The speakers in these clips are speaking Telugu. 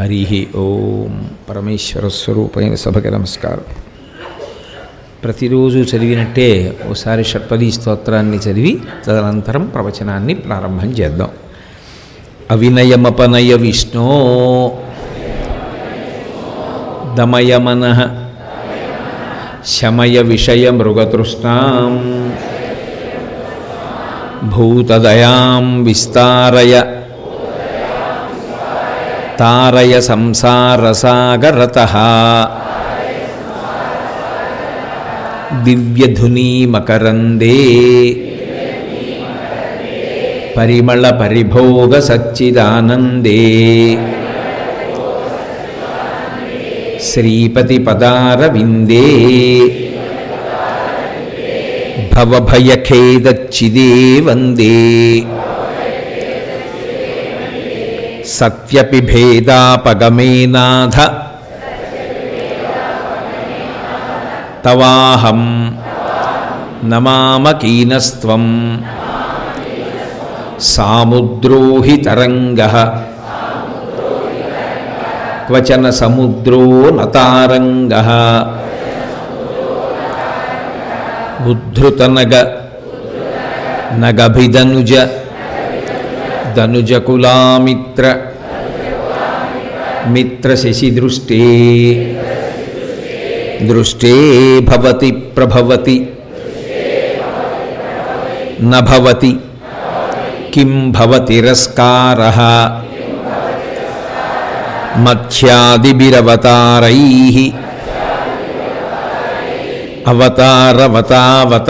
హరి ఓం పరమేశ్వర స్వరూపైన సభకి నమస్కారం ప్రతిరోజు చదివినట్టే ఓసారి షట్పది స్తోత్రాన్ని చదివి తదనంతరం ప్రవచనాన్ని ప్రారంభం చేద్దాం అవినయమపనయ విష్ణో దమయమన శమయ విషయ మృగతృష్ణాం భూతదయాం విస్తారయ తారయ సంసారసాగరత దివ్యధునీమకరందే పరిమళ పరిభోగ సచ్చిదానందే శ్రీపతి పదారవిందే భవభయఖేదచ్చిదే వందే సత్యపి భేదాపగమేనాథ తవాహం నమామకీనస్త్వం సాముద్రోహి తరంగ క్వచన సముద్రో నతారంగ ఉద్ధృతనగ నగభిదనుజ ధనుజకులామిత్ర మిత్రశశిదృష్టే దృష్టే భవతి ప్రభవతి నభవతి కిం భవతిరస్కార మధ్యాదిభిరవతారై అవతారవతావత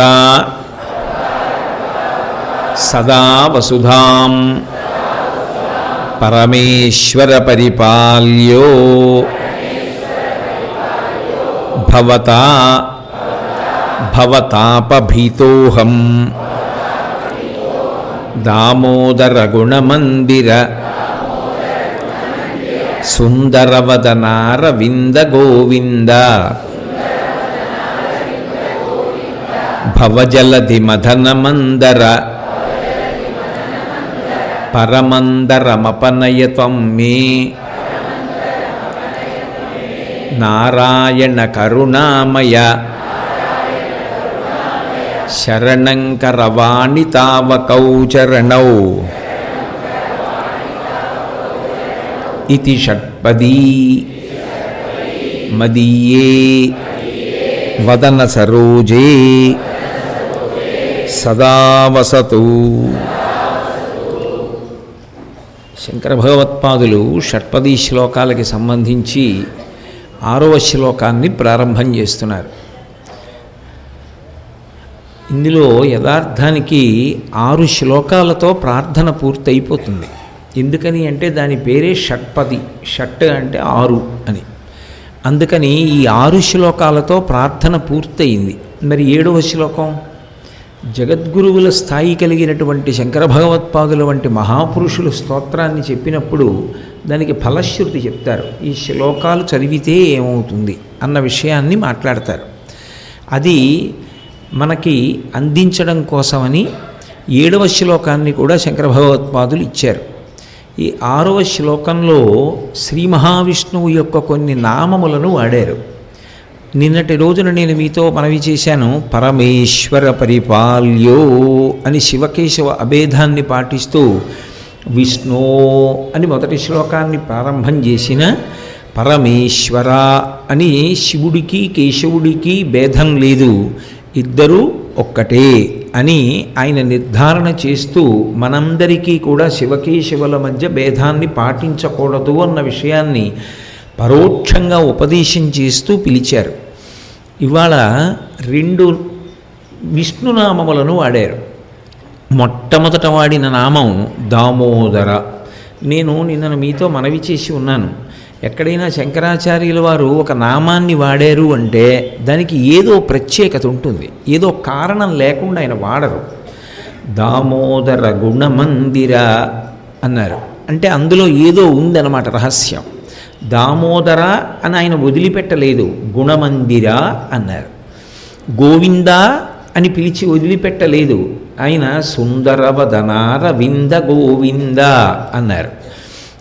సదా వసుధాం పరమేశ్వర పరిపాల్యో భవతా భవతాపభీతోహం దామోదరగుణమందిర సుందరవదనారవింద గోవింద భవజలధి మదనమందర పరమందరమపనయత్వం మే నారాయణ కరుణామయ శరణంకరవాణి తావకౌ చరణౌ ఇది షట్పదీ మదీయే వదన సరోజే సదా వసతు శంకర భగవత్పాదులు షట్పదీ శ్లోకాలకి సంబంధించి ఆరవ శ్లోకాన్ని ప్రారంభం చేస్తున్నారు ఇందులో యథార్థానికి ఆరు శ్లోకాలతో ప్రార్థన పూర్తయిపోతుంది ఎందుకని అంటే దాని పేరే షట్పది షట్ అంటే ఆరు అని అందుకని ఈ ఆరు శ్లోకాలతో ప్రార్థన పూర్తయింది మరి ఏడవ శ్లోకం జగద్గురువుల స్థాయి కలిగినటువంటి శంకర భగవత్పాదుల వంటి మహాపురుషుల స్తోత్రాన్ని చెప్పినప్పుడు దానికి ఫలశ్రుతి చెప్తారు ఈ శ్లోకాలు చదివితే ఏమవుతుంది అన్న విషయాన్ని మాట్లాడతారు అది మనకి అందించడం కోసమని ఏడవ శ్లోకాన్ని కూడా శంకర భగవత్పాదులు ఇచ్చారు ఈ ఆరవ శ్లోకంలో శ్రీ మహావిష్ణువు యొక్క కొన్ని నామములను వాడారు నిన్నటి రోజున నేను మీతో మనవి చేశాను పరమేశ్వర పరిపాల్యో అని శివకేశవ అభేదాన్ని పాటిస్తూ విష్ణు అని మొదటి శ్లోకాన్ని ప్రారంభం చేసిన పరమేశ్వర అని శివుడికి కేశవుడికి భేదం లేదు ఇద్దరూ ఒక్కటే అని ఆయన నిర్ధారణ చేస్తూ మనందరికీ కూడా శివకేశవుల మధ్య భేదాన్ని పాటించకూడదు అన్న విషయాన్ని పరోక్షంగా ఉపదేశం చేస్తూ పిలిచారు ఇవాళ రెండు విష్ణునామములను వాడారు మొట్టమొదట వాడిన నామం దామోదర నేను నిన్న మీతో మనవి చేసి ఉన్నాను ఎక్కడైనా శంకరాచార్యుల వారు ఒక నామాన్ని వాడారు అంటే దానికి ఏదో ప్రత్యేకత ఉంటుంది ఏదో కారణం లేకుండా ఆయన వాడరు దామోదర గుణమందిర అన్నారు అంటే అందులో ఏదో ఉందన్నమాట రహస్యం దామోదర అని ఆయన వదిలిపెట్టలేదు గుణమందిర అన్నారు గోవింద అని పిలిచి వదిలిపెట్టలేదు ఆయన సుందరవదనార వింద గోవింద అన్నారు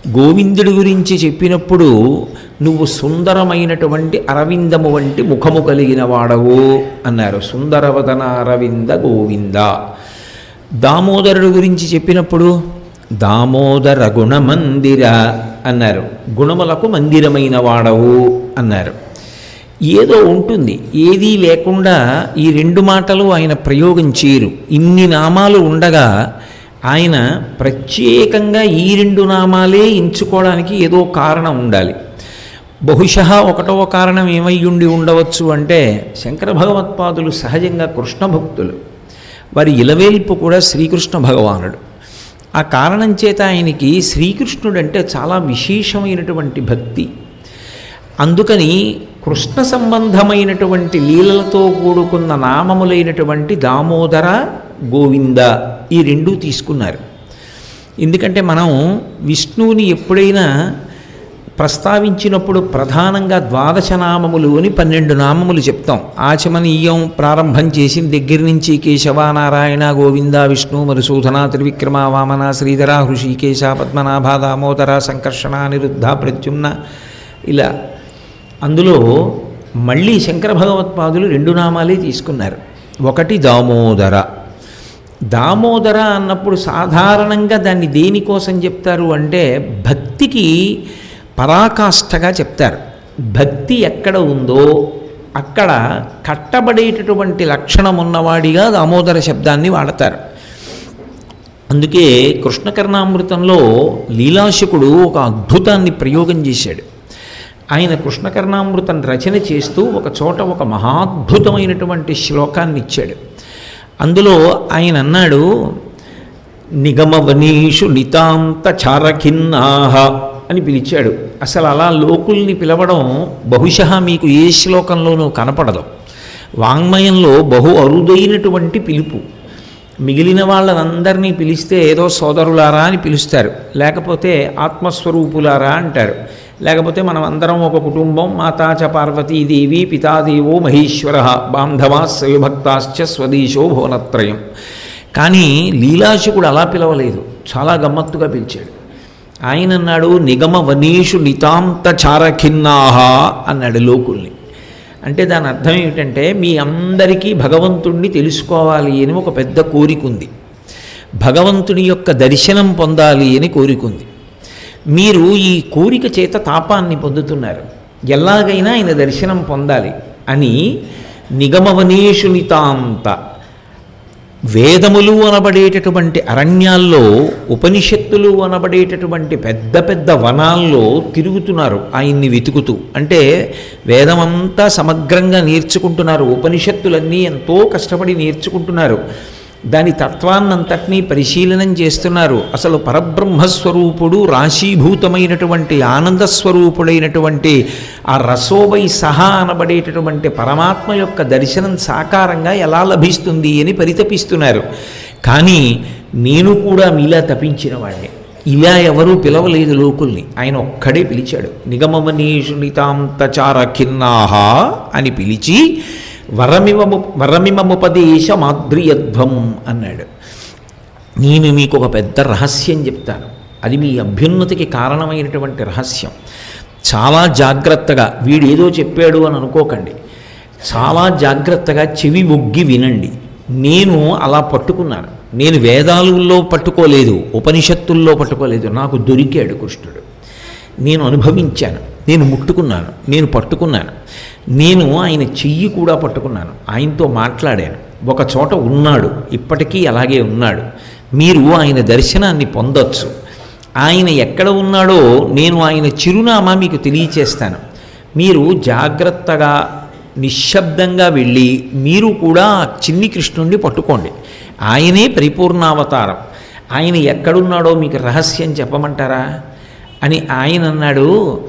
గోవిందుడి గురించి చెప్పినప్పుడు నువ్వు సుందరమైనటువంటి అరవిందము వంటి ముఖము కలిగిన వాడవు అన్నారు సుందరవదన అరవింద గోవింద దామోదరుడు గురించి చెప్పినప్పుడు దామోదర గుణమందిర అన్నారు గుణములకు మందిరమైన వాడవు అన్నారు ఏదో ఉంటుంది ఏదీ లేకుండా ఈ రెండు మాటలు ఆయన ప్రయోగం చేయరు ఇన్ని నామాలు ఉండగా ఆయన ప్రత్యేకంగా ఈ రెండు నామాలే ఎంచుకోవడానికి ఏదో కారణం ఉండాలి బహుశः ఒకటవ కారణం ఏమై ఉండి ఉండవచ్చు అంటే శంకర భగవత్పాదులు సహజంగా కృష్ణ భక్తులు వారి ఇలవేల్పు కూడా శ్రీకృష్ణ భగవానుడు ఆ కారణం చేత ఆయనకి శ్రీకృష్ణుడంటే చాలా విశేషమైనటువంటి భక్తి అందుకని కృష్ణ సంబంధమైనటువంటి లీలలతో కూడుకున్న నామములైనటువంటి దామోదర గోవింద ఈ రెండూ తీసుకున్నారు ఎందుకంటే మనం విష్ణువుని ఎప్పుడైనా ప్రస్తావించినప్పుడు ప్రధానంగా ద్వాదశ నామములు అని పన్నెండు నామములు చెప్తాం ఆచమనీయం ప్రారంభం చేసిన దగ్గర నుంచి కేశవ నారాయణ గోవింద విష్ణు మధుసూదన త్రివిక్రమ వామన శ్రీధర హృషికేశ పద్మనాభ దామోదర సంకర్షణ నిరుద్ధ ప్రద్యుమ్న ఇలా అందులో మళ్ళీ శంకర భగవత్పాదులు రెండు నామాలే తీసుకున్నారు ఒకటి దామోదర దామోదర అన్నప్పుడు సాధారణంగా దాన్ని దేనికోసం చెప్తారు అంటే భక్తికి పరాకాష్ఠగా చెప్తారు భక్తి ఎక్కడ ఉందో అక్కడ కట్టబడేటటువంటి లక్షణం ఉన్నవాడిగా దామోదర శబ్దాన్ని వాడతారు అందుకే కృష్ణకర్ణామృతంలో లీలాశకుడు ఒక అద్భుతాన్ని ప్రయోగం చేశాడు ఆయన కృష్ణకర్ణామృతం రచన చేస్తూ ఒక చోట ఒక మహాద్భుతమైనటువంటి శ్లోకాన్ని ఇచ్చాడు అందులో ఆయన అన్నాడు నిగమవనీషు నితాంత చారఖిన్నాహ అని పిలిచాడు అసలు అలా లోకుల్ని పిలవడం బహుశः మీకు ఏ శ్లోకంలోనూ కనపడదు వాంగ్మయంలో బహు అరుదైనటువంటి పిలుపు మిగిలిన వాళ్ళనందరినీ పిలిస్తే ఏదో సోదరులారా అని పిలుస్తారు లేకపోతే ఆత్మస్వరూపులారా అంటారు లేకపోతే మనం అందరం ఒక కుటుంబం మాతాచ పార్వతీదేవి పితాదేవో మహేశ్వర బాంధవా శైవభక్తాశ్చ స్వదేశో భువనత్రయం కానీ లీలాశకుడు అలా పిలవలేదు చాలా గమ్మత్తుగా పిలిచాడు ఆయన అన్నాడు నిగమ వనీషు నితాంత చారఖిన్నాహ అన్నాడు లోకుల్ని అంటే దాని అర్థం ఏమిటంటే మీ అందరికీ భగవంతుణ్ణి తెలుసుకోవాలి అని ఒక పెద్ద కోరిక ఉంది భగవంతుని యొక్క దర్శనం పొందాలి అని కోరిక ఉంది మీరు ఈ కోరిక చేత తాపాన్ని పొందుతున్నారు ఎలాగైనా ఆయన దర్శనం పొందాలి అని నిగమవనేషు నితాంత వేదములు అనబడేటటువంటి అరణ్యాల్లో ఉపనిషత్తులు అనబడేటటువంటి పెద్ద పెద్ద వనాల్లో తిరుగుతున్నారు ఆయన్ని వెతుకుతూ అంటే వేదమంతా సమగ్రంగా నేర్చుకుంటున్నారు ఉపనిషత్తులన్నీ ఎంతో కష్టపడి నేర్చుకుంటున్నారు దాని తత్వాన్నంతటినీ పరిశీలనం చేస్తున్నారు అసలు పరబ్రహ్మస్వరూపుడు రాశీభూతమైనటువంటి ఆనంద స్వరూపుడైనటువంటి ఆ రసోవై సహా అనబడేటటువంటి పరమాత్మ యొక్క దర్శనం సాకారంగా ఎలా లభిస్తుంది అని పరితపిస్తున్నారు కానీ నేను కూడా మీలా తపించిన వాడిని ఇలా ఎవరూ పిలవలేదు లోకుల్ని ఆయన ఒక్కడే పిలిచాడు నిగమమనీషు నితాంతచార ఖిన్నాహ అని పిలిచి వరమిమము వరమిమముపదేశ మాద్రియధ్వం అన్నాడు నేను మీకు ఒక పెద్ద రహస్యం చెప్తాను అది మీ అభ్యున్నతికి కారణమైనటువంటి రహస్యం చాలా జాగ్రత్తగా వీడేదో చెప్పాడు అని అనుకోకండి చాలా జాగ్రత్తగా చెవి ఒగ్గి వినండి నేను అలా పట్టుకున్నాను నేను వేదాలలో పట్టుకోలేదు ఉపనిషత్తుల్లో పట్టుకోలేదు నాకు దొరికాడు కృష్ణుడు నేను అనుభవించాను నేను ముట్టుకున్నాను నేను పట్టుకున్నాను నేను ఆయన చెయ్యి కూడా పట్టుకున్నాను ఆయనతో మాట్లాడాను ఒక చోట ఉన్నాడు ఇప్పటికీ అలాగే ఉన్నాడు మీరు ఆయన దర్శనాన్ని పొందొచ్చు ఆయన ఎక్కడ ఉన్నాడో నేను ఆయన చిరునామా మీకు తెలియచేస్తాను మీరు జాగ్రత్తగా నిశ్శబ్దంగా వెళ్ళి మీరు కూడా ఆ చిన్ని కృష్ణుణ్ణి పట్టుకోండి ఆయనే పరిపూర్ణావతారం ఆయన ఎక్కడున్నాడో మీకు రహస్యం చెప్పమంటారా అని ఆయన అన్నాడు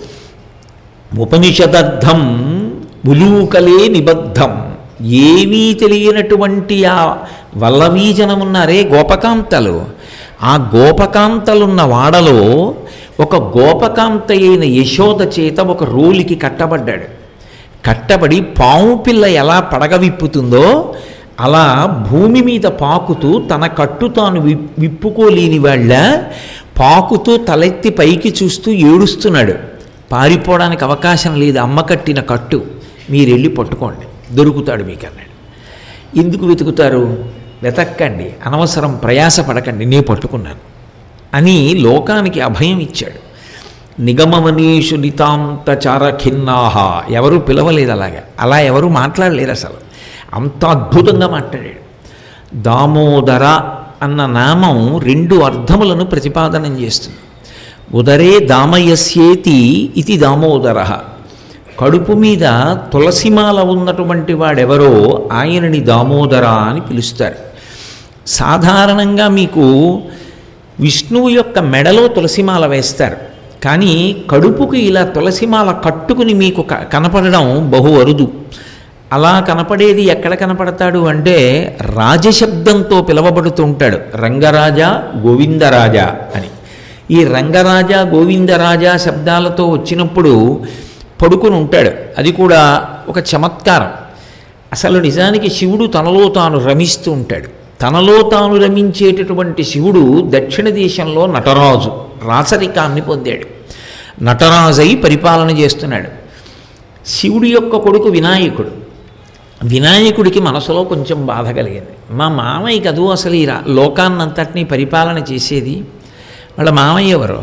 ఉపనిషదర్థం ఉలూకలే నిబద్ధం ఏమీ తెలియనటువంటి ఆ వల్లవీజనమున్నారే గోపకాంతలు ఆ గోపకాంతలున్న వాడలో ఒక గోపకాంత అయిన యశోద చేత ఒక రోలికి కట్టబడ్డాడు కట్టబడి పాము పిల్ల ఎలా పడగ విప్పుతుందో అలా భూమి మీద పాకుతూ తన కట్టు తాను విప్ విప్పుకోలేని వాళ్ళ పాకుతూ తలెత్తి పైకి చూస్తూ ఏడుస్తున్నాడు పారిపోవడానికి అవకాశం లేదు అమ్మ కట్టిన కట్టు మీరు వెళ్ళి పట్టుకోండి దొరుకుతాడు మీకు అన్నాడు ఎందుకు వెతుకుతారు వెతక్కండి అనవసరం ప్రయాస పడకండి నే పట్టుకున్నాను అని లోకానికి అభయం ఇచ్చాడు నిగమమనీషు నితాంత చారఖిన్నాహ ఎవరు పిలవలేదు అలాగా అలా ఎవరు మాట్లాడలేరు అసలు అంత అద్భుతంగా మాట్లాడాడు దామోదర అన్న నామం రెండు అర్థములను ప్రతిపాదనం చేస్తుంది ఉదరే దామయస్యేతి ఇది దామోదర కడుపు మీద తులసిమాల ఉన్నటువంటి వాడెవరో ఆయనని దామోదర అని పిలుస్తారు సాధారణంగా మీకు విష్ణువు యొక్క మెడలో తులసిమాల వేస్తారు కానీ కడుపుకి ఇలా తులసిమాల కట్టుకుని మీకు క- కనపడడం బహు అరుదు అలా కనపడేది ఎక్కడ కనపడతాడు అంటే రాజశబ్దంతో పిలవబడుతూ ఉంటాడు రంగరాజా గోవిందరాజా అని ఈ రంగరాజా గోవిందరాజా శబ్దాలతో వచ్చినప్పుడు పడుకుని ఉంటాడు అది కూడా ఒక చమత్కారం అసలు నిజానికి శివుడు తనలో తాను రమిస్తూ ఉంటాడు తనలో తాను రమించేటటువంటి శివుడు దక్షిణ దేశంలో నటరాజు రాచరికాన్ని పొందాడు నటరాజై పరిపాలన చేస్తున్నాడు శివుడి యొక్క కొడుకు వినాయకుడు వినాయకుడికి మనసులో కొంచెం బాధ కలిగింది మా మామయ్య కదూ అసలు ఈ రా- లోకాన్నంతటినీ పరిపాలన చేసేది వాళ్ళ మామయ్య ఎవరు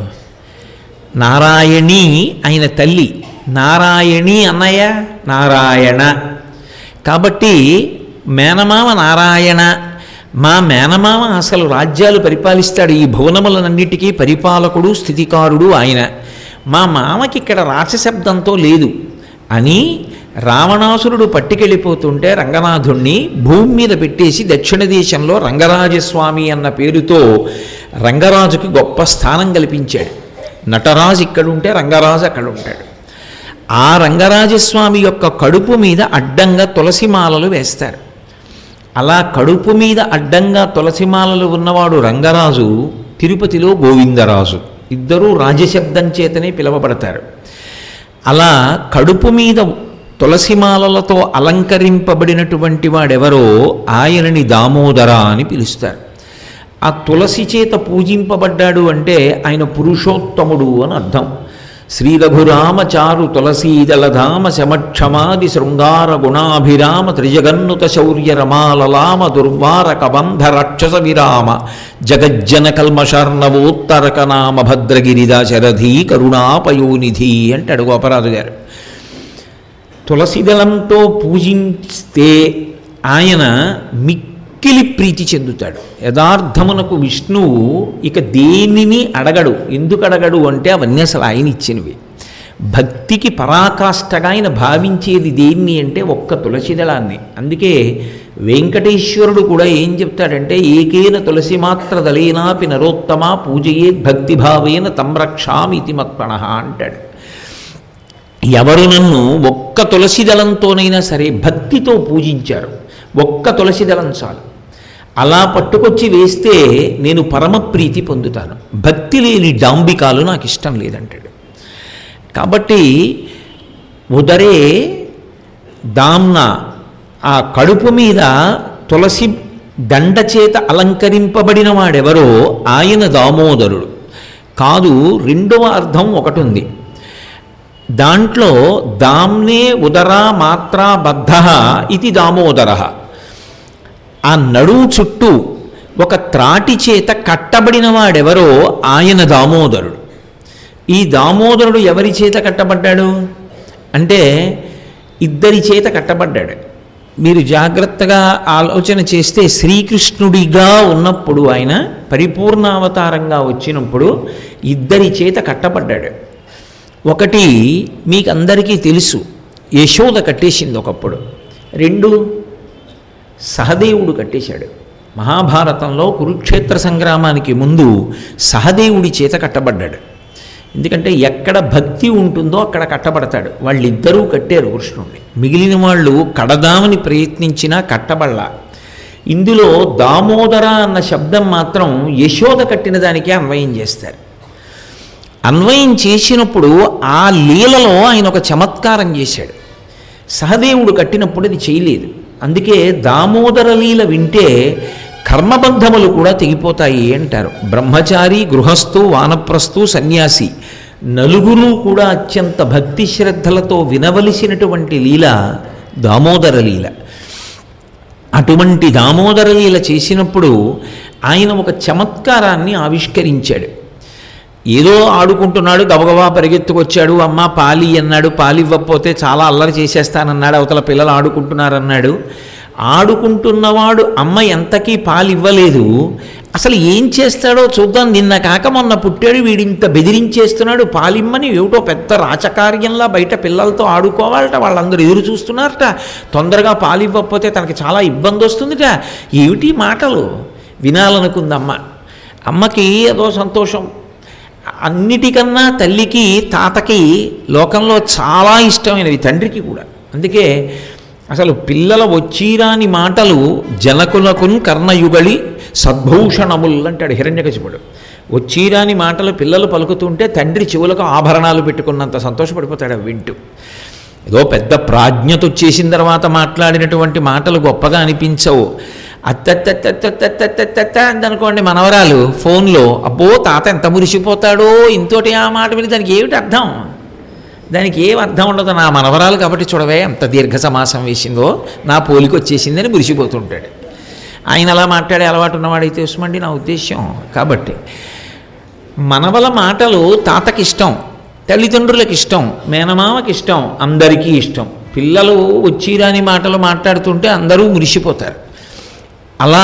నారాయణి ఆయన తల్లి నారాయణి అన్నయ్య నారాయణ కాబట్టి మేనమామ నారాయణ మా మేనమామ అసలు రాజ్యాలు పరిపాలిస్తాడు ఈ భువనములనన్నిటికీ పరిపాలకుడు స్థితికారుడు ఆయన మా మామకి ఇక్కడ రాచశబ్దంతో లేదు అని రావణాసురుడు పట్టుకెళ్ళిపోతుంటే రంగనాథుణ్ణి భూమి మీద పెట్టేసి దక్షిణ దేశంలో రంగరాజస్వామి అన్న పేరుతో రంగరాజుకి గొప్ప స్థానం కల్పించాడు నటరాజు ఇక్కడ ఉంటే రంగరాజు అక్కడ ఉంటాడు ఆ రంగరాజస్వామి యొక్క కడుపు మీద అడ్డంగా తులసిమాలలు వేస్తారు అలా కడుపు మీద అడ్డంగా తులసిమాలలు ఉన్నవాడు రంగరాజు తిరుపతిలో గోవిందరాజు ఇద్దరూ రాజశబ్దం చేతనే పిలువబడతారు అలా కడుపు మీద తులసిమాలలతో అలంకరింపబడినటువంటి వాడెవరో ఆయనని దామోదర అని పిలుస్తారు ఆ తులసి చేత పూజింపబడ్డాడు అంటే ఆయన పురుషోత్తముడు అని అర్థం శ్రీ రఘురామచారు తులసీదలధామ శమక్షమాది శృంగార గుణాభిరామ త్రిజగన్నుత శౌర్య రమాలలామ దుర్వారక బంధ రాక్షస విరామ జగజ్జన కల్మషర్ణవోత్తరక నామ భద్రగిరిదా శరధీ కరుణాపయోనిధి అంటాడు గోపరాజు గారు తులసిదళంతో పూజిస్తే ఆయన మిక్కిలి ప్రీతి చెందుతాడు యథార్థమునకు విష్ణువు ఇక దేనిని అడగడు ఎందుకు అడగడు అంటే అవన్నీ అసలు ఆయన ఇచ్చినవి భక్తికి పరాకాష్ఠగా ఆయన భావించేది దేన్ని అంటే ఒక్క తులసిదళాన్ని అందుకే వెంకటేశ్వరుడు కూడా ఏం చెప్తాడంటే ఏకేన తులసి మాత్ర దళేనాపి నరోత్తమ పూజయే భక్తిభావేన తంరక్షామితి మత్పణ అంటాడు ఎవరు నన్ను ఒక్క తులసి దళంతోనైనా సరే భక్తితో పూజించారు ఒక్క తులసి దళం చాలు అలా పట్టుకొచ్చి వేస్తే నేను పరమ ప్రీతి పొందుతాను భక్తి లేని డాంబికాలు నాకు ఇష్టం లేదంటాడు కాబట్టి ఉదరే దామ్న ఆ కడుపు మీద తులసి దండ చేత అలంకరింపబడిన వాడెవరో ఆయన దామోదరుడు కాదు రెండవ అర్థం ఒకటి ఉంది దాంట్లో దామ్నే ఉదరా మాత్రా బద్ధ ఇది దామోదర ఆ నడువు చుట్టూ ఒక త్రాటి చేత కట్టబడిన వాడెవరో ఆయన దామోదరుడు ఈ దామోదరుడు ఎవరి చేత కట్టబడ్డాడు అంటే ఇద్దరి చేత కట్టబడ్డాడు మీరు జాగ్రత్తగా ఆలోచన చేస్తే శ్రీకృష్ణుడిగా ఉన్నప్పుడు ఆయన పరిపూర్ణావతారంగా వచ్చినప్పుడు ఇద్దరి చేత కట్టబడ్డాడు ఒకటి మీకు అందరికీ తెలుసు యశోద కట్టేసింది ఒకప్పుడు రెండు సహదేవుడు కట్టేశాడు మహాభారతంలో కురుక్షేత్ర సంగ్రామానికి ముందు సహదేవుడి చేత కట్టబడ్డాడు ఎందుకంటే ఎక్కడ భక్తి ఉంటుందో అక్కడ కట్టబడతాడు వాళ్ళిద్దరూ కట్టారు కృష్ణుడిని మిగిలిన వాళ్ళు కడదామని ప్రయత్నించినా కట్టబడలా ఇందులో దామోదర అన్న శబ్దం మాత్రం యశోద కట్టిన దానికే అన్వయం చేస్తారు అన్వయం చేసినప్పుడు ఆ లీలలో ఆయన ఒక చమత్కారం చేశాడు సహదేవుడు కట్టినప్పుడు అది చేయలేదు అందుకే దామోదర లీల వింటే కర్మబంధములు కూడా తెగిపోతాయి అంటారు బ్రహ్మచారి గృహస్థు వానప్రస్థు సన్యాసి నలుగురు కూడా అత్యంత భక్తి శ్రద్ధలతో వినవలసినటువంటి లీల దామోదర లీల అటువంటి దామోదర లీల చేసినప్పుడు ఆయన ఒక చమత్కారాన్ని ఆవిష్కరించాడు ఏదో ఆడుకుంటున్నాడు గబగబా పరిగెత్తుకొచ్చాడు అమ్మ పాలి అన్నాడు పాలు ఇవ్వకపోతే చాలా అల్లరి చేసేస్తానన్నాడు అవతల పిల్లలు ఆడుకుంటున్నారన్నాడు ఆడుకుంటున్నవాడు అమ్మ ఎంతకీ పాలు ఇవ్వలేదు అసలు ఏం చేస్తాడో చూద్దాం నిన్న కాక మొన్న పుట్టాడు వీడింత బెదిరించేస్తున్నాడు పాలిమ్మని ఏమిటో పెద్ద రాచకార్యంలా బయట పిల్లలతో ఆడుకోవాలట వాళ్ళందరూ ఎదురు చూస్తున్నారట తొందరగా పాలు ఇవ్వకపోతే తనకి చాలా ఇబ్బంది వస్తుందిట ఏమిటి మాటలు వినాలనుకుంది అమ్మ అమ్మకి ఏదో సంతోషం అన్నిటికన్నా తల్లికి తాతకి లోకంలో చాలా ఇష్టమైనవి తండ్రికి కూడా అందుకే అసలు పిల్లల వచ్చిరాని మాటలు జనకులకున్ కర్ణయుగళి సద్భూషణముల్ అంటాడు హిరణ్యకశిపుడు వచ్చిరాని మాటలు పిల్లలు పలుకుతుంటే తండ్రి చెవులకు ఆభరణాలు పెట్టుకున్నంత సంతోషపడిపోతాడు అవి వింటూ ఏదో పెద్ద ప్రాజ్ఞత వచ్చేసిన తర్వాత మాట్లాడినటువంటి మాటలు గొప్పగా అనిపించవు అత్తత్తత్తత్తత్తత్తత్త అందనుకోండి మనవరాలు ఫోన్లో అబ్బో తాత ఎంత మురిసిపోతాడో ఇంతోటి ఆ మాట విని దానికి ఏమిటి అర్థం దానికి ఏం అర్థం ఉండదు నా మనవరాలు కాబట్టి చూడవే ఎంత దీర్ఘ సమాసం వేసిందో నా పోలికి వచ్చేసిందని మురిసిపోతుంటాడు ఆయన అలా మాట్లాడే అలవాటు ఉన్నవాడైతే ఉస్మండి నా ఉద్దేశ్యం కాబట్టి మనవల మాటలు తాతకి ఇష్టం తల్లిదండ్రులకు ఇష్టం మేనమామకి ఇష్టం అందరికీ ఇష్టం పిల్లలు వచ్చిరాని మాటలు మాట్లాడుతుంటే అందరూ మురిసిపోతారు అలా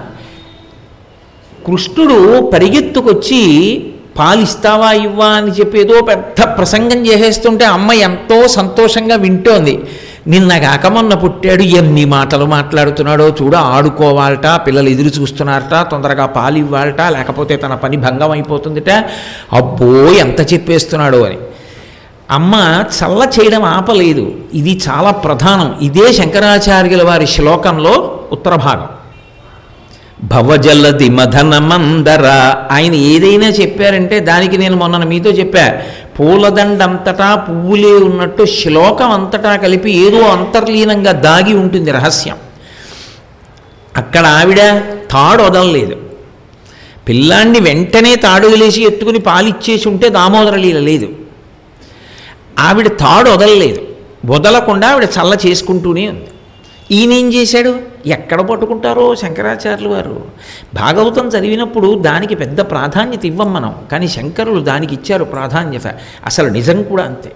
కృష్ణుడు పరిగెత్తుకొచ్చి పాలిస్తావా ఇవ్వా అని చెప్పి ఏదో పెద్ద ప్రసంగం చేసేస్తుంటే అమ్మ ఎంతో సంతోషంగా వింటోంది నిన్న కాక మొన్న పుట్టాడు ఎన్ని మాటలు మాట్లాడుతున్నాడో చూడ ఆడుకోవాలట పిల్లలు ఎదురు చూస్తున్నారట తొందరగా పాలు ఇవ్వాలట లేకపోతే తన పని భంగం అయిపోతుందిట అబ్బో ఎంత చెప్పేస్తున్నాడో అని అమ్మ చల్ల చేయడం ఆపలేదు ఇది చాలా ప్రధానం ఇదే శంకరాచార్యుల వారి శ్లోకంలో ఉత్తర భాగం భవజల్లది మదన మందర ఆయన ఏదైనా చెప్పారంటే దానికి నేను మొన్న మీతో చెప్పా పూలదండంతటా పువ్వులే ఉన్నట్టు శ్లోకం అంతటా కలిపి ఏదో అంతర్లీనంగా దాగి ఉంటుంది రహస్యం అక్కడ ఆవిడ తాడు వదలలేదు పిల్లాన్ని వెంటనే తాడు వదిలేసి ఎత్తుకుని పాలిచ్చేసి ఉంటే దామోదర లీల లేదు ఆవిడ తాడు వదలలేదు వదలకుండా ఆవిడ చల్ల చేసుకుంటూనే ఉంది ఈయన ఏం చేశాడు ఎక్కడ పట్టుకుంటారో శంకరాచార్యులు వారు భాగవతం చదివినప్పుడు దానికి పెద్ద ప్రాధాన్యత ఇవ్వం మనం కానీ శంకరులు దానికి ఇచ్చారు ప్రాధాన్యత అసలు నిజం కూడా అంతే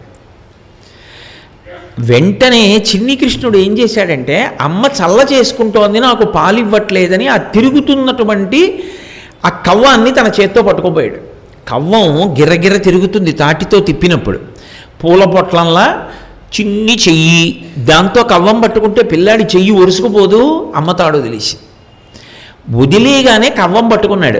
వెంటనే చిన్ని కృష్ణుడు ఏం చేశాడంటే అమ్మ చల్ల చేసుకుంటోంది నాకు పాలు ఇవ్వట్లేదని ఆ తిరుగుతున్నటువంటి ఆ కవ్వాన్ని తన చేత్తో పట్టుకోపోయాడు కవ్వం గిర్రగిర్ర తిరుగుతుంది తాటితో తిప్పినప్పుడు పూల పొట్లంలా చిన్ని చెయ్యి దాంతో కవ్వం పట్టుకుంటే పిల్లాడి చెయ్యి ఒరుసుకుపోదు అమ్మ తాడు వదిలేసి వదిలేగానే కవ్వం పట్టుకున్నాడు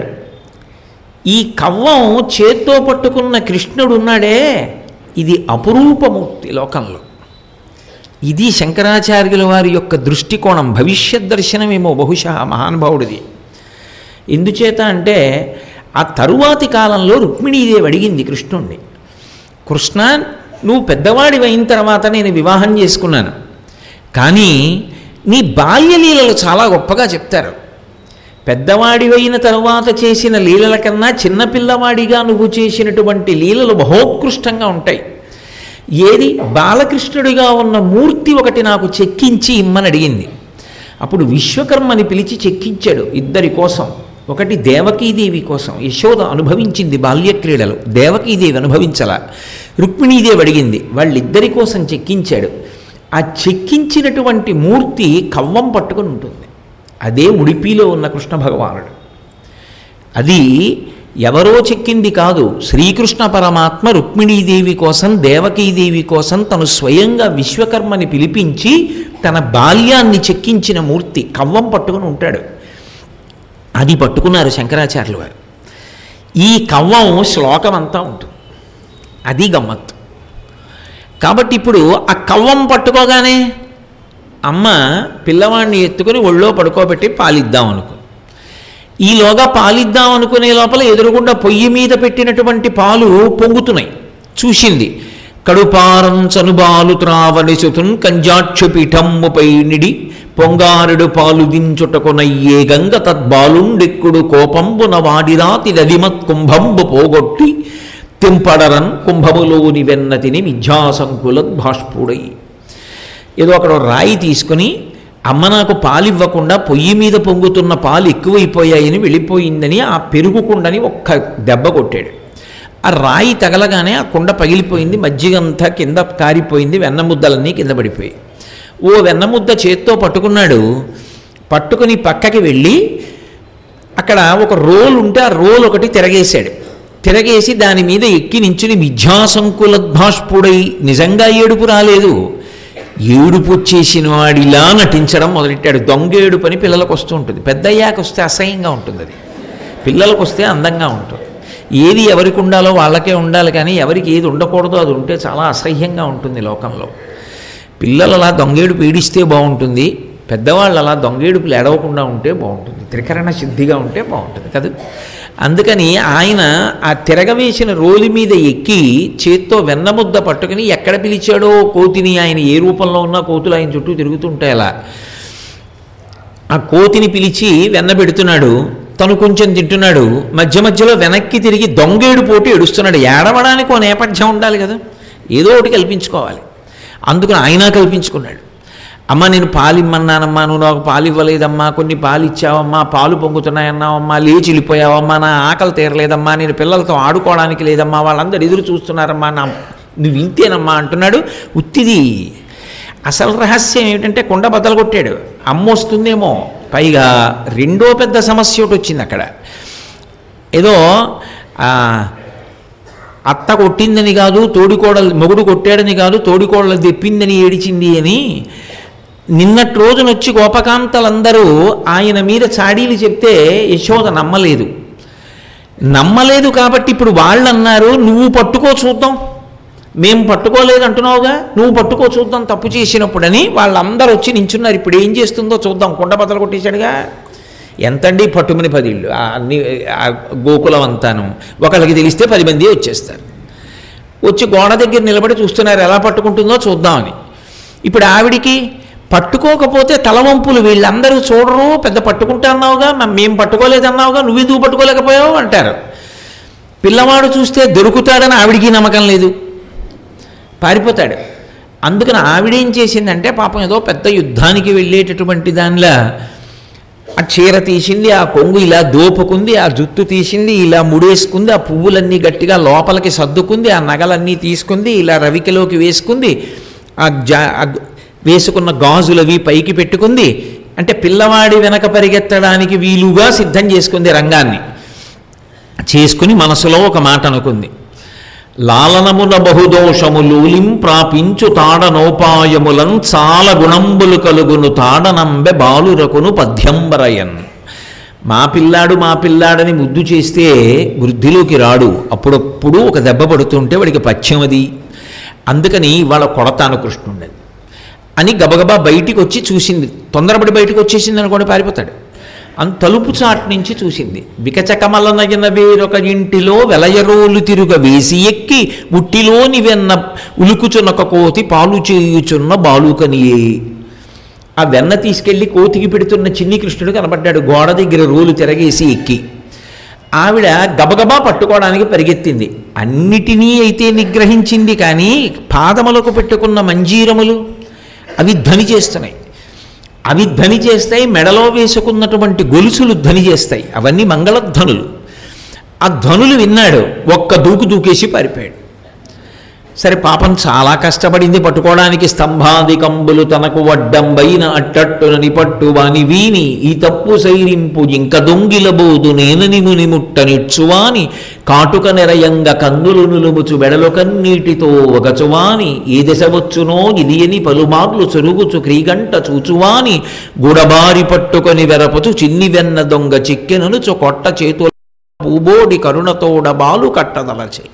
ఈ కవ్వం చేత్తో పట్టుకున్న కృష్ణుడు ఉన్నాడే ఇది అపురూపమూర్తి లోకంలో ఇది శంకరాచార్యుల వారి యొక్క దృష్టికోణం భవిష్యత్ దర్శనమేమో బహుశా మహానుభావుడిది ఎందుచేత అంటే ఆ తరువాతి కాలంలో రుక్మిణీదేవి అడిగింది కృష్ణుణ్ణి కృష్ణ నువ్వు పెద్దవాడి అయిన తర్వాత నేను వివాహం చేసుకున్నాను కానీ నీ బాల్యలీలలు చాలా గొప్పగా చెప్తారు పెద్దవాడివైన తర్వాత చేసిన లీలల కన్నా చిన్నపిల్లవాడిగా నువ్వు చేసినటువంటి లీలలు బహోత్కృష్టంగా ఉంటాయి ఏది బాలకృష్ణుడిగా ఉన్న మూర్తి ఒకటి నాకు చెక్కించి ఇమ్మని అడిగింది అప్పుడు విశ్వకర్మని పిలిచి చెక్కించాడు ఇద్దరి కోసం ఒకటి దేవకీదేవి కోసం యశోద అనుభవించింది బాల్యక్రీడలు దేవకీదేవి అనుభవించల రుక్మిణీదేవి అడిగింది వాళ్ళిద్దరి కోసం చెక్కించాడు ఆ చెక్కించినటువంటి మూర్తి కవ్వం పట్టుకొని ఉంటుంది అదే ఉడిపిలో ఉన్న కృష్ణ భగవానుడు అది ఎవరో చెక్కింది కాదు శ్రీకృష్ణ పరమాత్మ రుక్మిణీదేవి కోసం దేవకీదేవి కోసం తను స్వయంగా విశ్వకర్మని పిలిపించి తన బాల్యాన్ని చెక్కించిన మూర్తి కవ్వం పట్టుకుని ఉంటాడు అది పట్టుకున్నారు శంకరాచార్యులు వారు ఈ కవ్వం శ్లోకం అంతా ఉంటుంది అది గమ్మత్తు కాబట్టి ఇప్పుడు ఆ కవ్వం పట్టుకోగానే అమ్మ పిల్లవాడిని ఎత్తుకుని ఒళ్ళో పడుకోబెట్టి పాలిద్దాం అనుకో ఈలోగా పాలిద్దాం అనుకునే లోపల ఎదురుగుండా పొయ్యి మీద పెట్టినటువంటి పాలు పొంగుతున్నాయి చూసింది కడుపారం చనుబాలు త్రావణి సుతున్ కంజాక్ష పీఠమ్ముపై నిడి పొంగారుడు పాలు దించుటకునయ్యే గంగ తద్బాలుండెక్కుడు కోపంబున వాడిరాతి నదిమత్ కుంభంబు పోగొట్టి తింపడరన్ కుంభములోని వెన్నతిని మిథ్యాసంకుల భాష్పుడై ఏదో అక్కడ ఓ రాయి తీసుకుని అమ్మ నాకు పాలు ఇవ్వకుండా పొయ్యి మీద పొంగుతున్న పాలు ఎక్కువైపోయాయని వెళ్ళిపోయిందని ఆ పెరుగు కుండని ఒక్క దెబ్బ కొట్టాడు ఆ రాయి తగలగానే ఆ కుండ పగిలిపోయింది మజ్జిగంతా కింద కారిపోయింది వెన్న ముద్దలన్నీ కింద పడిపోయాయి ఓ వెన్న ముద్ద చేత్తో పట్టుకున్నాడు పట్టుకుని పక్కకి వెళ్ళి అక్కడ ఒక రోల్ ఉంటే ఆ రోల్ ఒకటి తిరగేశాడు తిరగేసి దాని మీద ఎక్కి నించుని మిథ్యాసంకులద్భాష్పుడై నిజంగా ఏడుపు రాలేదు ఏడుపు వచ్చేసిన వాడిలా నటించడం మొదలెట్టాడు దొంగ ఏడుపు అని పిల్లలకు వస్తూ ఉంటుంది పెద్ద అయ్యాక వస్తే అసహ్యంగా ఉంటుంది అది పిల్లలకు వస్తే అందంగా ఉంటుంది ఏది ఎవరికి ఉండాలో వాళ్ళకే ఉండాలి కానీ ఎవరికి ఏది ఉండకూడదో అది ఉంటే చాలా అసహ్యంగా ఉంటుంది లోకంలో పిల్లలు అలా దొంగేడు పీడిస్తే బాగుంటుంది పెద్దవాళ్ళు అలా దొంగేడుపులు ఎడవకుండా ఉంటే బాగుంటుంది త్రికరణ సిద్ధిగా ఉంటే బాగుంటుంది కదా అందుకని ఆయన ఆ తిరగవేసిన రోలి మీద ఎక్కి చేత్తో వెన్నముద్ద పట్టుకుని ఎక్కడ పిలిచాడో కోతిని ఆయన ఏ రూపంలో ఉన్నా కోతులు ఆయన చుట్టూ తిరుగుతుంటాయి అలా ఆ కోతిని పిలిచి వెన్న పెడుతున్నాడు తను కొంచెం తింటున్నాడు మధ్య మధ్యలో వెనక్కి తిరిగి దొంగేడు పోటీ ఏడుస్తున్నాడు ఏడవడానికి ఓ నేపథ్యం ఉండాలి కదా ఏదో ఒకటి కల్పించుకోవాలి అందుకని ఆయన కల్పించుకున్నాడు అమ్మ నేను పాలు ఇమ్మన్నానమ్మా నువ్వు నాకు పాలు ఇవ్వలేదమ్మా కొన్ని పాలు ఇచ్చావమ్మా పాలు పొంగుతున్నాయన్నావమ్మా లేచి వెళ్ళిపోయావమ్మా నా ఆకలి తీరలేదమ్మా నేను పిల్లలతో ఆడుకోవడానికి లేదమ్మా వాళ్ళందరూ ఎదురు చూస్తున్నారమ్మా నా నువ్వు ఇంతేనమ్మా అంటున్నాడు ఉత్తిది అసలు రహస్యం ఏమిటంటే కుండ బద్దలు కొట్టాడు అమ్మ వస్తుందేమో పైగా రెండో పెద్ద సమస్య ఒకటి వచ్చింది అక్కడ ఏదో ఆ, అత్త కొట్టిందని కాదు తోడికోడలు మొగుడు కొట్టాడని కాదు తోడికోడలు తెప్పిందని ఏడిచింది అని నిన్నటి రోజున వచ్చి గోపకాంతలందరూ ఆయన మీద చాడీలు చెప్తే యశోద నమ్మలేదు నమ్మలేదు కాబట్టి ఇప్పుడు వాళ్ళు అన్నారు నువ్వు పట్టుకో చూద్దాం మేము పట్టుకోలేదు అంటున్నావుగా నువ్వు పట్టుకో చూద్దాం తప్పు చేసినప్పుడని వాళ్ళందరూ వచ్చి నించున్నారు ఇప్పుడు ఏం చేస్తుందో చూద్దాం కుండ బద్దలు కొట్టేశాడుగా ఎంతండి పట్టుమని పదిళ్ళు ఆ అన్ని ఆ గోకులం అంతాను ఒకళ్ళకి తెలిస్తే పది మంది వచ్చేస్తారు వచ్చి గోడ దగ్గర నిలబడి చూస్తున్నారు ఎలా పట్టుకుంటుందో చూద్దామని ఇప్పుడు ఆవిడికి పట్టుకోకపోతే తలవంపులు వీళ్ళందరూ చూడరు పెద్ద పట్టుకుంటా అన్నావుగా మ- మేం పట్టుకోలేదన్నావుగా నువ్వు ఎందుకు పట్టుకోలేకపోయావు అంటారు పిల్లవాడు చూస్తే దొరుకుతాడని ఆవిడికి నమ్మకం లేదు పారిపోతాడు అందుకని ఆవిడేం చేసిందంటే పాపం ఏదో పెద్ద యుద్ధానికి వెళ్ళేటటువంటి దానిలా ఆ చీర తీసింది ఆ కొంగు ఇలా దోపుకుంది ఆ జుత్తు తీసింది ఇలా ముడేసుకుంది ఆ పువ్వులన్నీ గట్టిగా లోపలికి సర్దుకుంది ఆ నగలన్నీ తీసుకుంది ఇలా రవికలోకి వేసుకుంది ఆ జా ఆ గ్- వేసుకున్న గాజులవి పైకి పెట్టుకుంది అంటే పిల్లవాడి వెనక పరిగెత్తడానికి వీలుగా సిద్ధం చేసుకుంది రంగాన్ని చేసుకుని మనసులో ఒక మాట అనుకుంది లాలనమున బహుదోషములూలిం ప్రాపించు తాడనోపాయములన్ చాలా గుణంబులు కలుగును తాడనంబె బాలురకును పద్యంబరయన్ మా పిల్లాడు మా పిల్లాడని ముద్దు చేస్తే వృద్ధిలోకి రాడు అప్పుడప్పుడు ఒక దెబ్బ పడుతుంటే వాడికి పశ్చిమది అందుకని వాళ్ళ కొడతాను కృష్ణుండది అని గబగబా బయటికి వచ్చి చూసింది తొందరపడి బయటికి వచ్చేసింది అనుకోండి పారిపోతాడు అన్ తలుపు చాటు నుంచి చూసింది వికచకమలనగిన వేరొక ఇంటిలో వెలయరోలు తిరుగ వేసి ఎక్కి ఉట్టిలోని వెన్న ఉలుకుచునొక కోతి పాలు చేయుచున్న బాలుకనియే ఆ వెన్న తీసుకెళ్లి కోతికి పెడుతున్న చిన్ని కృష్ణుడు కనబడ్డాడు గోడ దగ్గర రోలు తిరగేసి ఎక్కి ఆవిడ గబగబా పట్టుకోవడానికి పరిగెత్తింది అన్నిటినీ అయితే నిగ్రహించింది కానీ పాదములకు పెట్టుకున్న మంజీరములు అవి ధ్వని చేస్తున్నాయి అవి ధ్వని చేస్తాయి మెడలో వేసుకున్నటువంటి గొలుసులు ధ్వని చేస్తాయి అవన్నీ మంగళధ్వనులు ఆ ధ్వనులు విన్నాడు ఒక్క దూకు దూకేసి పారిపోయాడు సరే పాపం చాలా కష్టపడింది పట్టుకోవడానికి స్తంభాది కంబులు తనకు వడ్డంబైన అట్టట్టున నిపట్టు వాని వీని ఈ తప్పు సైరింపు ఇంక దొంగిలబోదు నేనని ముని ముట్టనిచ్చువాని కాటుక నెరయంగ కందులు నులుముచు బెడలు కన్నీటితో వగచువాని ఏ దశ వచ్చునో ఇది అని పలుమార్లు చెరుగుచు క్రీగంట చూచువాని గుడబారి పట్టుకొని వెరపచు చిన్ని వెన్న దొంగ చిక్కెననుచు కొట్ట చేతుల పూబోడి కరుణతోడ బాలు కట్టదలచే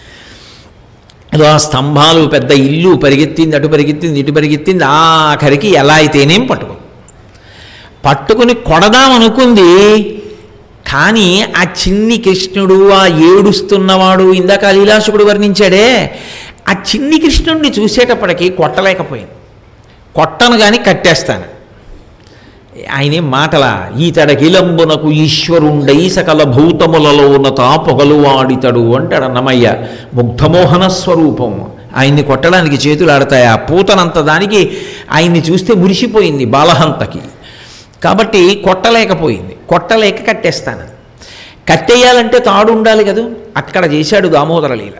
ఏదో ఆ స్తంభాలు పెద్ద ఇల్లు పరిగెత్తింది అటు పరిగెత్తింది ఇటు పరిగెత్తింది ఆఖరికి ఎలా అయితేనేం పట్టుకుంది పట్టుకుని కొడదామనుకుంది కానీ ఆ చిన్ని కృష్ణుడు ఆ ఏడుస్తున్నవాడు ఇందాక లీలాసుకుడు వర్ణించాడే ఆ చిన్ని కృష్ణుడిని చూసేటప్పటికి కొట్టలేకపోయింది కొట్టను కానీ కట్టేస్తాను ఆయనేం మాటలా ఈతడకిలంబునకు ఈశ్వరుండై సకల భూతములలోన తాపొగలు వాడితడు అంటాడు అన్నమయ్య ముగ్ధమోహన స్వరూపం ఆయన్ని కొట్టడానికి చేతులు ఆడతాయి ఆ పూతనంత దానికి ఆయన్ని చూస్తే మురిసిపోయింది బాలహంతకి కాబట్టి కొట్టలేకపోయింది కొట్టలేక కట్టేస్తాను కట్టేయాలంటే తాడు ఉండాలి కదా అక్కడ చేశాడు దామోదర లీల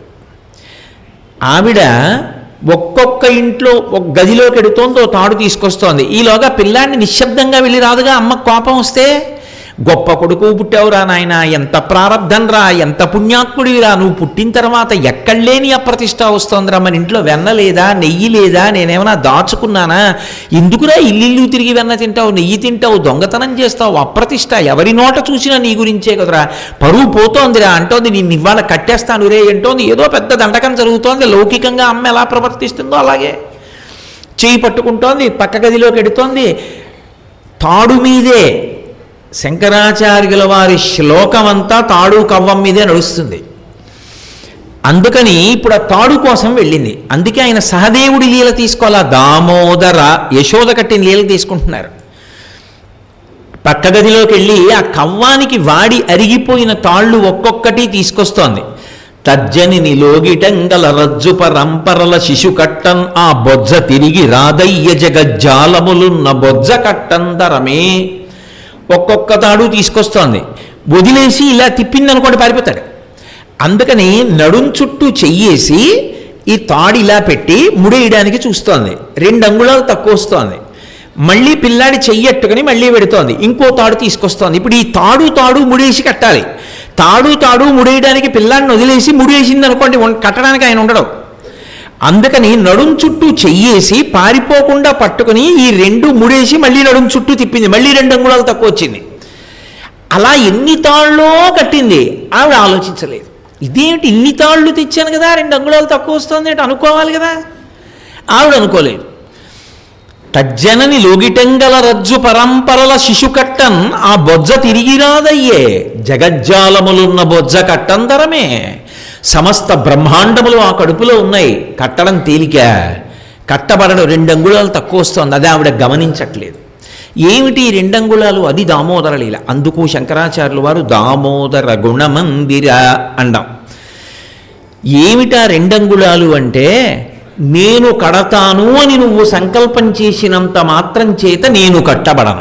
ఆవిడ ఒక్కొక్క ఇంట్లో ఒక గదిలోకి ఎడుతోందో తాడు తీసుకొస్తోంది ఈలోగా పిల్లాన్ని నిశ్శబ్దంగా వెళ్ళి రాదుగా అమ్మ కోపం వస్తే గొప్ప కొడుకు పుట్టావురా నాయన ఎంత ప్రారంధం రా ఎంత పుణ్యాత్ముడివిరా నువ్వు పుట్టిన తర్వాత ఎక్కడలేని అప్రతిష్ట వస్తోందిరా మన ఇంట్లో వెన్న లేదా నెయ్యి లేదా నేనేమైనా దాచుకున్నానా ఎందుకురా ఇల్లు తిరిగి వెన్న తింటావు నెయ్యి తింటావు దొంగతనం చేస్తావు అప్రతిష్ట ఎవరి నోట చూసినా నీ గురించే కదరా పరువు పోతోందిరా అంటోంది నేను ఇవాళ కట్టేస్తాను రే అంటోంది ఏదో పెద్ద దండకం జరుగుతోంది లౌకికంగా అమ్మ ఎలా ప్రవర్తిస్తుందో అలాగే చేయి పట్టుకుంటోంది పక్క గదిలోకి ఎడుతోంది తాడు మీదే శంకరాచార్యుల వారి శ్లోకమంతా తాడు కవ్వం మీదే నడుస్తుంది అందుకని ఇప్పుడు ఆ తాడు కోసం వెళ్ళింది అందుకే ఆయన సహదేవుడి లీల తీసుకోవాలా దామోదర యశోద కట్టిన లీల తీసుకుంటున్నారు పక్క గదిలోకి వెళ్ళి ఆ కవ్వానికి వాడి అరిగిపోయిన తాళ్ళు ఒక్కొక్కటి తీసుకొస్తోంది తజ్జని నిలోగిటంగల రజ్జు పరంపరల శిశు కట్టన్ ఆ బొజ్జ తిరిగి రాదయ్య జగజ్జాలములున్న బొజ్జ కట్టందరమే ఒక్కొక్క తాడు తీసుకొస్తోంది వదిలేసి ఇలా తిప్పిందనుకోండి పారిపోతాడు అందుకని నడుం చుట్టూ చెయ్యేసి ఈ తాడు ఇలా పెట్టి ముడేయడానికి చూస్తోంది రెండు అంగుళాలు తక్కువ వస్తోంది మళ్ళీ పిల్లాడి చెయ్యట్టుకుని మళ్ళీ పెడుతోంది ఇంకో తాడు తీసుకొస్తోంది ఇప్పుడు ఈ తాడు తాడు ముడేసి కట్టాలి తాడు తాడు ముడేయడానికి పిల్లాడిని వదిలేసి ముడేసింది అనుకోండి ఉన్- కట్టడానికి ఆయన ఉండడు అందుకని నడుం చుట్టూ చెయ్యేసి పారిపోకుండా పట్టుకుని ఈ రెండు ముడేసి మళ్ళీ నడుం చుట్టూ తిప్పింది మళ్ళీ రెండు అంగుళాలు తక్కువ వచ్చింది అలా ఎన్ని తాళ్ళో కట్టింది ఆవిడ ఆలోచించలేదు ఇదేమిటి ఇన్ని తాళ్ళు తెచ్చాను కదా రెండు అంగుళాలు తక్కువ వస్తుంది అంటే అనుకోవాలి కదా ఆవిడ అనుకోలేదు తజ్జనని లోగిటంగల రజ్జు పరంపరల శిశు కట్టన్ ఆ బొజ్జ తిరిగి రాదయ్యే జగజ్జాలములున్న బొజ్జ కట్టంతరమే సమస్త బ్రహ్మాండములు ఆ కడుపులో ఉన్నాయి కట్టడం తేలిక కట్టబడడం రెండు అంగుళాలు తక్కువ వస్తుంది అది ఆవిడ గమనించట్లేదు ఏమిటి ఈ రెండంగుళాలు అది దామోదర లీల అందుకు శంకరాచార్యులు వారు దామోదర గుణమందిర అండం ఏమిటా రెండంగుళాలు అంటే నేను కడతాను అని నువ్వు సంకల్పం చేసినంత మాత్రం చేత నేను కట్టబడను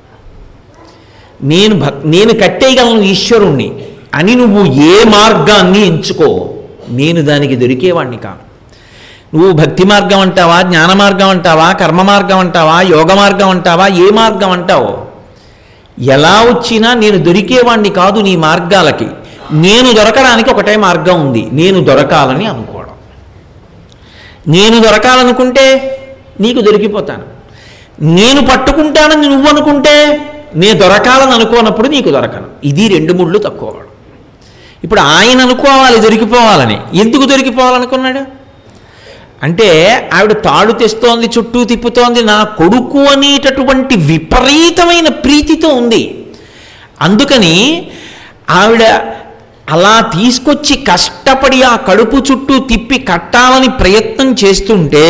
నేను భక్ నేను కట్టేయగలను ఈశ్వరుణ్ణి అని నువ్వు ఏ మార్గాన్ని ఎంచుకో నేను దానికి దొరికేవాణ్ణి కాను నువ్వు భక్తి మార్గం అంటావా జ్ఞాన మార్గం అంటావా కర్మ మార్గం అంటావా యోగ మార్గం అంటావా ఏ మార్గం అంటావో ఎలా వచ్చినా నేను దొరికేవాణ్ణి కాదు నీ మార్గాలకి నేను దొరకడానికి ఒకటే మార్గం ఉంది నేను దొరకాలని అనుకోవడం నేను దొరకాలనుకుంటే నీకు దొరికిపోతాను నేను పట్టుకుంటానని నువ్వు అనుకుంటే నేను దొరకాలని అనుకోనప్పుడు నీకు దొరకను ఇది రెండు ముళ్ళు తక్కువ ఇప్పుడు ఆయన అనుకోవాలి దొరికిపోవాలని ఎందుకు దొరికిపోవాలనుకున్నాడు అంటే ఆవిడ తాడు తెస్తోంది చుట్టూ తిప్పుతోంది నా కొడుకు అనేటటువంటి విపరీతమైన ప్రీతితో ఉంది అందుకని ఆవిడ అలా తీసుకొచ్చి కష్టపడి ఆ కడుపు చుట్టూ తిప్పి కట్టాలని ప్రయత్నం చేస్తుంటే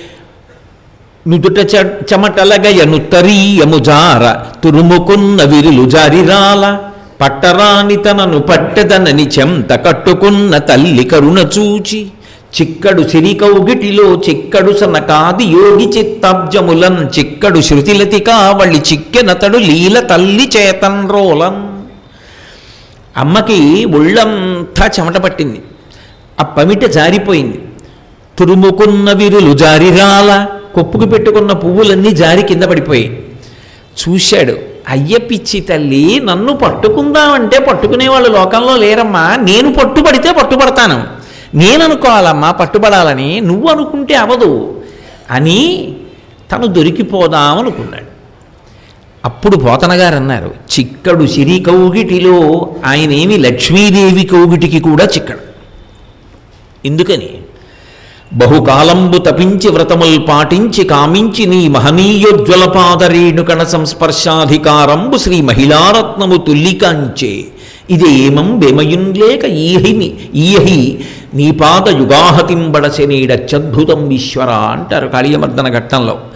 నుదుట చ- చెమటలగయను తరీయము జార తురుముకున్న విరులు జారిరాల పట్టరాని తనను పట్టెదనని చెంత కట్టుకున్న తల్లి కరుణ చూచి చిక్కడు సిరికౌగిటిలో చిక్కడు సనకాది యోగి చిత్తాబ్జములన్ చిక్కడు శృతిలతి కావళి చిక్కెనతడు లీల తల్లి చేతన్ రోలన్ అమ్మకి ఒళ్ళంతా చెమట పట్టింది ఆ పమిట జారిపోయింది తురుముకున్న విరులు జారిరాల కొప్పుకు పెట్టుకున్న పువ్వులన్నీ జారి కింద పడిపోయాయి చూశాడు అయ్య పిచ్చి తల్లి నన్ను పట్టుకుందామంటే పట్టుకునేవాళ్ళు లోకంలో లేరమ్మా నేను పట్టుబడితే పట్టుబడతాను నేను అనుకోవాలమ్మా పట్టుబడాలని నువ్వు అనుకుంటే అవదు అని తను దొరికిపోదామనుకున్నాడు అప్పుడు పోతన గారు అన్నారు చిక్కడు సిరి కౌగిటిలో ఆయన ఏమి లక్ష్మీదేవి కౌగిటికి కూడా చిక్కడు ఎందుకని బహుకాలంబు తపించి వ్రతముల్ పాటించి కామించి నీ మహనీయోజ్వలపాద రేణుకణ సంస్పర్శాధికారంబు శ్రీ మహిళారత్నము తుల్లికాంచే ఇదేమం బెమయున్లేక ఈహిని ఈయహి నీ పాద యుగాహతింబడసెనీడచ్చద్భుతం ఈశ్వర అంటారు కాళీయమర్దన ఘట్టంలో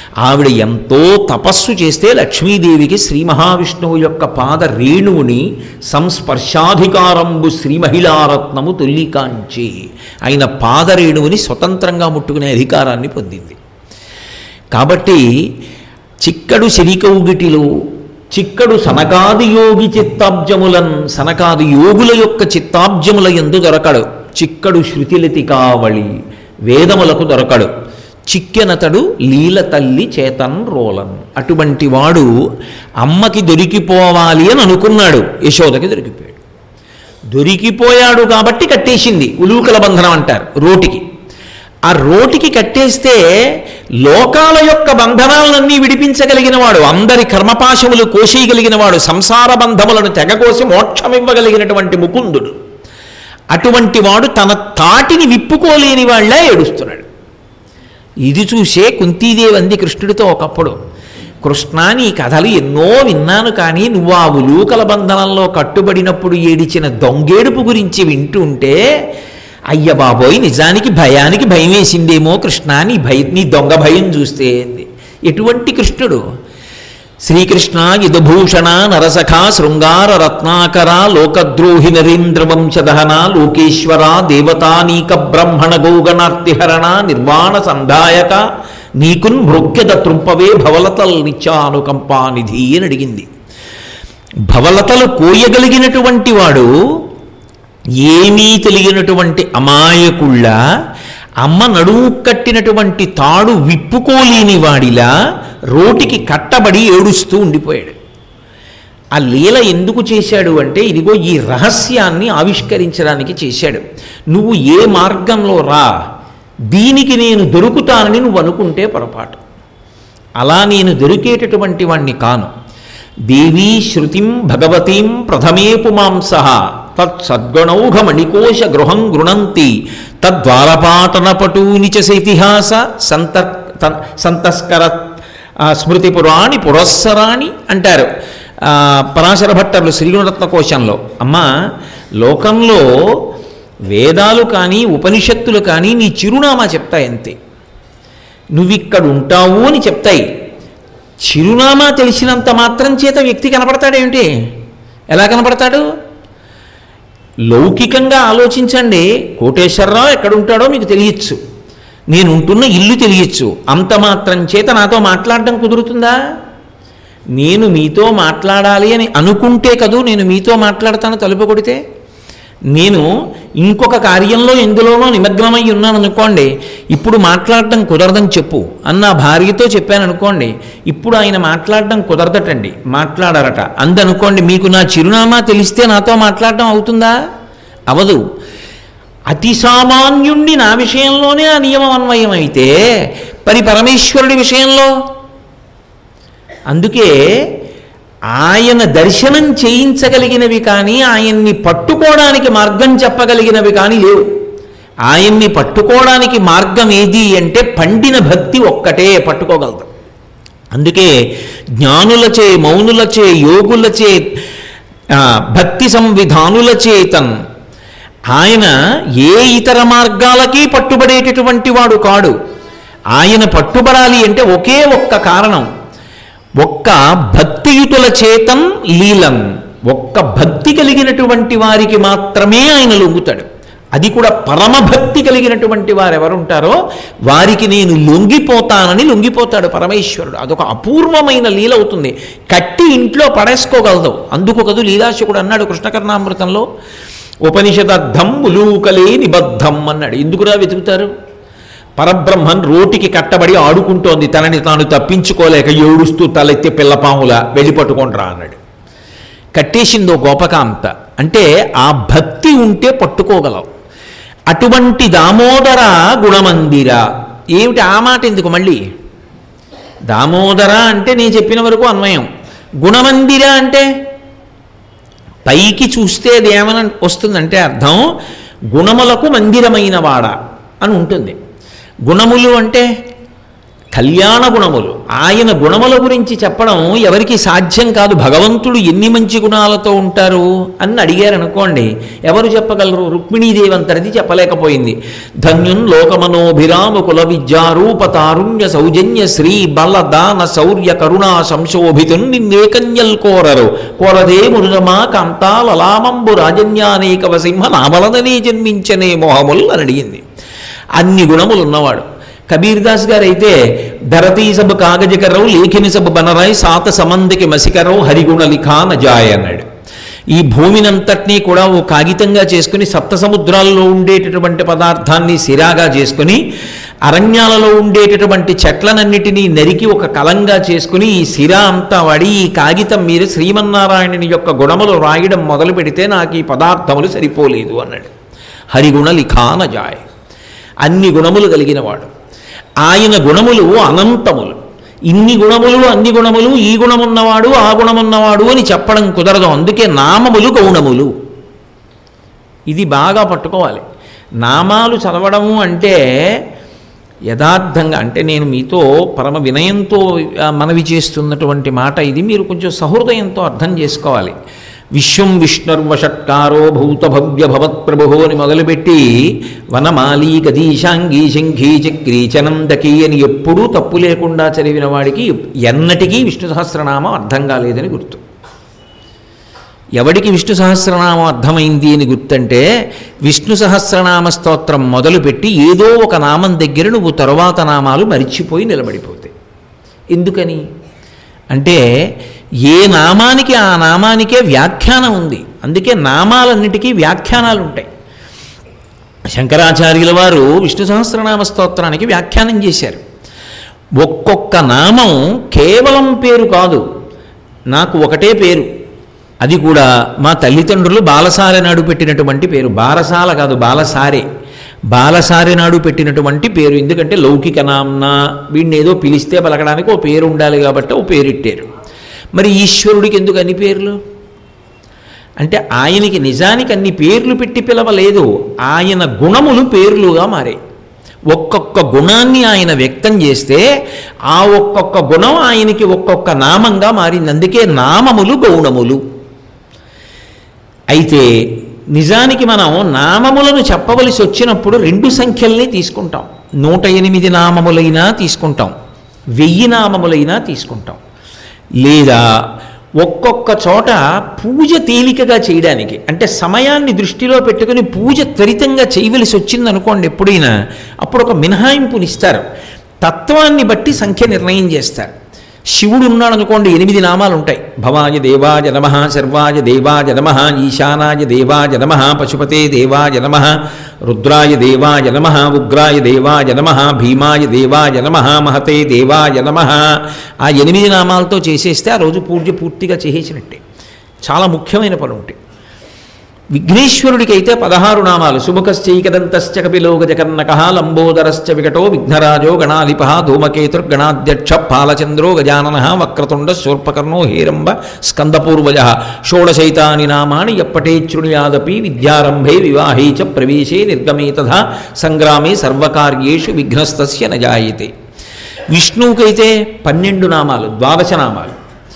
ఆవిడ ఎంతో తపస్సు చేస్తే లక్ష్మీదేవికి శ్రీ మహావిష్ణువు యొక్క పాద రేణువుని సంస్పర్శాధికారంబు శ్రీ మహిళారత్నము తొల్లికాంచి ఆయన పాద రేణువుని స్వతంత్రంగా ముట్టుకునే అధికారాన్ని పొందింది కాబట్టి చిక్కడు శరికౌగిటిలో చిక్కడు సనకాది యోగి చిత్తాబ్జములన్ సనకాది యోగుల యొక్క చిత్తాబ్జముల ఎందు దొరకడు చిక్కడు శృతిలతి కావళి వేదములకు దొరకడు చిక్కెనతడు లీల తల్లి చేతన్ రోలన్ అటువంటి వాడు అమ్మకి దొరికిపోవాలి అని అనుకున్నాడు యశోదకి దొరికిపోయాడు దొరికిపోయాడు కాబట్టి కట్టేసింది ఉలూకల బంధనం అంటారు రోటికి ఆ రోటికి కట్టేస్తే లోకాల యొక్క బంధనాలన్నీ విడిపించగలిగిన వాడు అందరి కర్మపాశములు కోసేయగలిగిన వాడు సంసార బంధములను తెగకోసి మోక్షమివ్వగలిగినటువంటి ముకుందుడు అటువంటి వాడు తన తాటిని విప్పుకోలేని వాళ్ళ ఏడుస్తున్నాడు ఇది చూసే కుంతీదేవి అంది కృష్ణుడితో ఒకప్పుడు కృష్ణ నీ కథలు ఎన్నో విన్నాను కానీ నువ్వు ఆ ఉలూకల బంధనంలో కట్టుబడినప్పుడు ఏడిచిన దొంగేడుపు గురించి వింటుంటే అయ్య బాబోయ్ నిజానికి భయానికి భయం వేసిందేమో కృష్ణ నీ భయ నీ దొంగ భయం చూస్తే అంది. ఎటువంటి కృష్ణుడు శ్రీకృష్ణ యుధభూషణ నరసఖ శృంగార రత్నాకర లోకద్రోహి నరేంద్రవంశదహన లోకేశ్వర దేవతానీక బ్రహ్మణ గోగణార్తిహరణ నిర్వాణ సంధాయక నీకున్ మృక్యద త్రుంపవే భవలతల్ నిత్యానుకంపానిధి అని అడిగింది భవలతలు కోయగలిగినటువంటి వాడు ఏమీ తెలియనటువంటి అమాయకుళ్ళ అమ్మ నడుము కట్టినటువంటి తాడు విప్పుకోలేని వాడిలా రోటికి కట్టబడి ఏడుస్తూ ఉండిపోయాడు ఆ లీల ఎందుకు చేశాడు అంటే ఇదిగో ఈ రహస్యాన్ని ఆవిష్కరించడానికి చేశాడు నువ్వు ఏ మార్గంలో రా దీనికి నేను దొరుకుతానని నువ్వు అనుకుంటే పొరపాటు అలా నేను దొరికేటటువంటి వాణ్ణి కాను దేవీ శృతిం భగవతీం ప్రథమే పుమాంస తత్సద్గణౌఘమణికోశ గృహం గృణంతి తద్వారపాటనపటూని చ ఇతిహాస సంత త- సంతస్కర ఆ, స్మృతి పురాణి పురస్సరాణి అంటారు ఆ, పరాశర భట్టర్లు శ్రీగుణరత్న కోశంలో అమ్మ లోకంలో వేదాలు కానీ ఉపనిషత్తులు కానీ నీ చిరునామా చెప్తాయి అంతే నువ్విక్కడ ఉంటావు అని చెప్తాయి చిరునామా తెలిసినంత మాత్రం చేత వ్యక్తి కనపడతాడేమిటి ఎలా కనపడతాడు లౌకికంగా ఆలోచించండి కోటేశ్వరరావు ఎక్కడుంటాడో మీకు తెలియచ్చు నేను ఉంటున్న ఇల్లు తెలియచ్చు అంత మాత్రం చేత నాతో మాట్లాడడం కుదురుతుందా నేను మీతో మాట్లాడాలి అని అనుకుంటే కదూ నేను మీతో మాట్లాడతాను తలుపు కొడితే నేను ఇంకొక కార్యంలో ఎందులోనో నిమగ్నమై ఉన్నాను అనుకోండి ఇప్పుడు మాట్లాడడం కుదరదని చెప్పు అన్న భార్యతో చెప్పాను అనుకోండి ఇప్పుడు ఆయన మాట్లాడడం కుదరదటండి మాట్లాడరట అందనుకోండి మీకు నా చిరునామా తెలిస్తే నాతో మాట్లాడడం అవుతుందా అవదు అతి సామాన్యుణ్ణి నా విషయంలోనే ఆ నియమం అన్వయం అయితే పరి పరమేశ్వరుడి విషయంలో అందుకే ఆయన దర్శనం చేయించగలిగినవి కానీ ఆయన్ని పట్టుకోవడానికి మార్గం చెప్పగలిగినవి కానీ లేవు ఆయన్ని పట్టుకోవడానికి మార్గం ఏది అంటే పండిన భక్తి ఒక్కటే పట్టుకోగలదు అందుకే జ్ఞానులచే మౌనులచే యోగులచే ఆ, భక్తి సంవిధానులచే తన్ ఆయన ఏ ఇతర మార్గాలకి పట్టుబడేటటువంటి వాడు కాడు ఆయన పట్టుబడాలి అంటే ఒకే ఒక్క కారణం ఒక్క భక్తియుతుల చేతం లీలం ఒక్క భక్తి కలిగినటువంటి వారికి మాత్రమే ఆయన లొంగుతాడు అది కూడా పరమభక్తి కలిగినటువంటి వారు ఎవరుంటారో వారికి నేను లొంగిపోతానని లొంగిపోతాడు పరమేశ్వరుడు అదొక అపూర్వమైన లీల అవుతుంది కట్టి ఇంట్లో పడేసుకోగలదు అందుకు కదూ లీలాశకుడు అన్నాడు కృష్ణకర్ణామృతంలో ఉపనిషదద్ధం ఉలూకలే నిబద్ధం అన్నాడు ఎందుకురా వెతుకుతారు పరబ్రహ్మన్ రోటికి కట్టబడి ఆడుకుంటోంది తనని తాను తప్పించుకోలేక ఏడుస్తూ తలెత్తి పిల్లపాముల వెళ్ళి పట్టుకోండిరా అన్నాడు కట్టేసిందో గోపకాంత అంటే ఆ భక్తి ఉంటే పట్టుకోగలవు అటువంటి దామోదర గుణమందిర ఏమిటి ఆ మాట ఎందుకు మళ్ళీ దామోదర అంటే నేను చెప్పిన వరకు అన్వయం గుణమందిర అంటే పైకి చూస్తే అది ఏమని వస్తుందంటే అర్థం గుణములకు మందిరమైన వాడ అని ఉంటుంది గుణములు అంటే కళ్యాణ గుణములు ఆయన గుణముల గురించి చెప్పడం ఎవరికి సాధ్యం కాదు భగవంతుడు ఎన్ని మంచి గుణాలతో ఉంటారు అని అడిగారు అనుకోండి ఎవరు చెప్పగలరు రుక్మిణీదేవి అంతటిది చెప్పలేకపోయింది ధన్యున్ లోకమనోభిరామ కుల విద్యారూప తారుణ్య సౌజన్య శ్రీ బల దాన శౌర్య కరుణా సంశోభితున్ నిన్నేకన్యల్ కోరరు కోరదే మురుగమా కాంతాలలామంబు రాజన్యానేకవ సింహ నామలదనే జన్మించనే మోహముల్ అని అడిగింది అన్ని గుణములు ఉన్నవాడు కబీర్ దాస్ గారు అయితే ధరతీ సబ్ కాగజకరవు లేఖిని సబ్ బనరాయ్ సాత సమందికి మసికరవు హరిగుణ లిఖా నజాయ్ అన్నాడు ఈ భూమినంతటినీ కూడా ఓ కాగితంగా చేసుకుని సప్త సముద్రాల్లో ఉండేటటువంటి పదార్థాన్ని సిరాగా చేసుకుని అరణ్యాలలో ఉండేటటువంటి చెట్లనన్నిటినీ నరికి ఒక కలంగా చేసుకుని ఈ సిరా అంతా వాడి ఈ కాగితం మీద శ్రీమన్నారాయణుని యొక్క గుణములు రాయడం మొదలు పెడితే నాకు ఈ పదార్థములు సరిపోలేదు అన్నాడు హరిగుణ లిఖాన జాయ్ అన్ని గుణములు కలిగినవాడు ఆయన గుణములు అనంతములు ఇన్ని గుణములు అన్ని గుణములు ఈ గుణమున్నవాడు ఆ గుణమున్నవాడు అని చెప్పడం కుదరదు అందుకే నామములు గౌణములు ఇది బాగా పట్టుకోవాలి నామాలు చదవడము అంటే యథార్థంగా అంటే నేను మీతో పరమ వినయంతో ఆ, మనవి చేస్తున్నటువంటి మాట ఇది మీరు కొంచెం సహృదయంతో అర్థం చేసుకోవాలి విశ్వం విష్ణుర్వషట్కారో భూత భవ్య భవత్ప్రభు అని మొదలుపెట్టి వనమాలి గదీశాంగీ శంఖీ చక్రీ చనందకీ అని ఎప్పుడూ తప్పు లేకుండా చదివిన వాడికి ఎన్నటికీ విష్ణు సహస్రనామం అర్థం కాలేదని గుర్తు ఎవడికి విష్ణు సహస్రనామం అర్థమైంది అని గుర్తంటే విష్ణు సహస్రనామ స్తోత్రం మొదలుపెట్టి ఏదో ఒక నామం దగ్గర నువ్వు తరువాత నామాలు మరిచిపోయి నిలబడిపోతాయి ఎందుకని అంటే ఏ నామానికి ఆ నామానికే వ్యాఖ్యానం ఉంది అందుకే నామాలన్నిటికీ వ్యాఖ్యానాలు ఉంటాయి శంకరాచార్యుల వారు విష్ణు సహస్రనామ స్తోత్రానికి వ్యాఖ్యానం చేశారు ఒక్కొక్క నామం కేవలం పేరు కాదు నాకు ఒకటే పేరు అది కూడా మా తల్లిదండ్రులు బాలసారి నాడు పెట్టినటువంటి పేరు బారసాల కాదు బాలసారే బాలసారి నాడు పెట్టినటువంటి పేరు ఎందుకంటే లౌకిక నామ్న వీడిని ఏదో పిలిస్తే పలకడానికి ఓ పేరు ఉండాలి కాబట్టి ఓ పేరు ఇట్టారు మరి ఈశ్వరుడికి ఎందుకు అన్ని పేర్లు అంటే ఆయనకి నిజానికి అన్ని పేర్లు పెట్టి పిలవలేదు ఆయన గుణములు పేర్లుగా మారాయి ఒక్కొక్క గుణాన్ని ఆయన వ్యక్తం చేస్తే ఆ ఒక్కొక్క గుణం ఆయనకి ఒక్కొక్క నామంగా మారింది అందుకే నామములు గౌణములు అయితే నిజానికి మనం నామములను చెప్పవలసి వచ్చినప్పుడు రెండు సంఖ్యల్ని తీసుకుంటాం నూట ఎనిమిది నామములైనా తీసుకుంటాం వెయ్యి నామములైనా తీసుకుంటాం లేదా ఒక్కొక్క చోట పూజ తేలికగా చేయడానికి అంటే సమయాన్ని దృష్టిలో పెట్టుకుని పూజ త్వరితంగా చేయవలసి వచ్చిందనుకోండి ఎప్పుడైనా అప్పుడు ఒక మినహాయింపునిస్తారు తత్వాన్ని బట్టి సంఖ్య నిర్ణయం చేస్తారు శివుడు ఉన్నాడు అనుకోండి ఎనిమిది నామాలు ఉంటాయి భవాయ దేవాయ నమ సర్వాయ దేవాయ నమ ఈశానాయ దేవాయ నమ పశుపతే దేవాయ నమ రుద్రాయ దేవాయ నమ ఉగ్రాయ దేవాయ నమ భీమాయ దేవాయ నమ మహతే దేవాయ నమ ఆ ఎనిమిది నామాలతో చేసేస్తే ఆ రోజు పూజ పూర్తిగా చేసేసినట్టే చాలా ముఖ్యమైన పనులు ఉంటాయి విఘ్నేశ్వరుడికైతే పదహారు నామాలు సుముఖశ్చైకదంతశ్చ కపిలో గజకర్ణక లంబోదరశ్చ వికటో విఘ్నరాజో గణాధిప ధూమకేతుర్గణాధ్యక్ష పాలచంద్రో గజానన వక్రతుండ శూర్పకర్ణో హేరంబ స్కందపూర్వజ షోడశైతాని నామాని ఎప్పటేచ్రుణ్యాదపి విద్యారంభే వివాహే చ ప్రవేశే నిర్గమే తథా సంగ్రామే సర్వకార్యేషు విఘ్నస్తస్య నజాయతే విష్ణువుకైతే పన్నెండు నామాలు ద్వాదశ నామాలు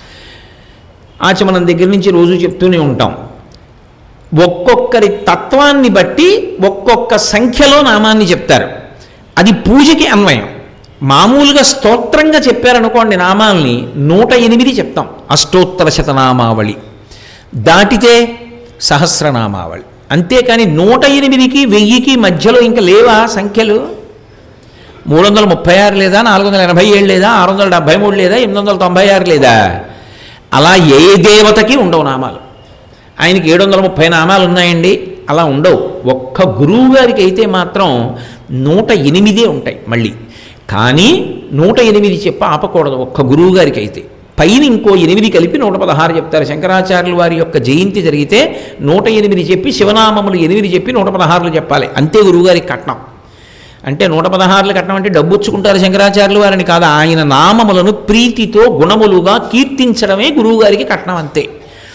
ఆచమనం దగ్గర నుంచి రోజు చెప్తూనే ఉంటాం ఒక్కొక్కరి తత్వాన్ని బట్టి ఒక్కొక్క సంఖ్యలో నామాన్ని చెప్తారు అది పూజకి అన్వయం మామూలుగా స్తోత్రంగా చెప్పారనుకోండి నామాల్ని నూట ఎనిమిది చెప్తాం అష్టోత్తర శతనామావళి దాటితే సహస్రనామావళి అంతేకాని నూట ఎనిమిదికి వెయ్యికి మధ్యలో ఇంకా లేవా సంఖ్యలు మూడు వందల ముప్పై ఆరు లేదా నాలుగు వందల ఎనభై ఏడు లేదా ఆరు వందల డెబ్భై మూడు లేదా ఎనిమిది వందల తొంభై ఆరు లేదా అలా ఏ దేవతకి ఉండవు నామాలు ఆయనకి ఏడు వందల ముప్పై నామాలు ఉన్నాయండి అలా ఉండవు ఒక్క గురువు గారికి అయితే మాత్రం నూట ఎనిమిదే ఉంటాయి మళ్ళీ కానీ నూట ఎనిమిది చెప్ప ఆపకూడదు ఒక్క గురువు గారికి అయితే పైన ఇంకో ఎనిమిది కలిపి నూట పదహారు చెప్తారు శంకరాచార్యుల వారి యొక్క జయంతి జరిగితే నూట ఎనిమిది చెప్పి శివనామములు ఎనిమిది చెప్పి నూట పదహారులు చెప్పాలి అంతే గురువుగారికి కట్నం అంటే నూట పదహారులు కట్నం అంటే డబ్బు వచ్చుకుంటారు శంకరాచార్యులు వారిని కాదు ఆయన నామములను ప్రీతితో గుణములుగా కీర్తించడమే గురువుగారికి కట్నం అంతే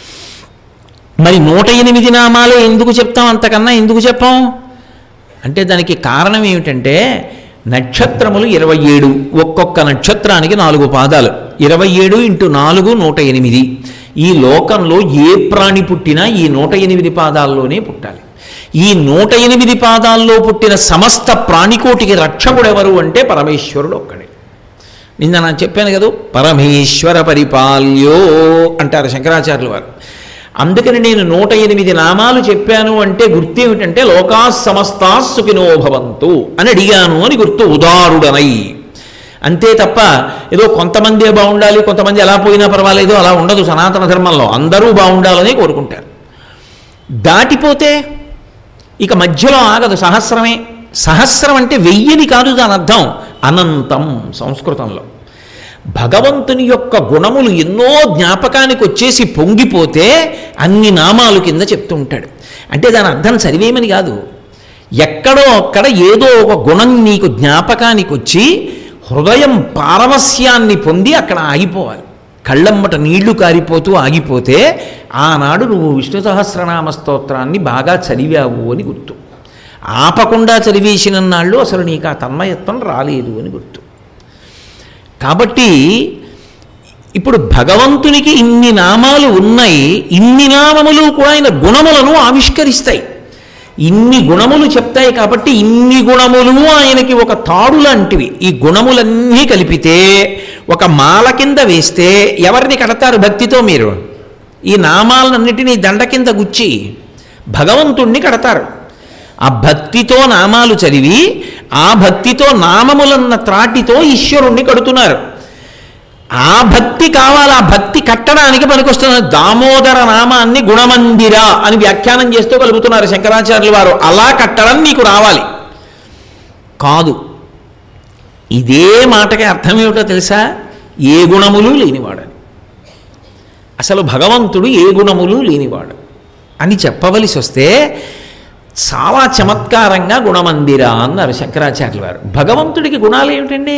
మరి నూట ఎనిమిది నామాలే ఎందుకు చెప్తాం అంతకన్నా ఎందుకు చెప్పాం అంటే దానికి కారణం ఏమిటంటే నక్షత్రములు ఇరవై ఏడు ఒక్కొక్క నక్షత్రానికి నాలుగు పాదాలు ఇరవై ఏడు ఇంటూ నాలుగు నూట ఎనిమిది ఈ లోకంలో ఏ ప్రాణి పుట్టినా ఈ నూట ఎనిమిది పాదాల్లోనే పుట్టాలి ఈ నూట ఎనిమిది పాదాల్లో పుట్టిన సమస్త ప్రాణికోటికి రక్షకుడు ఎవరు అంటే పరమేశ్వరుడు ఒక్కడే నిన్న నేను చెప్పాను కదా పరమేశ్వర పరిపాల్యో అంటారు శంకరాచార్యుల వారు అందుకని నేను నూట ఎనిమిది నామాలు చెప్పాను అంటే గుర్తు ఏమిటంటే లోకా సమస్తా సుఖినో భవంతు అని అడిగాను అని గుర్తు ఉదారుడనై అంతే తప్ప ఏదో కొంతమందే బాగుండాలి కొంతమంది ఎలా పోయినా పర్వాలేదు అలా ఉండదు సనాతన ధర్మంలో అందరూ బాగుండాలని కోరుకుంటారు దాటిపోతే ఇక మధ్యలో ఆగదు సహస్రమే సహస్రం అంటే వెయ్యిని కాదు దాని అర్థం అనంతం సంస్కృతంలో భగవంతుని యొక్క గుణములు ఎన్నో జ్ఞాపకానికి వచ్చేసి పొంగిపోతే అన్ని నామాలు కింద చెప్తుంటాడు అంటే దాని అర్థం చదివేమని కాదు ఎక్కడో అక్కడ ఏదో ఒక గుణం నీకు జ్ఞాపకానికి వచ్చి హృదయం పారవస్యాన్ని పొంది అక్కడ ఆగిపోవాలి కళ్ళమ్మట నీళ్లు కారిపోతూ ఆగిపోతే ఆనాడు నువ్వు విష్ణు సహస్రనామ స్తోత్రాన్ని బాగా చదివావు అని గుర్తు ఆపకుండా చదివేసిన నాళ్ళు అసలు నీకు ఆ తన్మయత్వం రాలేదు అని గుర్తు కాబట్టి ఇప్పుడు భగవంతునికి ఇన్ని నామాలు ఉన్నాయి ఇన్ని నామములు కూడా ఆయన గుణములను ఆవిష్కరిస్తాయి ఇన్ని గుణములు చెప్తాయి కాబట్టి ఇన్ని గుణములు ఆయనకి ఒక తాడు లాంటివి ఈ గుణములన్నీ కలిపితే ఒక మాల కింద వేస్తే ఎవరిని కడతారు భక్తితో మీరు ఈ నామాలన్నిటినీ దండ కింద గుచ్చి భగవంతుణ్ణి కడతారు ఆ భక్తితో నామాలు చదివి ఆ భక్తితో నామములన్న త్రాటితో ఈశ్వరుణ్ణి కడుతున్నారు ఆ భక్తి కావాలి ఆ భక్తి కట్టడానికి పనికొస్తున్న దామోదర నామాన్ని గుణమందిర అని వ్యాఖ్యానం చేస్తూ కలుపుతున్నారు శంకరాచార్యులు వారు అలా కట్టడం నీకు రావాలి కాదు ఇదే మాటకి అర్థం ఏమిటో తెలుసా ఏ గుణములు లేనివాడని అసలు భగవంతుడు ఏ గుణములు లేనివాడు అని చెప్పవలసి వస్తే చాలా చమత్కారంగా గుణమందిర అన్నారు శంకరాచార్యుల వారు భగవంతుడికి గుణాలు ఏమిటండి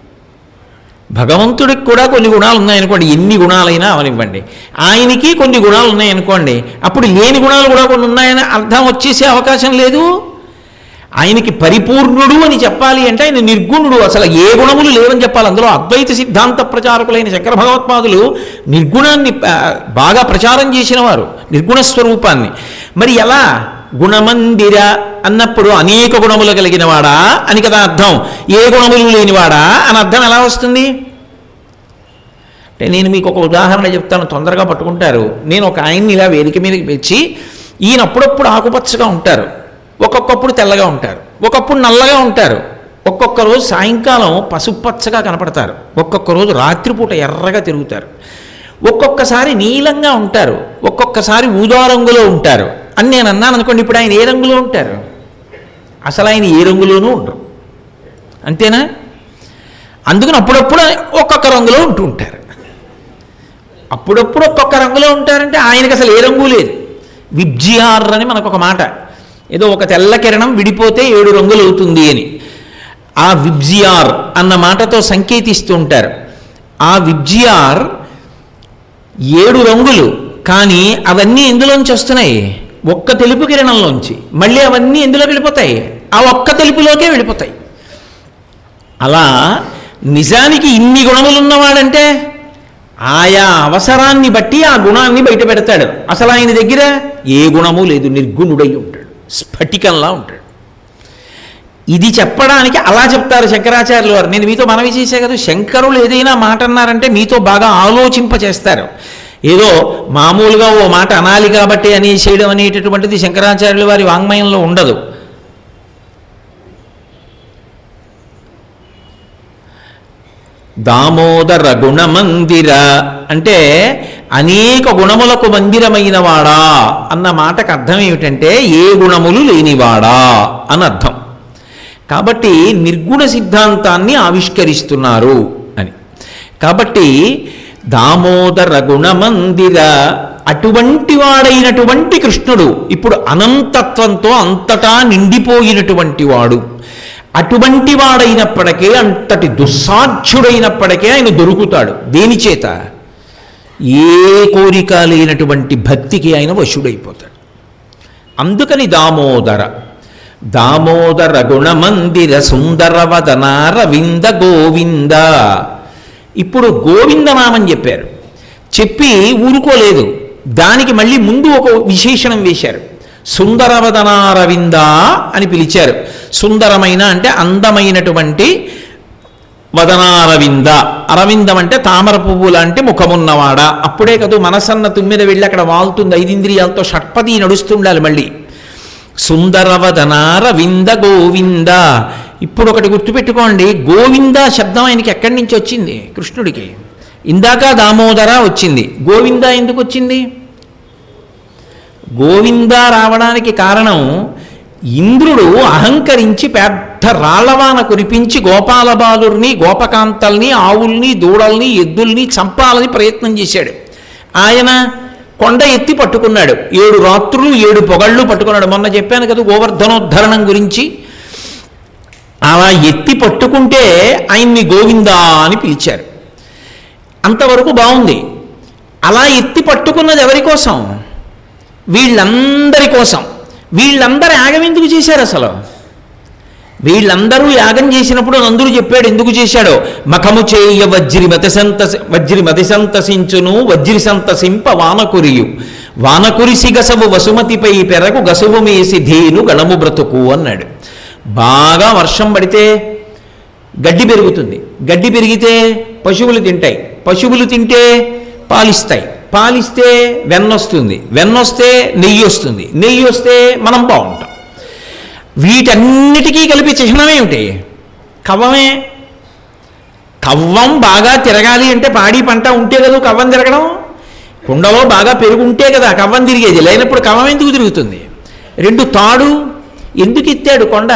భగవంతుడికి కూడా కొన్ని గుణాలు ఉన్నాయనుకోండి ఎన్ని గుణాలైనా అవనివ్వండి ఆయనకి కొన్ని గుణాలు ఉన్నాయనుకోండి అప్పుడు లేని గుణాలు కూడా కొన్ని ఉన్నాయని అర్థం వచ్చేసే అవకాశం లేదు ఆయనకి పరిపూర్ణుడు అని చెప్పాలి అంటే ఆయన నిర్గుణుడు అసలు ఏ గుణములు లేవని చెప్పాలి అందులో అద్వైత సిద్ధాంత ప్రచారకులైన శంకర భగవత్పాదులు నిర్గుణాన్ని ఆ, బాగా ప్రచారం చేసిన వారు నిర్గుణ స్వరూపాన్ని మరి ఎలా గుణమందిర అన్నప్పుడు అనేక గుణములు కలిగిన వాడా అని కదా అర్థం ఏ గుణములు లేనివాడా అని అర్థం ఎలా వస్తుంది అంటే నేను మీకు ఒక ఉదాహరణ చెప్తాను తొందరగా పట్టుకుంటారు నేను ఒక ఆయన్ని ఇలా వేదిక మీదకి పెంచి ఈయన అప్పుడప్పుడు ఆకుపచ్చగా ఉంటారు ఒక్కొక్కప్పుడు తెల్లగా ఉంటారు ఒకప్పుడు నల్లగా ఉంటారు ఒక్కొక్క రోజు సాయంకాలం పసుపచ్చగా కనపడతారు ఒక్కొక్క రోజు రాత్రిపూట ఎర్రగా తిరుగుతారు ఒక్కొక్కసారి నీలంగా ఉంటారు ఒక్కొక్కసారి ఊదా రంగులో ఉంటారు అని నేను అన్నాను అనుకోండి ఇప్పుడు ఆయన ఏ రంగులో ఉంటారు అసలు ఆయన ఏ రంగులోనూ ఉండరు అంతేనా అందుకని అప్పుడప్పుడు ఒక్కొక్క రంగులో ఉంటూ ఉంటారు అప్పుడప్పుడు ఒక్కొక్క రంగులో ఉంటారంటే ఆయనకి అసలు ఏ రంగు లేదు విబ్జిఆర్ అని మనకు ఒక మాట ఏదో ఒక తెల్ల కిరణం విడిపోతే ఏడు రంగులు అవుతుంది అని ఆ విబ్జిఆర్ అన్న మాటతో సంకేతిస్తూ ఉంటారు ఆ విబ్జిఆర్ ఏడు రంగులు కానీ అవన్నీ ఎందులోంచి వస్తున్నాయి ఒక్క తెలుపు కిరణంలోంచి మళ్ళీ అవన్నీ ఎందులో వెళ్ళిపోతాయి ఆ ఒక్క తెలుపులోకే వెళ్ళిపోతాయి అలా నిజానికి ఇన్ని గుణములు ఉన్నవాడంటే ఆయా అవసరాన్ని బట్టి ఆ గుణాన్ని బయట పెడతాడు అసలు ఆయన దగ్గర ఏ గుణము లేదు నిర్గుణుడై ఉంటాడు స్ఫటికంలా ఉంటాడు ఇది చెప్పడానికి అలా చెప్తారు శంకరాచార్యులు వారు నేను మీతో మనవి చేసే కదా శంకరులు ఏదైనా మాట అన్నారంటే మీతో బాగా ఆలోచింప చేస్తారు ఏదో మామూలుగా ఓ మాట అనాలి కాబట్టి అని చేయడం అనేటటువంటిది శంకరాచార్యుల వారి వాంగ్మయంలో ఉండదు దామోదర గుణమందిర అంటే అనేక గుణములకు మందిరమైన వాడా అన్న మాటకు అర్థం ఏమిటంటే ఏ గుణములు లేనివాడా అని అర్థం కాబట్టి నిర్గుణ సిద్ధాంతాన్ని ఆవిష్కరిస్తున్నారు అని కాబట్టి దామోదర గుణమందిర అటువంటి వాడైనటువంటి కృష్ణుడు ఇప్పుడు అనంతత్వంతో అంతటా నిండిపోయినటువంటి వాడు అటువంటి వాడైనప్పటికీ అంతటి దుస్సాధ్యుడైనప్పటికీ ఆయన దొరుకుతాడు దేని చేత ఏ కోరిక లేనటువంటి భక్తికి ఆయన వశుడైపోతాడు అందుకని దామోదర దామోదర గుణమందిర సుందర వదనారవింద గోవింద ఇప్పుడు గోవిందనామని చెప్పారు చెప్పి ఊరుకోలేదు దానికి మళ్ళీ ముందు ఒక విశేషణం వేశారు సుందరవదనారవింద అని పిలిచారు సుందరమైన అంటే అందమైనటువంటి వదనారవింద అరవిందం అంటే తామర పువ్వు లాంటి ముఖమున్నవాడ అప్పుడే కదూ మనసన్న తుమ్మిద వెళ్ళి అక్కడ వాళ్తుంది ఐదింద్రియాలతో షట్పది నడుస్తుండాలి మళ్ళీ సుందరవదనారవింద గోవింద ఇప్పుడు ఒకటి గుర్తుపెట్టుకోండి గోవింద శబ్దం ఆయనకి ఎక్కడి నుంచి వచ్చింది కృష్ణుడికి ఇందాక దామోదర వచ్చింది గోవింద ఎందుకు వచ్చింది గోవింద రావడానికి కారణం ఇంద్రుడు అహంకరించి పెద్ద రాళ్లవాన కురిపించి గోపాలబాలుర్ని గోపకాంతల్ని ఆవుల్ని దూడల్ని ఎద్దుల్ని చంపాలని ప్రయత్నం చేశాడు ఆయన కొండ ఎత్తి పట్టుకున్నాడు ఏడు రాత్రులు ఏడు పొగళ్ళు పట్టుకున్నాడు మొన్న చెప్పాను కదా గోవర్ధనోద్ధరణం గురించి అలా ఎత్తి పట్టుకుంటే ఆయన్ని గోవిందా అని పిలిచారు అంతవరకు బాగుంది అలా ఎత్తి పట్టుకున్నది ఎవరి కోసం వీళ్ళందరి కోసం వీళ్ళందరూ యాగం ఎందుకు చేశారు అసలు వీళ్ళందరూ యాగం చేసినప్పుడు నందుడు చెప్పాడు ఎందుకు చేశాడో మఖము చేయ వజ్రి మతిసంత వజ్రి మతిసంతసించును వజ్రి సంతసింప వానకురియు వానకురిసి గసవు వసుమతిపై పెరగు గసవు మేసి ధేను గణము బ్రతుకు అన్నాడు బాగా వర్షం పడితే గడ్డి పెరుగుతుంది గడ్డి పెరిగితే పశువులు తింటాయి పశువులు తింటే పాలిస్తాయి పాలిస్తే వెన్నొస్తుంది వెన్నొస్తే నెయ్యి వస్తుంది నెయ్యి వస్తే మనం బాగుంటాం వీటన్నిటికీ కలిపి చిహ్నం ఏమిటి కవ్వమే కవ్వం బాగా తిరగాలి అంటే పాడి పంట ఉంటే కదా కవ్వం తిరగడం కుండలో బాగా పెరుగుంటే కదా కవ్వం తిరిగేది లేనప్పుడు కవ్వం ఎందుకు తిరుగుతుంది రెండు తాడు ఎందుకు ఎత్తాడు కొండ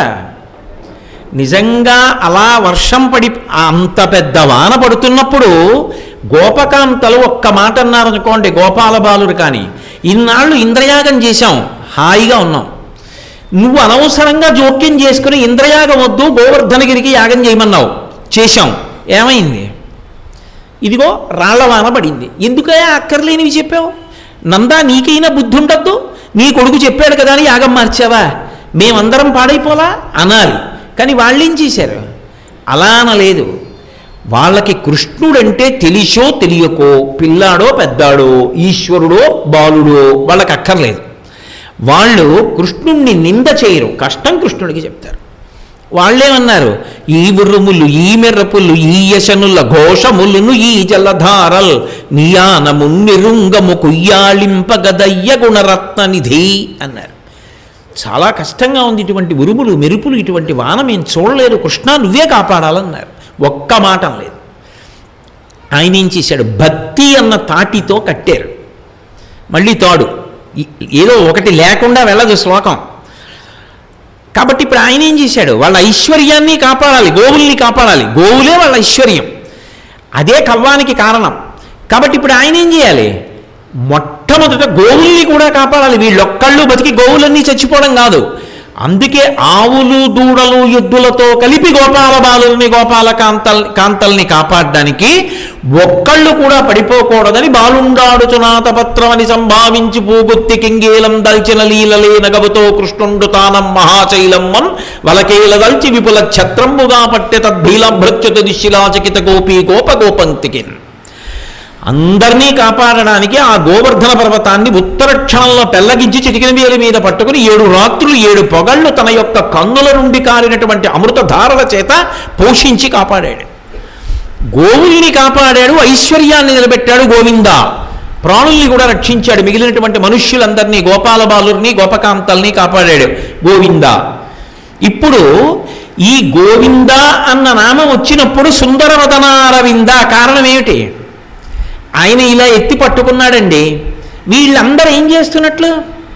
నిజంగా అలా వర్షం పడి అంత పెద్ద వాన పడుతున్నప్పుడు గోపకాంతలు ఒక్క మాట అన్నారనుకోండి గోపాల బాలురు కానీ ఇన్నాళ్ళు ఇంద్రయాగం చేశాం హాయిగా ఉన్నాం నువ్వు అనవసరంగా జోక్యం చేసుకుని ఇంద్రయాగం వద్దు గోవర్ధనగిరికి యాగం చేయమన్నావు చేశాం ఏమైంది ఇదిగో రాళ్లవాన పడింది ఎందుకయ్యా అక్కర్లేనివి చెప్పావు నందా నీకైనా బుద్ధి ఉండద్దు నీ కొడుకు చెప్పాడు కదా అని యాగం మార్చావా మేమందరం పాడైపోలా అనాలి కానీ వాళ్ళేం చేశారు అలా అనలేదు వాళ్ళకి కృష్ణుడంటే తెలిసో తెలియకో పిల్లాడో పెద్దాడో ఈశ్వరుడో బాలుడో వాళ్ళకి అక్కర్లేదు వాళ్ళు కృష్ణుణ్ణి నింద చేయరు కష్టం కృష్ణుడికి చెప్తారు వాళ్ళేమన్నారు ఈ ఉరుములు ఈ మెర్రపులు ఈ యశనుల ఘోషములును ఈ జలధారల్ నియానము నిరుంగము కుయ్యాళింపగదయ్య గుణరత్న నిధి అన్నారు చాలా కష్టంగా ఉంది ఇటువంటి ఉరుములు మెరుపులు ఇటువంటి వాన మేము చూడలేదు కృష్ణ నువ్వే కాపాడాలన్నారు ఒక్క మాట లేదు ఆయన ఏం చేశాడు భక్తి అన్న తాటితో కట్టారు మళ్ళీ తాడు ఈ- ఏదో ఒకటి లేకుండా వెళ్ళదు శ్లోకం కాబట్టి ఇప్పుడు ఆయన ఏం చేశాడు వాళ్ళ ఐశ్వర్యాన్ని కాపాడాలి గోవుల్ని కాపాడాలి గోవులే వాళ్ళ ఐశ్వర్యం అదే కవ్వానికి కారణం కాబట్టి ఇప్పుడు ఆయన ఏం చేయాలి మొట్టమొదట గోవుల్ని కూడా కాపాడాలి వీళ్ళొక్కళ్ళు బతికి గోవులన్నీ చచ్చిపోవడం కాదు అందుకే ఆవులు దూడలు ఎద్దులతో కలిపి గోపాల బాలుల్ని గోపాల కాంతల్ కాంతల్ని కాపాడడానికి ఒక్కళ్ళు కూడా పడిపోకూడదని బాలుండాడుచునాత పత్రమని సంభావించి పూగుత్తి కింగేలం దల్చిన లీలలే నగవుతో కృష్ణుండు తానం మహాచైలమ్మన్ వలకేల దల్చి విపుల ఛత్రంబుగా పట్టె తద్భీల భృత్యుత దిశిలాచకిత గోపీ గోప గోపంతికిన్ అందరినీ కాపాడడానికి ఆ గోవర్ధన పర్వతాన్ని ఉత్తర క్షణంలో పెల్లగించి చిటికిన వేలి మీద పట్టుకుని ఏడు రాత్రులు ఏడు పొగళ్ళు తన యొక్క కన్నుల నుండి కారినటువంటి అమృత ధారల చేత పోషించి కాపాడాడు గోవుల్ని కాపాడాడు ఐశ్వర్యాన్ని నిలబెట్టాడు గోవింద ప్రాణుల్ని కూడా రక్షించాడు మిగిలినటువంటి మనుష్యులందరినీ గోపాల బాలుర్ని గోపకాంతల్ని కాపాడాడు గోవింద ఇప్పుడు ఈ గోవింద అన్న నామం వచ్చినప్పుడు సుందరవదనారవింద కారణం ఏమిటి ఆయన ఇలా ఎత్తి పట్టుకున్నాడండి వీళ్ళందరూ ఏం చేస్తున్నట్లు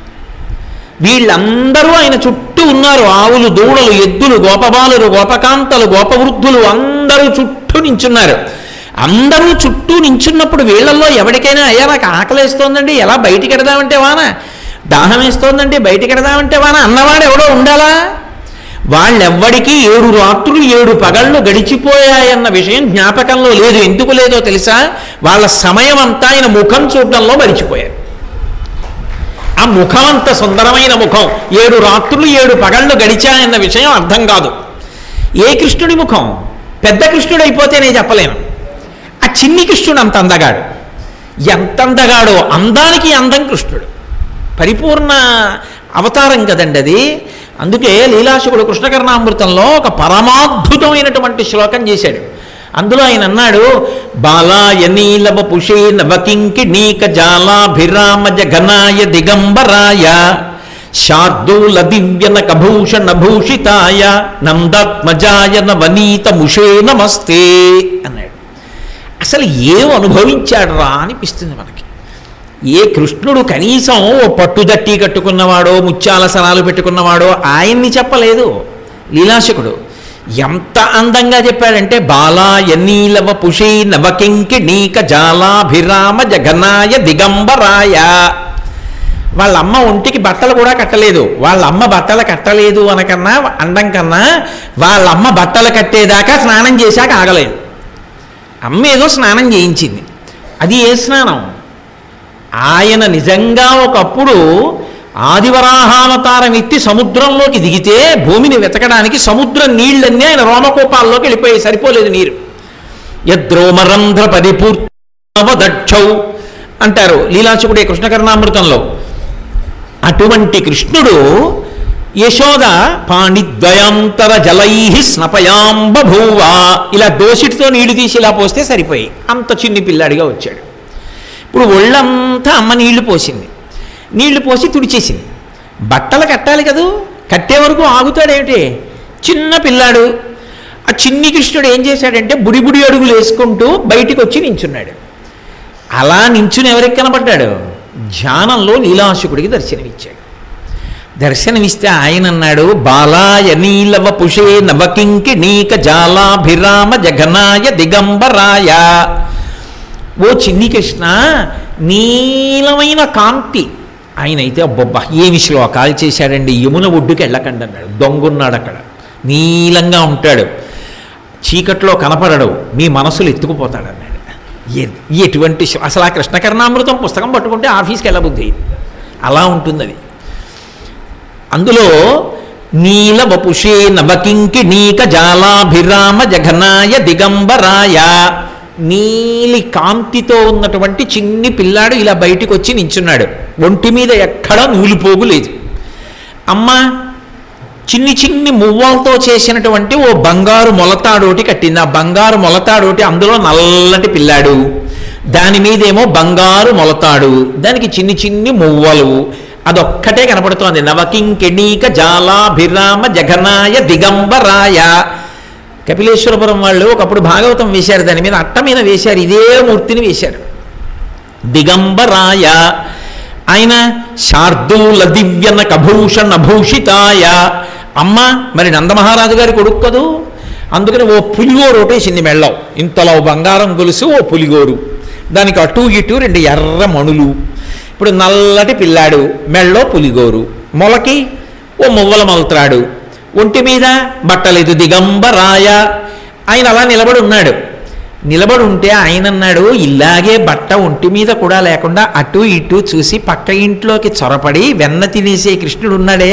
వీళ్ళందరూ ఆయన చుట్టూ ఉన్నారు ఆవులు దూడలు ఎద్దులు గోపబాలురు గోపకాంతలు గోపవృద్ధులు అందరూ చుట్టూ నించున్నారు అందరూ చుట్టూ నించున్నప్పుడు వీళ్ళల్లో ఎవరికైనా అయ్యా నాకు ఆకలేస్తోందండి ఎలా బయటికి ఎడదామంటే వాన దాహం వేస్తోందండి బయటికి ఎడదామంటే వాన అన్నవాడు ఎవడో ఉండాలా వాళ్ళెవ్వడికి ఏడు రాత్రులు ఏడు పగళ్ళు గడిచిపోయాయన్న విషయం జ్ఞాపకంలో లేదు ఎందుకు లేదో తెలుసా వాళ్ళ సమయం అంతా ఆయన ముఖం చూడడంలో మరిచిపోయారు ఆ ముఖం అంత సుందరమైన ముఖం ఏడు రాత్రులు ఏడు పగళ్ళు గడిచాయన్న విషయం అర్థం కాదు ఏ కృష్ణుడి ముఖం పెద్ద కృష్ణుడు అయిపోతే నేను చెప్పలేను ఆ చిన్ని కృష్ణుడు అంత అందగాడు ఎంత అందగాడో అందానికి అందం కృష్ణుడు పరిపూర్ణ అవతారం కదండి అది అందుకే లీలాశుకుడు కృష్ణకర్ణామృతంలో ఒక పరమాద్భుతమైనటువంటి శ్లోకం చేశాడు అందులో ఆయన అన్నాడు బాలాయ నీలవ పుషే నవకింకి నీక జాలాభిరామ జగనాయ దిగంబరాయ శార్దూల దివ్యన కభూషణ భూషితాయ నందాత్మజాయ నవనీత ముషే నమస్తే అన్నాడు అసలు ఏం అనుభవించాడు రా అనిపిస్తుంది మనకి ఏ కృష్ణుడు కనీసం ఓ పట్టుదట్టి కట్టుకున్నవాడో ముత్యాల సరాలు పెట్టుకున్నవాడో ఆయన్ని చెప్పలేదు లీలాశకుడు ఎంత అందంగా చెప్పాడంటే బాలా ఎన్నీలవ పుషీ నవకింకి నీక జాలాభిరామ జగనాయ దిగంబరాయ వాళ్ళ అమ్మ ఒంటికి బట్టలు కూడా కట్టలేదు వాళ్ళ అమ్మ బట్టలు కట్టలేదు అనకన్నా అండం కన్నా వాళ్ళ అమ్మ బట్టలు కట్టేదాకా స్నానం చేశాక ఆగలేదు అమ్మ ఏదో స్నానం చేయించింది అది ఏ స్నానం ఆయన నిజంగా ఒకప్పుడు ఆదివరాహావతారం ఎత్తి సముద్రంలోకి దిగితే భూమిని వెతకడానికి సముద్రం నీళ్ళన్నీ ఆయన రోమకోపాల్లోకి వెళ్ళిపోయి సరిపోలేదు నీరు యద్రోమరంధ్ర పరిపూర్ణవదక్షౌ అంటారు లీలాచకుడే కృష్ణకర్ణామృతంలో అటువంటి కృష్ణుడు యశోద పాణిద్వయాంతర జలై స్నపయాంబభూవ ఇలా దోసిటితో నీళ్లు తీసి ఇలా పోస్తే సరిపోయి అంత చిన్ని పిల్లాడిగా వచ్చాడు ఇప్పుడు ఒళ్ళంతా అమ్మ నీళ్లు పోసింది నీళ్లు పోసి తుడిచేసింది బట్టలు కట్టాలి కదూ కట్టే వరకు ఆగుతాడేమిటి చిన్న పిల్లాడు ఆ చిన్ని కృష్ణుడు ఏం చేశాడంటే బుడి బుడి అడుగులు వేసుకుంటూ బయటికి వచ్చి నించున్నాడు అలా నించుని ఎవరికి కనపడ్డాడు ధ్యానంలో లీలాశుకుడికి దర్శనమిచ్చాడు దర్శనమిస్తే ఆయన అన్నాడు బాలాయ నీలవ పుషే నవకింకి నీక జాలాభిరామ జగనాయ దిగంబరాయ ఓ చిన్ని కృష్ణ నీలమైన కాంతి ఆయన అయితే అబ్బబ్బా ఏమి శ్లోకాలు చేశాడండి యమున ఒడ్డుకి వెళ్ళకండి అన్నాడు దొంగున్నాడు అక్కడ నీలంగా ఉంటాడు చీకట్లో కనపడడు మీ మనసులు ఎత్తుకుపోతాడు అన్నాడు ఎ- ఎటువంటి శ్లో- అసలు ఆ కృష్ణకర్ణామృతం పుస్తకం పట్టుకుంటే ఆఫీస్కి వెళ్ళబుద్ధి అలా ఉంటుంది అది అందులో నీల వపుషే నవకింకి నీక జాలాభిరామ జఘనాయ దిగంబరాయ నీలి కాంతితో ఉన్నటువంటి చిన్ని పిల్లాడు ఇలా బయటికి వచ్చి నించున్నాడు ఒంటి మీద ఎక్కడా నూలిపోగు లేదు అమ్మ చిన్ని చిన్ని మువ్వలతో చేసినటువంటి ఓ బంగారు మొలతాడోటి కట్టింది ఆ బంగారు మొలతాడోటి అందులో నల్లటి పిల్లాడు దాని మీదేమో బంగారు మొలతాడు దానికి చిన్ని చిన్ని మువ్వలు అదొక్కటే కనపడుతోంది నవకింకెణీక జాలాభిరామ జగనాయ దిగంబరాయ కపిలేశ్వరపురం వాళ్ళు ఒకప్పుడు భాగవతం వేశారు దాని మీద అట్ట మీద వేశారు ఇదే మూర్తిని వేశారు దిగంబరాయ ఆయన శార్దూల దివ్యన కభూషణ భూషితాయ అమ్మ మరి నందమహారాజు గారి కొడుకు కదూ అందుకని ఓ పులిగోరు ఒకటేసింది మెళ్ళం ఇంతలో బంగారం గొలుసు ఓ పులిగోరు దానికి అటు ఇటు రెండు ఎర్ర మణులు ఇప్పుడు నల్లటి పిల్లాడు మెళ్ళో పులిగోరు మొలకి ఓ మువ్వల మొలత్రాడు ఒంటి మీద బట్టలేదు దిగంబరాయ ఆయన అలా నిలబడి ఉన్నాడు నిలబడి ఉంటే ఆయన అన్నాడు ఇలాగే బట్ట ఒంటి మీద కూడా లేకుండా అటు ఇటు చూసి పక్క ఇంట్లోకి చొరపడి వెన్న తినేసే కృష్ణుడు ఉన్నాడే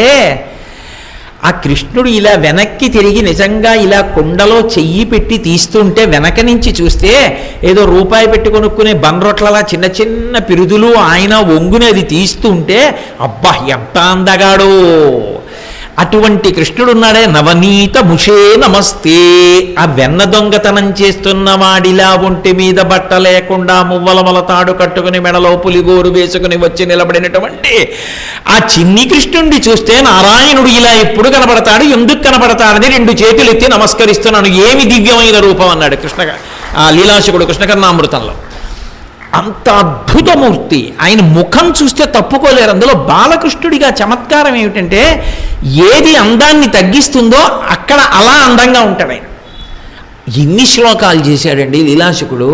ఆ కృష్ణుడు ఇలా వెనక్కి తిరిగి నిజంగా ఇలా కుండలో చెయ్యి పెట్టి తీస్తుంటే వెనక నుంచి చూస్తే ఏదో రూపాయి పెట్టి కొనుక్కునే బండ్రొట్లలా చిన్న చిన్న పిరుదులు ఆయన ఒంగుని అది తీస్తుంటే అబ్బా ఎంత అందగాడో అటువంటి కృష్ణుడు ఉన్నాడే నవనీత ముషే నమస్తే ఆ వెన్న దొంగతనం చేస్తున్న వాడిలా ఒంటి మీద బట్ట లేకుండా మువ్వల మొలతాడు కట్టుకుని మెడలో పులిగోరు వేసుకుని వచ్చి నిలబడినటువంటి ఆ చిన్ని కృష్ణుడిని చూస్తే నారాయణుడు ఇలా ఎప్పుడు కనబడతాడు ఎందుకు కనబడతాడని రెండు చేతులు ఎత్తి నమస్కరిస్తున్నాను ఏమి దివ్యమైన రూపం అన్నాడు కృష్ణ ఆ లీలాశకుడు కృష్ణకర్ణామృతంలో అంత అద్భుతమూర్తి ఆయన ముఖం చూస్తే తప్పుకోలేరు అందులో బాలకృష్ణుడిగా చమత్కారం ఏమిటంటే ఏది అందాన్ని తగ్గిస్తుందో అక్కడ అలా అందంగా ఉంటాడు ఆయన ఎన్ని శ్లోకాలు చేశాడండి లీలాశకుడు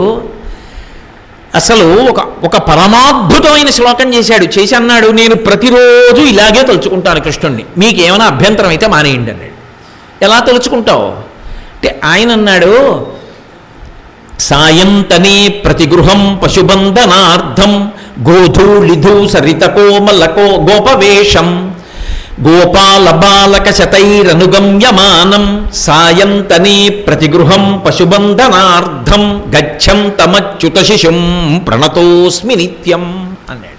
అసలు ఒక ఒక పరమాద్భుతమైన శ్లోకం చేశాడు చేసి అన్నాడు నేను ప్రతిరోజు ఇలాగే తలుచుకుంటాను కృష్ణుణ్ణి మీకు ఏమైనా అభ్యంతరం అయితే మానేయండి అన్నాడు ఎలా తలుచుకుంటావు అంటే ఆయన అన్నాడు సాయంతనే ప్రతిగృహం పశుబంధనార్థం గోధూళిధూ సరిత కోమలకో గోపవేషం గోపాల బాలక శతైరనుగమ్యమానం సాయంతనే ప్రతిగృహం పశుబంధనార్థం గచ్చం తమచ్యుత శిశుం ప్రణతోస్మి నిత్యం అన్నాడు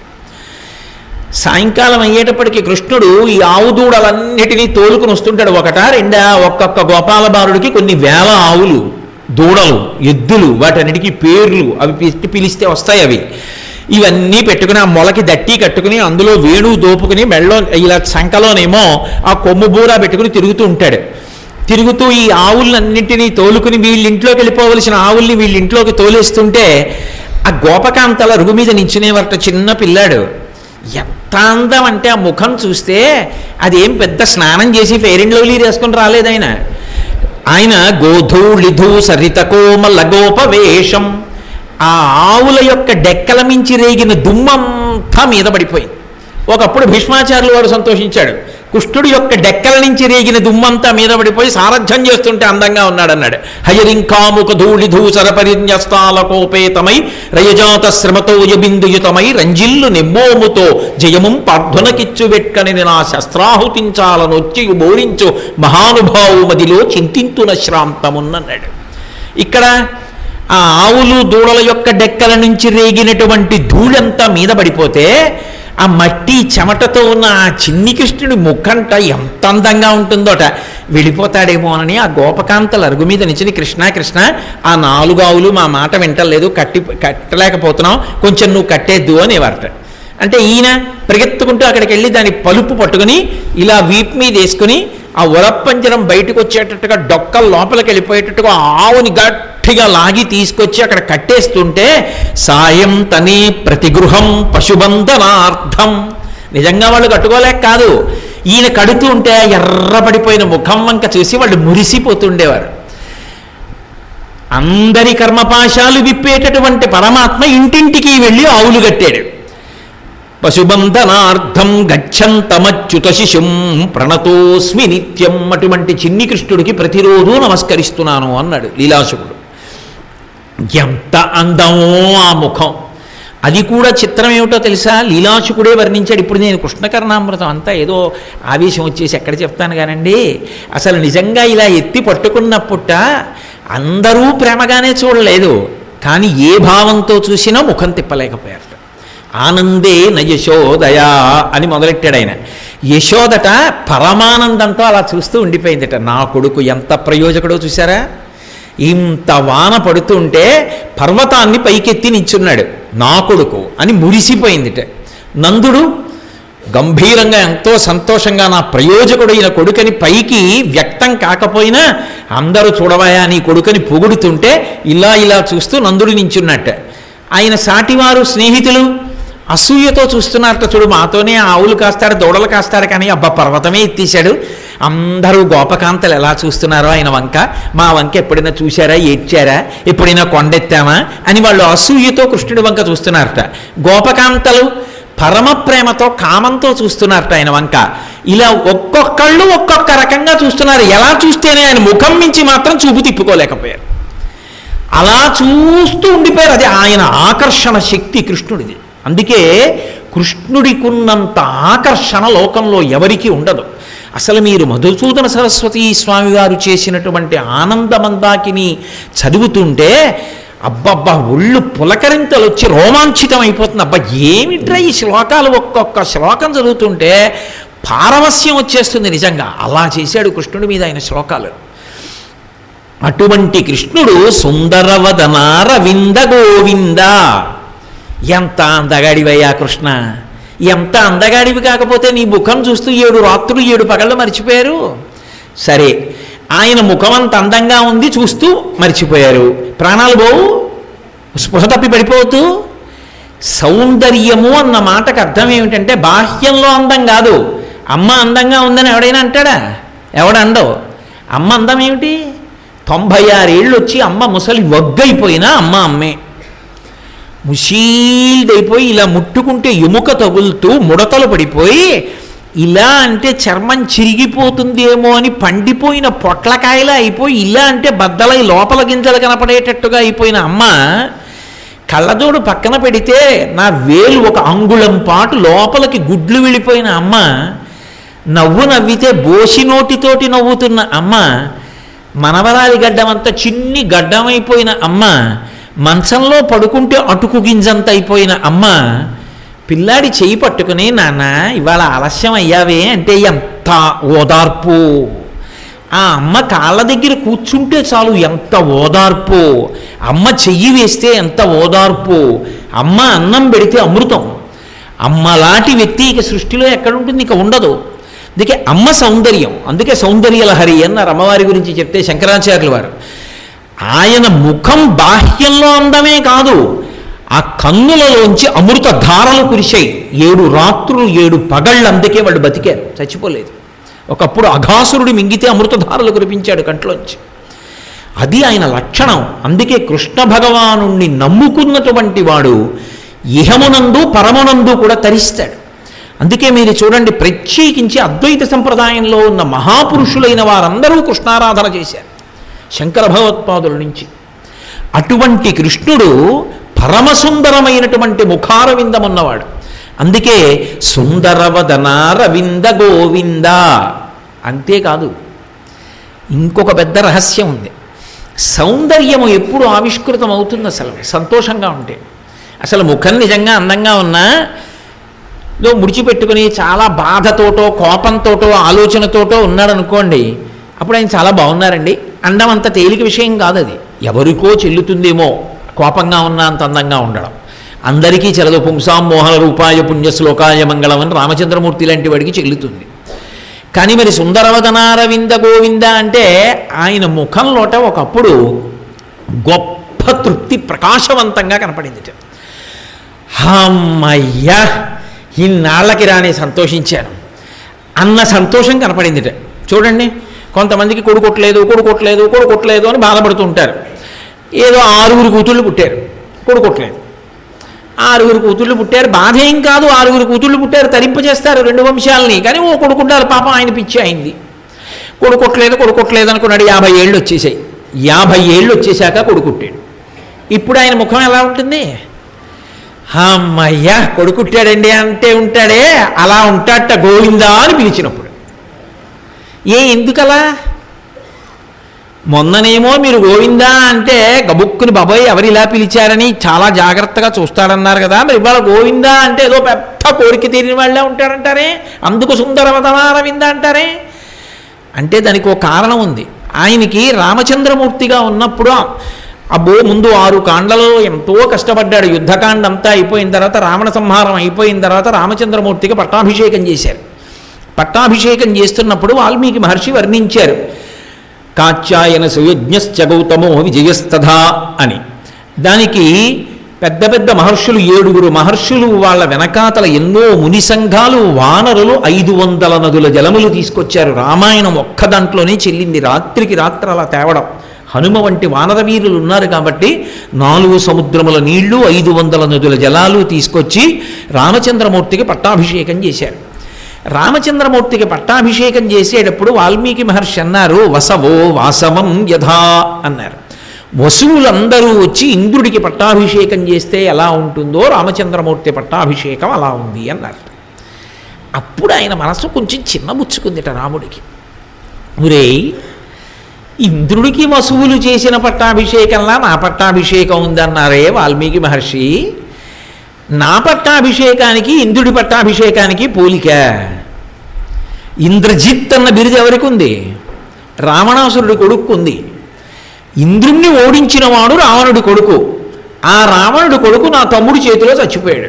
సాయంకాలం అయ్యేటప్పటికి కృష్ణుడు ఈ ఆవు దూడలన్నిటినీ తోలుకుని వస్తుంటాడు ఒకట రెండా ఒక్కొక్క గోపాల బాలుడికి కొన్ని వేల ఆవులు దూడలు ఎద్దులు వాటన్నిటికీ పేర్లు అవి పెట్టి పిలిస్తే వస్తాయి అవి ఇవన్నీ పెట్టుకుని ఆ మొలకి దట్టి కట్టుకుని అందులో వేణువు దోపుకుని మెళ్ళో ఇలా సంకలోనేమో ఆ కొమ్ము బూర పెట్టుకుని తిరుగుతూ ఉంటాడు తిరుగుతూ ఈ ఆవులన్నింటినీ తోలుకుని వీళ్ళింట్లోకి వెళ్ళిపోవలసిన ఆవుల్ని వీళ్ళింట్లోకి తోలేస్తుంటే ఆ గోపకాంతల అరుగు మీద నించునేవారట చిన్న పిల్లాడు ఎంత అందం అంటే ఆ ముఖం చూస్తే అదేం పెద్ద స్నానం చేసి ఫెయిర్ అండ్ లవ్లీ వేసుకుని రాలేదు ఆయన ఆయన గోధూళిధూ సరిత కోమల గోపవేషం ఆ ఆవుల యొక్క డెక్కల మించి రేగిన దుమ్మంతా మీద పడిపోయింది ఒకప్పుడు భీష్మాచార్యులు వారు సంతోషించాడు కుష్ఠుడి యొక్క డెక్కల నుంచి రేగిన దుమ్మంతా మీద పడిపోయి సారథ్యం చేస్తుంటే అందంగా ఉన్నాడన్నాడు హయరింకాముక ధూళి ధూసర పరిన్యస్తాల కోపేతమై రయజాత శ్రమతో యబిందుయుతమై రంజిల్లు నెమ్మోముతో జయముం పార్థునకిచ్చు వెట్కని నా శస్త్రాహుతించాలనొచ్చి బోరించు మహానుభావు మదిలో చింతింతున శ్రాంతమున్నన్నాడు ఇక్కడ ఆ ఆవులు దూడల యొక్క డెక్కల నుంచి రేగినటువంటి ధూళంతా మీద పడిపోతే ఆ మట్టి చెమటతో ఉన్న ఆ చిన్ని కృష్ణుడి ముఖంట ఎంత అందంగా ఉంటుందోట వెళ్ళిపోతాడేమోనని ఆ గోపకాంతల అరుగు మీద నిచ్చిన కృష్ణ కృష్ణ ఆ నాలుగు ఆవులు మా మాట వింటలేదు కట్టి కట్టలేకపోతున్నాం కొంచెం నువ్వు కట్టేద్దు అనేవారట అంటే ఈయన పరిగెత్తుకుంటూ అక్కడికి వెళ్ళి దాని పలుపు పట్టుకుని ఇలా వీప్ మీద వేసుకుని ఆ ఉరప్పంజరం బయటకు వచ్చేటట్టుగా డొక్కల లోపలికి వెళ్ళిపోయేటట్టుగా ఆ ఆవుని గట్టిగా లాగి తీసుకొచ్చి అక్కడ కట్టేస్తుంటే సాయం తనే ప్రతిగృహం పశుబంధనార్థం నిజంగా వాళ్ళు కట్టుకోలేక కాదు ఈయన కడుతూ ఉంటే ఎర్రబడిపోయిన ముఖం వంక చూసి వాళ్ళు మురిసిపోతుండేవారు అందరి కర్మపాశాలు విప్పేటటువంటి పరమాత్మ ఇంటింటికి వెళ్ళి ఆవులు కట్టాడు పశుబంధనార్థం గచ్చంతమచ్యుత శిశుం ప్రణతోస్మి నిత్యం అటువంటి చిన్ని కృష్ణుడికి ప్రతిరోజు నమస్కరిస్తున్నాను అన్నాడు లీలాశుకుడు ఎంత అందమో ఆ ముఖం అది కూడా చిత్రం ఏమిటో తెలుసా లీలాశుకుడే వర్ణించాడు ఇప్పుడు నేను కృష్ణకర్ణామృతం అంతా ఏదో ఆవేశం వచ్చేసి ఎక్కడ చెప్తాను కానండి అసలు నిజంగా ఇలా ఎత్తి పట్టుకున్నప్పుట అందరూ ప్రేమగానే చూడలేదు కానీ ఏ భావంతో చూసినా ముఖం తిప్పలేకపోయారు ఆనందే న యశోదయా అని మొదలెట్టాడు ఆయన యశోదట పరమానందంతో అలా చూస్తూ ఉండిపోయిందట నా కొడుకు ఎంత ప్రయోజకుడో చూసారా ఇంత వాన పడుతుంటే పర్వతాన్ని పైకెత్తి నించున్నాడు నా కొడుకు అని మురిసిపోయిందిట నందుడు గంభీరంగా ఎంతో సంతోషంగా నా ప్రయోజకుడైన కొడుకని పైకి వ్యక్తం కాకపోయినా అందరూ చూడవాయా నీ కొడుకని పొగుడుతుంటే ఇలా ఇలా చూస్తూ నందుడు నించున్నట్ట ఆయన సాటివారు స్నేహితులు అసూయతో చూస్తున్నారట చూడు మాతోనే ఆవులు కాస్తాడు దూడలు కాస్తాడు కానీ అబ్బా పర్వతమే ఎత్తేసాడు అందరూ గోపకాంతలు ఎలా చూస్తున్నారో ఆయన వంక మా వంక ఎప్పుడైనా చూశారా ఏడ్చారా ఎప్పుడైనా కొండెత్తామా అని వాళ్ళు అసూయతో కృష్ణుడి వంక చూస్తున్నారట గోపకాంతలు పరమ ప్రేమతో కామంతో చూస్తున్నారట ఆయన వంక ఇలా ఒక్కొక్కళ్ళు ఒక్కొక్క రకంగా చూస్తున్నారు ఎలా చూస్తేనే ఆయన ముఖం మించి మాత్రం చూపు తిప్పుకోలేకపోయారు అలా చూస్తూ ఉండిపోయారు అది ఆయన ఆకర్షణ శక్తి కృష్ణుడిది అందుకే కృష్ణుడికున్నంత ఆకర్షణ లోకంలో ఎవరికీ ఉండదు అసలు మీరు మధుసూదన సరస్వతి స్వామి వారు చేసినటువంటి ఆనందమందాకిని చదువుతుంటే అబ్బబ్బా ఒళ్ళు పులకరింతలు వచ్చి రోమాంచితం అయిపోతుంది అబ్బా ఏమిట్రా ఈ శ్లోకాలు ఒక్కొక్క శ్లోకం చదువుతుంటే పారవస్యం వచ్చేస్తుంది నిజంగా అలా చేశాడు కృష్ణుడి మీద ఆయన శ్లోకాలు అటువంటి కృష్ణుడు సుందరవదన రవింద గోవింద ఎంత అందగాడివయ్యా కృష్ణ ఎంత అందగాడివి కాకపోతే నీ ముఖం చూస్తూ ఏడు రాత్రులు ఏడు పగళ్ళు మర్చిపోయారు సరే ఆయన ముఖం అంత అందంగా ఉంది చూస్తూ మర్చిపోయారు ప్రాణాలు పోవు స్పృహ తప్పి పడిపోవద్దు సౌందర్యము అన్న మాటకు అర్థం ఏమిటంటే బాహ్యంలో అందం కాదు అమ్మ అందంగా ఉందని ఎవడైనా అంటాడా ఎవడండవు అమ్మ అందం ఏమిటి తొంభై ఆరేళ్ళు వచ్చి అమ్మ ముసలి వగ్గైపోయినా అమ్మ అమ్మే ముషీల్దైపోయి ఇలా ముట్టుకుంటే ఎముక తగులుతూ ముడతలు పడిపోయి ఇలా అంటే చర్మం చిరిగిపోతుందేమో అని పండిపోయిన పొట్లకాయలా అయిపోయి ఇలా అంటే బద్దలై లోపల గింజలు కనపడేటట్టుగా అయిపోయిన అమ్మ కళ్ళజోడు పక్కన పెడితే నా వేలు ఒక అంగుళం పాటు లోపలికి గుడ్లు వెళ్ళిపోయిన అమ్మ నవ్వు నవ్వితే బోసి నోటితోటి నవ్వుతున్న అమ్మ మనవరాలి గడ్డమంతా చిన్ని గడ్డమైపోయిన అమ్మ మంచంలో పడుకుంటే అటుకు గింజంత అయిపోయిన అమ్మ పిల్లాడి చెయ్యి పట్టుకుని నాన్న ఇవాళ ఆలస్యం అయ్యావే అంటే ఎంత ఓదార్పు ఆ అమ్మ కాళ్ళ దగ్గర కూర్చుంటే చాలు ఎంత ఓదార్పు అమ్మ చెయ్యి వేస్తే ఎంత ఓదార్పు అమ్మ అన్నం పెడితే అమృతం అమ్మలాంటి వ్యక్తి ఇక సృష్టిలో ఎక్కడుంటుంది ఇక ఉండదు అందుకే అమ్మ సౌందర్యం అందుకే సౌందర్యలహరి అన్నారు అమ్మవారి గురించి చెప్తే శంకరాచార్యుల వారు ఆయన ముఖం బాహ్యంలో అందమే కాదు ఆ కన్నులలోంచి అమృత ధారలు కురిశాయి ఏడు రాత్రులు ఏడు పగళ్ళు అందుకే వాళ్ళు బతికారు చచ్చిపోలేదు ఒకప్పుడు అఘాసురుడు మింగితే అమృతధారలు కురిపించాడు కంట్లోంచి అది ఆయన లక్షణం అందుకే కృష్ణ భగవాను నమ్ముకున్నటువంటి వాడు ఇహమునందు పరమునందు కూడా తరిస్తాడు అందుకే మీరు చూడండి ప్రత్యేకించి అద్వైత సంప్రదాయంలో ఉన్న మహాపురుషులైన వారందరూ కృష్ణారాధన చేశారు శంకర భగవత్పాదుల నుంచి అటువంటి కృష్ణుడు పరమసుందరమైనటువంటి ముఖారవిందం ఉన్నవాడు అందుకే సుందరవదన రవింద గోవింద అంతేకాదు ఇంకొక పెద్ద రహస్యం ఉంది సౌందర్యము ఎప్పుడు ఆవిష్కృతం అవుతుంది అసలు సంతోషంగా ఉంటే అసలు ముఖం నిజంగా అందంగా ఉన్నా లో ముడిచిపెట్టుకుని చాలా బాధతోటో కోపంతోటో ఆలోచనతోటో ఉన్నాడు అనుకోండి అప్పుడు ఆయన చాలా బాగున్నారండి అండం అంత తేలిక విషయం కాదు అది ఎవరికో చెల్లుతుందేమో కోపంగా ఉన్న అంత అందంగా ఉండడం అందరికీ చెల్లదు పుంసాం మోహన రూపాయ పుణ్య శ్లోకాయ మంగళం అని రామచంద్రమూర్తి లాంటి వాడికి చెల్లుతుంది కానీ మరి సుందరవదనారవింద గోవింద అంటే ఆయన ముఖంలోట ఒకప్పుడు గొప్ప తృప్తి ప్రకాశవంతంగా కనపడింది అమ్మయ్యా ఇన్నాళ్ళకి రాని సంతోషించాను అన్న సంతోషం కనపడిందిట చూడండి కొంతమందికి కొడుకొట్టలేదు కొడుకొట్టలేదు కొడుకొట్టలేదు అని బాధపడుతూ ఉంటారు ఏదో ఆరుగురు కూతుళ్ళు పుట్టారు కొడుకొట్టలేదు ఆరుగురు కూతుళ్ళు పుట్టారు బాధ ఏం కాదు ఆరుగురు కూతుళ్ళు పుట్టారు తరింపజేస్తారు రెండు వంశాలని కానీ ఓ కొడుకుంటారు పాపం ఆయన పిచ్చి అయింది కొడుకొట్టలేదు కొడుకొట్టలేదు అనుకున్నాడు యాభై ఏళ్ళు వచ్చేసాయి యాభై ఏళ్ళు వచ్చేసాక కొడుకుట్టాడు ఇప్పుడు ఆయన ముఖం ఎలా ఉంటుంది అమ్మయ్యా కొడుకుట్టాడండి అంటే ఉంటాడే అలా ఉంటాట గోవిందా అని పిలిచినప్పుడు ఏ ఎందుకలా మొన్ననేమో మీరు గోవిందా అంటే గబుక్కుని బాబాయ్ ఎవరు ఇలా పిలిచారని చాలా జాగ్రత్తగా చూస్తాడన్నారు కదా మరి ఇవాళ గోవిందా అంటే ఏదో పెద్ద కోరిక తీరిన వాళ్ళే ఉంటారంటారే అందుకు సుందరవదనారవింద అంటారే అంటే దానికి ఒక కారణం ఉంది ఆయనకి రామచంద్రమూర్తిగా ఉన్నప్పుడు అబ్బో ముందు ఆరు కాండలలో ఎంతో కష్టపడ్డాడు యుద్ధకాండ అంతా అయిపోయిన తర్వాత రావణ సంహారం అయిపోయిన తర్వాత రామచంద్రమూర్తికి పట్టాభిషేకం చేశారు పట్టాభిషేకం చేస్తున్నప్పుడు వాల్మీకి మహర్షి వర్ణించారు కాచ్యాయన సుయజ్ఞశ్చ గౌతమో విజయస్తథా అని దానికి పెద్ద పెద్ద మహర్షులు ఏడుగురు మహర్షులు వాళ్ళ వెనకాతల ఎన్నో ముని సంఘాలు వానరులు ఐదు వందల నదుల జలములు తీసుకొచ్చారు రామాయణం ఒక్క దాంట్లోనే చెల్లింది రాత్రికి రాత్రి అలా తేవడం హనుమ వంటి వానర వీరులు ఉన్నారు కాబట్టి నాలుగు సముద్రముల నీళ్లు ఐదు వందల నదుల జలాలు తీసుకొచ్చి రామచంద్రమూర్తికి పట్టాభిషేకం చేశారు రామచంద్రమూర్తికి పట్టాభిషేకం చేసేటప్పుడు వాల్మీకి మహర్షి అన్నారు వసవో వాసవం యథా అన్నారు వసువులందరూ వచ్చి ఇంద్రుడికి పట్టాభిషేకం చేస్తే ఎలా ఉంటుందో రామచంద్రమూర్తి పట్టాభిషేకం అలా ఉంది అన్నారు అప్పుడు ఆయన మనసు కొంచెం చిన్నబుచ్చుకుందిట రాముడికి ఒరేయ్ ఇంద్రుడికి వసువులు చేసిన పట్టాభిషేకంలా నా పట్టాభిషేకం ఉందన్నారే వాల్మీకి మహర్షి నా పట్టాభిషేకానికి ఇంద్రుడి పట్టాభిషేకానికి పోలిక ఇంద్రజిత్ అన్న బిరుదు ఎవరికి ఉంది రావణాసురుడి కొడుకు ఉంది ఇంద్రుణ్ణి ఓడించిన వాడు రావణుడి కొడుకు ఆ రావణుడి కొడుకు నా తమ్ముడి చేతిలో చచ్చిపోయాడు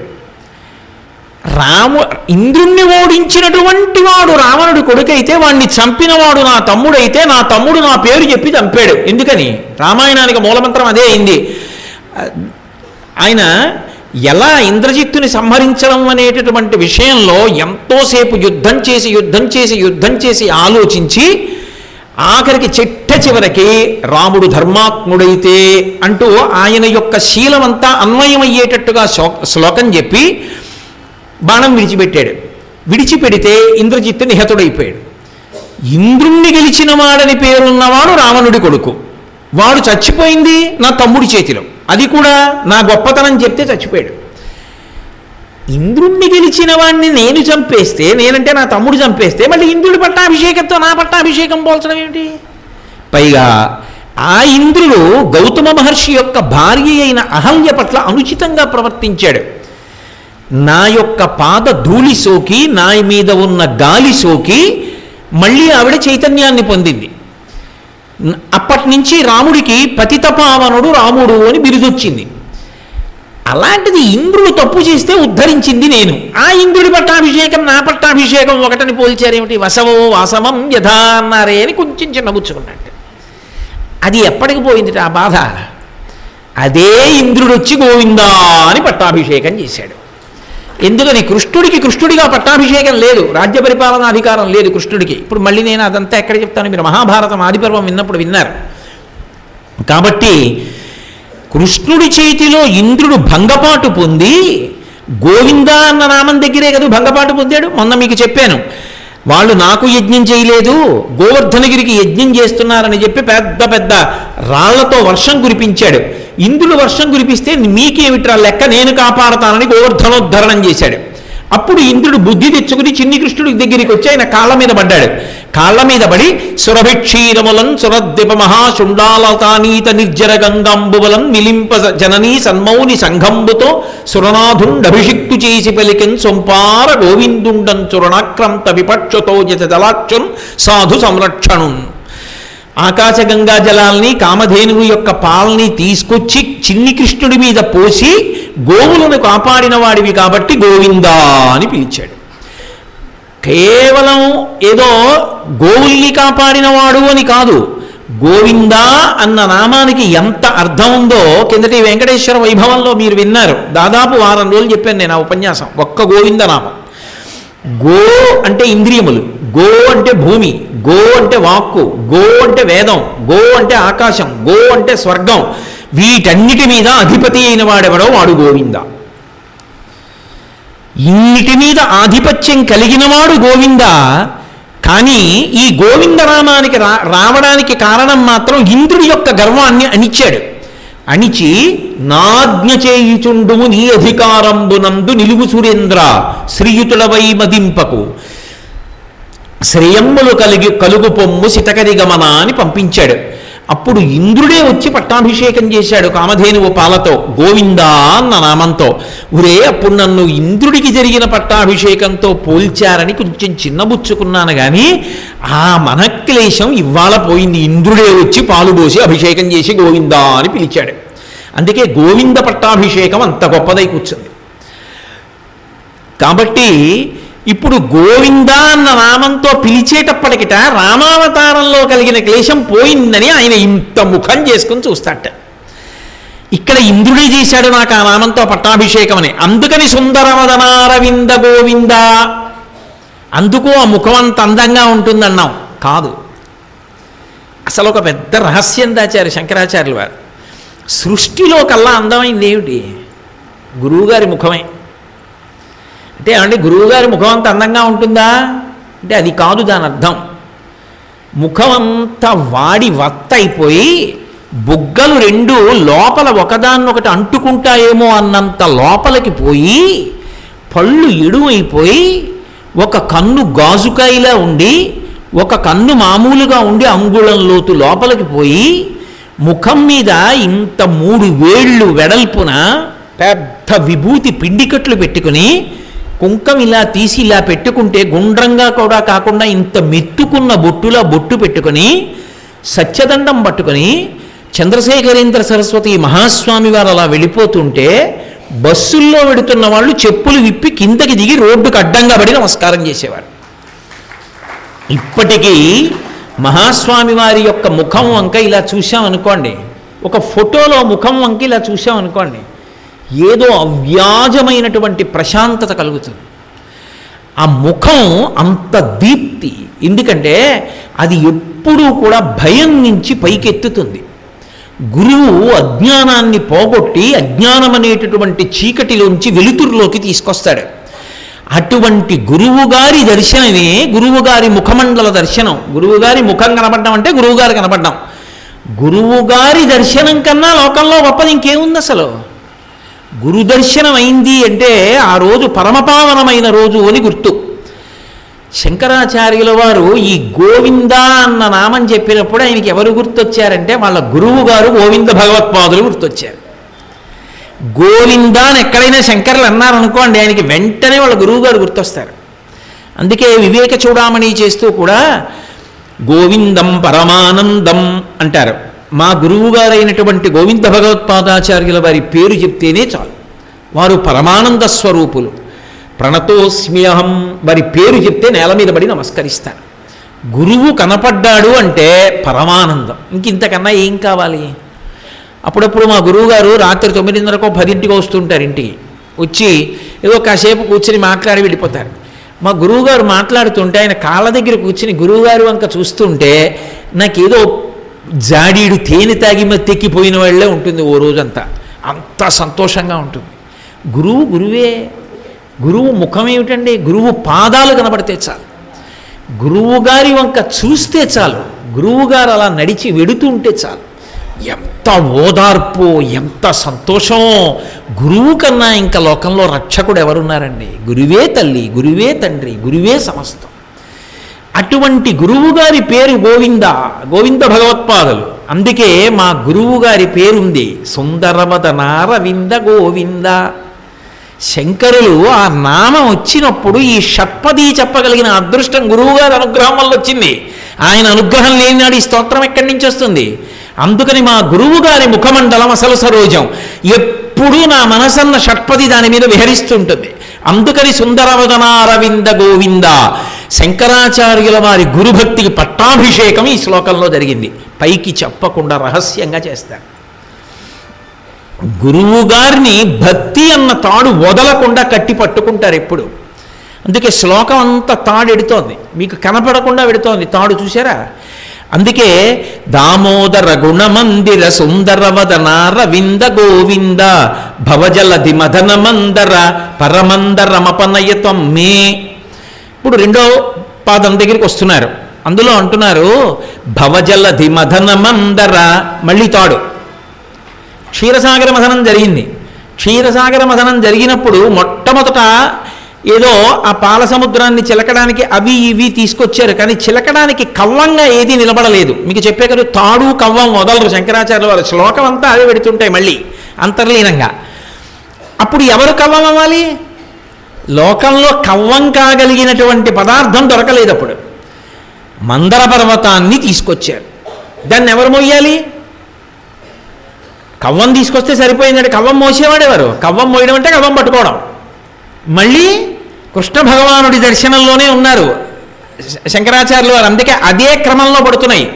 రాము ఇంద్రుణ్ణి ఓడించినటువంటి వాడు రావణుడి కొడుకైతే వాణ్ణి చంపినవాడు నా తమ్ముడైతే నా తమ్ముడు నా పేరు చెప్పి చంపాడు ఎందుకని రామాయణానికి మూలమంత్రం అదే అయింది ఆయన ఎలా ఇంద్రజిత్తుని సంహరించడం అనేటటువంటి విషయంలో ఎంతోసేపు యుద్ధం చేసి యుద్ధం చేసి యుద్ధం చేసి ఆలోచించి ఆఖరికి చిట్ట చివరికి రాముడు ధర్మాత్ముడైతే అంటూ ఆయన యొక్క శీలమంతా అన్వయమయ్యేటట్టుగా శ్లో- శ్లోకం చెప్పి బాణం విడిచిపెట్టాడు విడిచిపెడితే ఇంద్రజిత్తు నిహతుడైపోయాడు ఇంద్రుణ్ణి గెలిచిన వాడని పేరున్నవాడు రావణుడి కొడుకు వాడు చచ్చిపోయింది నా తమ్ముడి చేతిలో అది కూడా నా గొప్పతనం చెప్తే చచ్చిపోయాడు ఇంద్రుణ్ణి గెలిచిన వాడిని నేను చంపేస్తే నేనంటే నా తమ్ముడు చంపేస్తే మళ్ళీ ఇంద్రుడి పట్టాభిషేకంతో నా పట్టాభిషేకం పోల్చడం ఏమిటి పైగా ఆ ఇంద్రుడు గౌతమ మహర్షి యొక్క భార్య అయిన అహల్య పట్ల అనుచితంగా ప్రవర్తించాడు నా యొక్క పాద ధూళి సోకి నా మీద ఉన్న గాలి సోకి మళ్ళీ ఆవిడ చైతన్యాన్ని పొందింది న- అప్పటి నుంచి రాముడికి పతితపావనుడు రాముడు అని బిరుదొచ్చింది అలాంటిది ఇంద్రుడు తప్పు చేస్తే ఉద్ధరించింది నేను ఆ ఇంద్రుడి పట్టాభిషేకం నా పట్టాభిషేకం ఒకటని పోల్చారేమిటి వసవో వాసవం యథా అన్నారే అని కొంచెం చిన్నబుచ్చుకున్నట్టు అది ఎప్పటికి పోయింది ఆ బాధ అదే ఇంద్రుడు వచ్చి గోవిందా అని పట్టాభిషేకం చేశాడు ఎందుకని కృష్ణుడికి కృష్ణుడిగా పట్టాభిషేకం లేదు రాజ్య పరిపాలనా అధికారం లేదు కృష్ణుడికి ఇప్పుడు మళ్ళీ నేను అదంతా ఎక్కడ చెప్తాను మీరు మహాభారతం ఆదిపర్వం విన్నప్పుడు విన్నారు కాబట్టి కృష్ణుడి చేతిలో ఇంద్రుడు భంగపాటు పొంది గోవింద అన్న నామం దగ్గరే కదా భంగపాటు పొందాడు మొన్న మీకు చెప్పాను వాళ్ళు నాకు యజ్ఞం చేయలేదు గోవర్ధనగిరికి యజ్ఞం చేస్తున్నారని చెప్పి పెద్ద పెద్ద రాళ్లతో వర్షం కురిపించాడు ఇంద్రుడు వర్షం కురిపిస్తే మీకేమిట్రా లెక్క నేను కాపాడతానని గోవర్ధనోద్ధరణం చేశాడు అప్పుడు ఇంద్రుడు బుద్ధి తెచ్చుకుని చిన్ని కృష్ణుడి దగ్గరికి వచ్చి ఆయన కాళ్ళ మీద పడ్డాడు కాళ్ళ మీద పడి సురభిక్షీరములం సురద్విప మహాశుండాలతానీత నిర్జర గంగాంబువలం నిలింప జననీ సన్మౌని సంఘంబుతో సురనాథుండభిషిక్తు చేసి పలికెన్ సొంపార గోవిందుండం చురణాక్రంత విపక్షతో జలాక్షున్ సాధు సంరక్షణున్ ఆకాశగంగా జలాల్ని కామధేనువు యొక్క పాలని తీసుకొచ్చి చిన్ని కృష్ణుడి మీద పోసి గోవులను కాపాడిన వాడివి కాబట్టి గోవిందా అని పిలిచాడు కేవలం ఏదో గోవుల్ని కాపాడినవాడు అని కాదు గోవిందా అన్న నామానికి ఎంత అర్థం ఉందో కిందటి వెంకటేశ్వర వైభవంలో మీరు విన్నారు దాదాపు వారం రోజులు చెప్పాను నేను ఆ ఉపన్యాసం ఒక్క గోవింద నామం గో అంటే ఇంద్రియములు గో అంటే భూమి గో అంటే వాక్కు గో అంటే వేదం గో అంటే ఆకాశం గో అంటే స్వర్గం వీటన్నిటి మీద అధిపతి అయిన వాడెవడో వాడు గోవింద ఇన్నిటి మీద ఆధిపత్యం కలిగినవాడు గోవింద కానీ ఈ గోవిందనామానికి రా రావడానికి కారణం మాత్రం ఇంద్రుడి యొక్క గర్వాన్ని అణిచాడు అణిచి నాజ్ఞ చేయుచుండుము నీ అధికారంబునందు నిలువు సురేంద్ర శ్రీయుతులవై మదింపకు శ్రేయమ్ములు కలిగి కలుగు పొమ్ము సితకరి గమన అని పంపించాడు అప్పుడు ఇంద్రుడే వచ్చి పట్టాభిషేకం చేశాడు కామధేనువు పాలతో గోవిందా అన్న నామంతో ఒరే అప్పుడు నన్ను ఇంద్రుడికి జరిగిన పట్టాభిషేకంతో పోల్చారని కొంచెం చిన్నబుచ్చుకున్నాను కానీ ఆ మనక్లేశం ఇవాళ పోయింది ఇంద్రుడే వచ్చి పాలు పోసి అభిషేకం చేసి గోవిందా అని పిలిచాడు అందుకే గోవింద పట్టాభిషేకం అంత గొప్పదై కూర్చుంది కాబట్టి ఇప్పుడు గోవింద అన్న నామంతో పిలిచేటప్పటికిట రామావతారంలో కలిగిన క్లేశం పోయిందని ఆయన ఇంత ముఖం చేసుకుని చూస్తాట ఇక్కడ ఇంద్రుడే చేశాడు నాకు ఆ నామంతో పట్టాభిషేకం అని అందుకని సుందరవదనారవింద గోవింద అందుకు ఆ ముఖం అంత అందంగా ఉంటుందన్నాం కాదు అసలు ఒక పెద్ద రహస్యం దాచారు శంకరాచార్యులు వారు సృష్టిలో కల్లా అందమైంది ఏమిటి గురువుగారి ముఖమే అంటే ఏమండి గురువుగారి ముఖం అంత అందంగా ఉంటుందా అంటే అది కాదు దాని అర్థం ముఖం అంతా వాడి వత్తైపోయి బుగ్గలు రెండు లోపల ఒకదాన్నొకటి అంటుకుంటాయేమో అన్నంత లోపలికి పోయి పళ్ళు ఎడువైపోయి ఒక కన్ను గాజుకాయలా ఉండి ఒక కన్ను మామూలుగా ఉండి అంగుళం లోతు లోపలికి పోయి ముఖం మీద ఇంత మూడు వేళ్ళు వెడల్పున పెద్ద విభూతి పిండికట్లు పెట్టుకుని కుంకం ఇలా తీసి ఇలా పెట్టుకుంటే గుండ్రంగా కూడా కాకుండా ఇంత మెత్తుకున్న బొట్టులా బొట్టు పెట్టుకొని సత్యదండం పట్టుకొని చంద్రశేఖరేంద్ర సరస్వతి మహాస్వామి వారు అలా వెళ్ళిపోతుంటే బస్సుల్లో వెడుతున్న వాళ్ళు చెప్పులు విప్పి కిందకి దిగి రోడ్డుకు అడ్డంగా పడి నమస్కారం చేసేవారు ఇప్పటికీ మహాస్వామి వారి యొక్క ముఖం వంక ఇలా చూసామనుకోండి ఒక ఫోటోలో ముఖం వంక ఇలా చూసామనుకోండి ఏదో అవ్యాజమైనటువంటి ప్రశాంతత కలుగుతుంది ఆ ముఖం అంత దీప్తి ఎందుకంటే అది ఎప్పుడూ కూడా భయం నుంచి పైకెత్తుతుంది గురువు అజ్ఞానాన్ని పోగొట్టి అజ్ఞానం అనేటటువంటి చీకటిలోంచి వెలుతురులోకి తీసుకొస్తాడు అటువంటి గురువుగారి దర్శనమే గురువుగారి ముఖమండల దర్శనం గురువుగారి ముఖం కనపడడం అంటే గురువుగారు కనపడ్డాం గురువు గారి దర్శనం కన్నా లోకంలో గొప్పది ఇంకేముంది అసలు గురు దర్శనం అయింది అంటే ఆ రోజు పరమపావనమైన రోజు అని గుర్తు శంకరాచార్యుల వారు ఈ గోవింద అన్న నామం చెప్పినప్పుడు ఆయనకి ఎవరు గుర్తొచ్చారంటే వాళ్ళ గురువు గారు గోవింద భగవత్పాదులు గుర్తొచ్చారు గోవింద అని ఎక్కడైనా శంకరులు అన్నారనుకోండి ఆయనకి వెంటనే వాళ్ళ గురువు గారు గుర్తొస్తారు అందుకే వివేక చూడామణి చేస్తూ కూడా గోవిందం పరమానందం అంటారు మా గురువు గారైనటువంటి గోవింద భగవత్పాదాచార్యుల వారి పేరు చెప్తేనే చాలు వారు పరమానంద స్వరూపులు ప్రణతోస్మ్యహం వారి పేరు చెప్తే నేల మీద పడి నమస్కరిస్తారు గురువు కనపడ్డాడు అంటే పరమానందం ఇంక ఇంతకన్నా ఏం కావాలి అప్పుడప్పుడు మా గురువుగారు రాత్రి తొమ్మిదిన్నరకో పదింటికో వస్తుంటారు ఇంటికి వచ్చి ఏదో కాసేపు కూర్చొని మాట్లాడి వెళ్ళిపోతారు మా గురువుగారు మాట్లాడుతుంటే ఆయన కాళ్ళ దగ్గర కూర్చుని గురువుగారు వంక చూస్తుంటే నాకేదో జాడీడు తేనె తాగి మత్తెక్కిపోయిన వాళ్ళే ఉంటుంది ఓ రోజంతా అంత సంతోషంగా ఉంటుంది గురువు గురువే గురువు ముఖం ఏమిటండి గురువు పాదాలు కనబడితే చాలు గురువు గారి వంక చూస్తే చాలు గురువు గారు అలా నడిచి వెడుతుంటే చాలు ఎంత ఓదార్పు ఎంత సంతోషమో గురువు కన్నా ఇంకా లోకంలో రక్షకుడు ఎవరున్నారండి గురువే తల్లి గురువే తండ్రి గురువే సమస్తం అటువంటి గురువు గారి పేరు గోవింద గోవింద భగవత్పాదులు అందుకే మా గురువు గారి పేరుంది సుందరవదనారవింద గోవింద శంకరులు ఆ నామం వచ్చినప్పుడు ఈ షట్పది చెప్పగలిగిన అదృష్టం గురువుగారి అనుగ్రహం వల్ల వచ్చింది ఆయన అనుగ్రహం లేని నాడు ఈ స్తోత్రం ఎక్కడి నుంచి వస్తుంది అందుకని మా గురువు గారి ముఖమండలం అసలు సరోజం ఎప్పుడూ నా మనసన్న షట్పది దాని మీద విహరిస్తుంటుంది అందుకని సుందరవదనారవింద గోవింద శంకరాచార్యుల వారి గురుభక్తికి పట్టాభిషేకం ఈ శ్లోకంలో జరిగింది పైకి చెప్పకుండా రహస్యంగా చేస్తారు గురువు గారిని భక్తి అన్న తాడు వదలకుండా కట్టి పట్టుకుంటారు ఎప్పుడు అందుకే శ్లోకం అంతా తాడు ఎడుతోంది మీకు కనపడకుండా పెడుతోంది తాడు చూసారా అందుకే దామోదర గుణమందిర సుందరవదన రవింద గోవింద భవజలధి మదన మందర పరమందరమపనయతం మే ఇప్పుడు రెండో పాదం దగ్గరికి వస్తున్నారు అందులో అంటున్నారు భవజలధి మదన మందర మళ్ళీ తాడు క్షీరసాగర మథనం జరిగింది క్షీరసాగర మథనం జరిగినప్పుడు మొట్టమొదట ఏదో ఆ పాల సముద్రాన్ని చిలకడానికి అవి ఇవి తీసుకొచ్చారు కానీ చిలకడానికి కవ్వంగా ఏది నిలబడలేదు మీకు చెప్పే కదా తాడు కవ్వం వదలరు శంకరాచార్య వారు శ్లోకం అంతా అవే పెడుతుంటాయి మళ్ళీ అంతర్లీనంగా అప్పుడు ఎవరు కవ్వం అవ్వాలి లోకంలో కవ్వం కాగలిగినటువంటి పదార్థం దొరకలేదు అప్పుడు మందర పర్వతాన్ని తీసుకొచ్చారు దాన్ని ఎవరు మొయ్యాలి కవ్వం తీసుకొస్తే సరిపోయిందంటే కవ్వం మోసేవాడేవారు కవ్వం మోయడం అంటే కవ్వం పట్టుకోవడం మళ్ళీ కృష్ణ భగవానుడి దర్శనంలోనే ఉన్నారు శ- శంకరాచార్యులు వారు అందుకే అదే క్రమంలో పడుతున్నాయి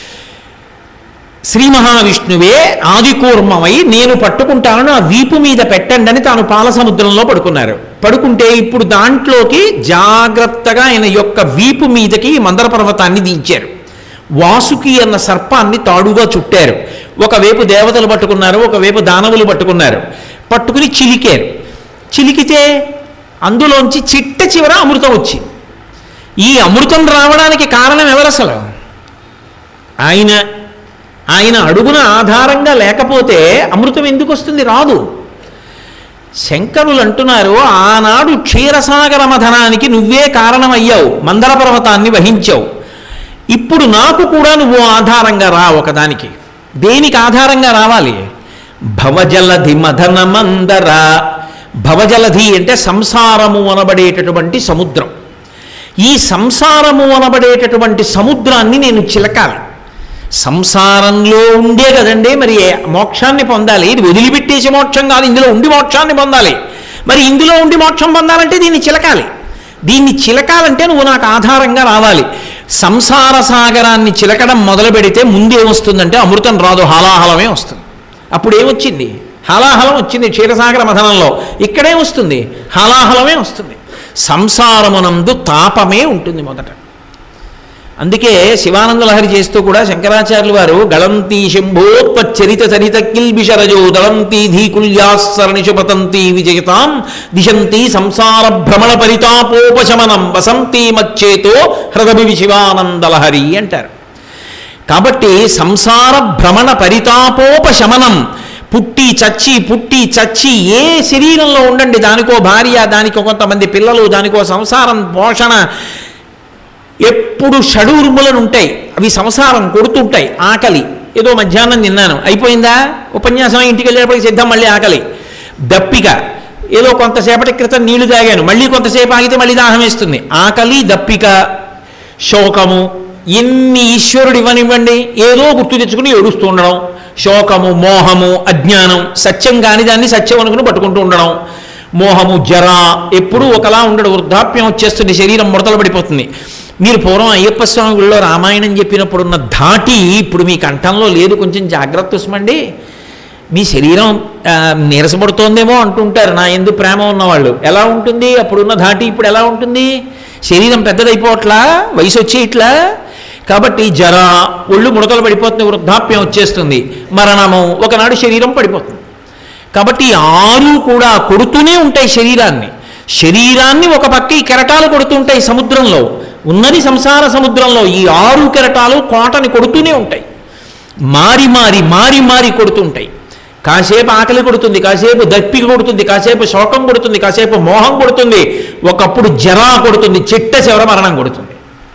శ్రీ మహావిష్ణువే ఆదికూర్మమై నేను పట్టుకుంటాను నా వీపు మీద పెట్టండి అని తాను పాల సముద్రంలో పడుకున్నారు పడుకుంటే ఇప్పుడు దాంట్లోకి జాగ్రత్తగా ఆయన యొక్క వీపు మీదకి ఈ మందర పర్వతాన్ని దించారు వాసుకి అన్న సర్పాన్ని తాడుగా చుట్టారు ఒకవైపు దేవతలు పట్టుకున్నారు ఒకవైపు దానవులు పట్టుకున్నారు పట్టుకుని చిలికారు చిలికితే అందులోంచి చిట్ట చివర అమృతం వచ్చింది ఈ అమృతం రావడానికి కారణం ఎవరు అసలు ఆయన ఆయన అడుగున ఆధారంగా లేకపోతే అమృతం ఎందుకు వస్తుంది రాదు శంకరులు అంటున్నారు ఆనాడు క్షీరసాగర మథనానికి నువ్వే కారణమయ్యావు మందర పర్వతాన్ని వహించావు ఇప్పుడు నాకు కూడా నువ్వు ఆధారంగా రా ఒకదానికి దేనికి ఆధారంగా రావాలి భవజలధి మథన మందర భవజలధి అంటే సంసారము అనబడేటటువంటి సముద్రం ఈ సంసారము అనబడేటటువంటి సముద్రాన్ని నేను చిలకాలి సంసారంలో ఉండే కదండి మరి ఏ- మోక్షాన్ని పొందాలి ఇది వదిలిపెట్టేసి మోక్షం కాదు ఇందులో ఉండి మోక్షాన్ని పొందాలి మరి ఇందులో ఉండి మోక్షం పొందాలంటే దీన్ని చిలకాలి దీన్ని చిలకాలంటే నువ్వు నాకు ఆధారంగా రావాలి సంసార సాగరాన్ని చిలకడం మొదలు పెడితే ముందేమొస్తుందంటే అమృతం రాదు హాలాహలమే వస్తుంది అప్పుడు ఏమొచ్చింది హాలాహలం వచ్చింది క్షీరసాగర మథనంలో ఇక్కడే వస్తుంది హాలాహలమే వస్తుంది సంసారమునందు తాపమే ఉంటుంది మొదట అందుకే శివానంద లహరి చేస్తూ కూడా శంకరాచార్యులు వారు గళంతి శంభోత్పచ్చరిత చరిత కిల్బిషరజో దళంతి ధీకుల్యాసరణిషు పతంతి విజయతాం దిశంతి సంసార భ్రమణ పరితాపోపశమనం వసంతి మచ్చేతో హృదభి శివానంద లహరి అంటారు కాబట్టి సంసార భ్రమణ పరితాపోపశమనం పుట్టి చచ్చి పుట్టి చచ్చి ఏ శరీరంలో ఉండండి దానికో భార్య దానికో కొంతమంది పిల్లలు దానికో సంసారం పోషణ ఎప్పుడు షడూర్ములను ఉంటాయి అవి సంసారం కొడుతుంటాయి ఆకలి ఏదో మధ్యాహ్నం తిన్నాను అయిపోయిందా ఉపన్యాసం ఇంటికి వెళ్ళేటప్పటికి సిద్ధం మళ్ళీ ఆకలి దప్పిక ఏదో కొంతసేపటి క్రితం నీళ్లు తాగాను మళ్ళీ కొంతసేపు ఆగితే మళ్ళీ దాహం వేస్తుంది ఆకలి దప్పిక శోకము ఎన్ని ఈశ్వరుడు ఇవ్వనివ్వండి ఏదో గుర్తు తెచ్చుకుని ఏడుస్తూ ఉండడం శోకము మోహము అజ్ఞానం సత్యం కాని దాన్ని సత్యం అనుకుని పట్టుకుంటూ ఉండడం మోహము జర ఎప్పుడూ ఒకలా ఉండడు వృద్ధాప్యం వచ్చేస్తుంది శరీరం ముడతలు పడిపోతుంది మీరు పూర్వం అయ్యప్ప స్వామి గుళ్ళో రామాయణం చెప్పినప్పుడు ఉన్న ధాటి ఇప్పుడు మీ కంఠంలో లేదు కొంచెం జాగ్రత్త ఉస్మండి మీ శరీరం ఆ, నీరసపడుతోందేమో అంటుంటారు నా ఎందు ప్రేమ ఉన్నవాళ్ళు ఎలా ఉంటుంది అప్పుడున్న ధాటి ఇప్పుడు ఎలా ఉంటుంది శరీరం పెద్దదైపోవట్లా వయసు వచ్చి ఇట్లా కాబట్టి జర ఒళ్ళు ముడతలు పడిపోతుంది వృద్ధాప్యం వచ్చేస్తుంది మరణము ఒకనాడు శరీరం పడిపోతుంది కాబట్టి ఈ ఆరు కూడా కొడుతూనే ఉంటాయి శరీరాన్ని శరీరాన్ని ఒక పక్క ఈ కెరటాలు కొడుతుంటాయి సముద్రంలో ఉన్నది సంసార సముద్రంలో ఈ ఆరు కెరటాలు కోటని కొడుతూనే ఉంటాయి మారి మారి మారి మారి కొడుతుంటాయి కాసేపు ఆకలి కొడుతుంది కాసేపు దప్పిక కొడుతుంది కాసేపు శోకం కొడుతుంది కాసేపు మోహం కొడుతుంది ఒకప్పుడు జరా కొడుతుంది చిట్ట చివర మరణం కొడుతుంది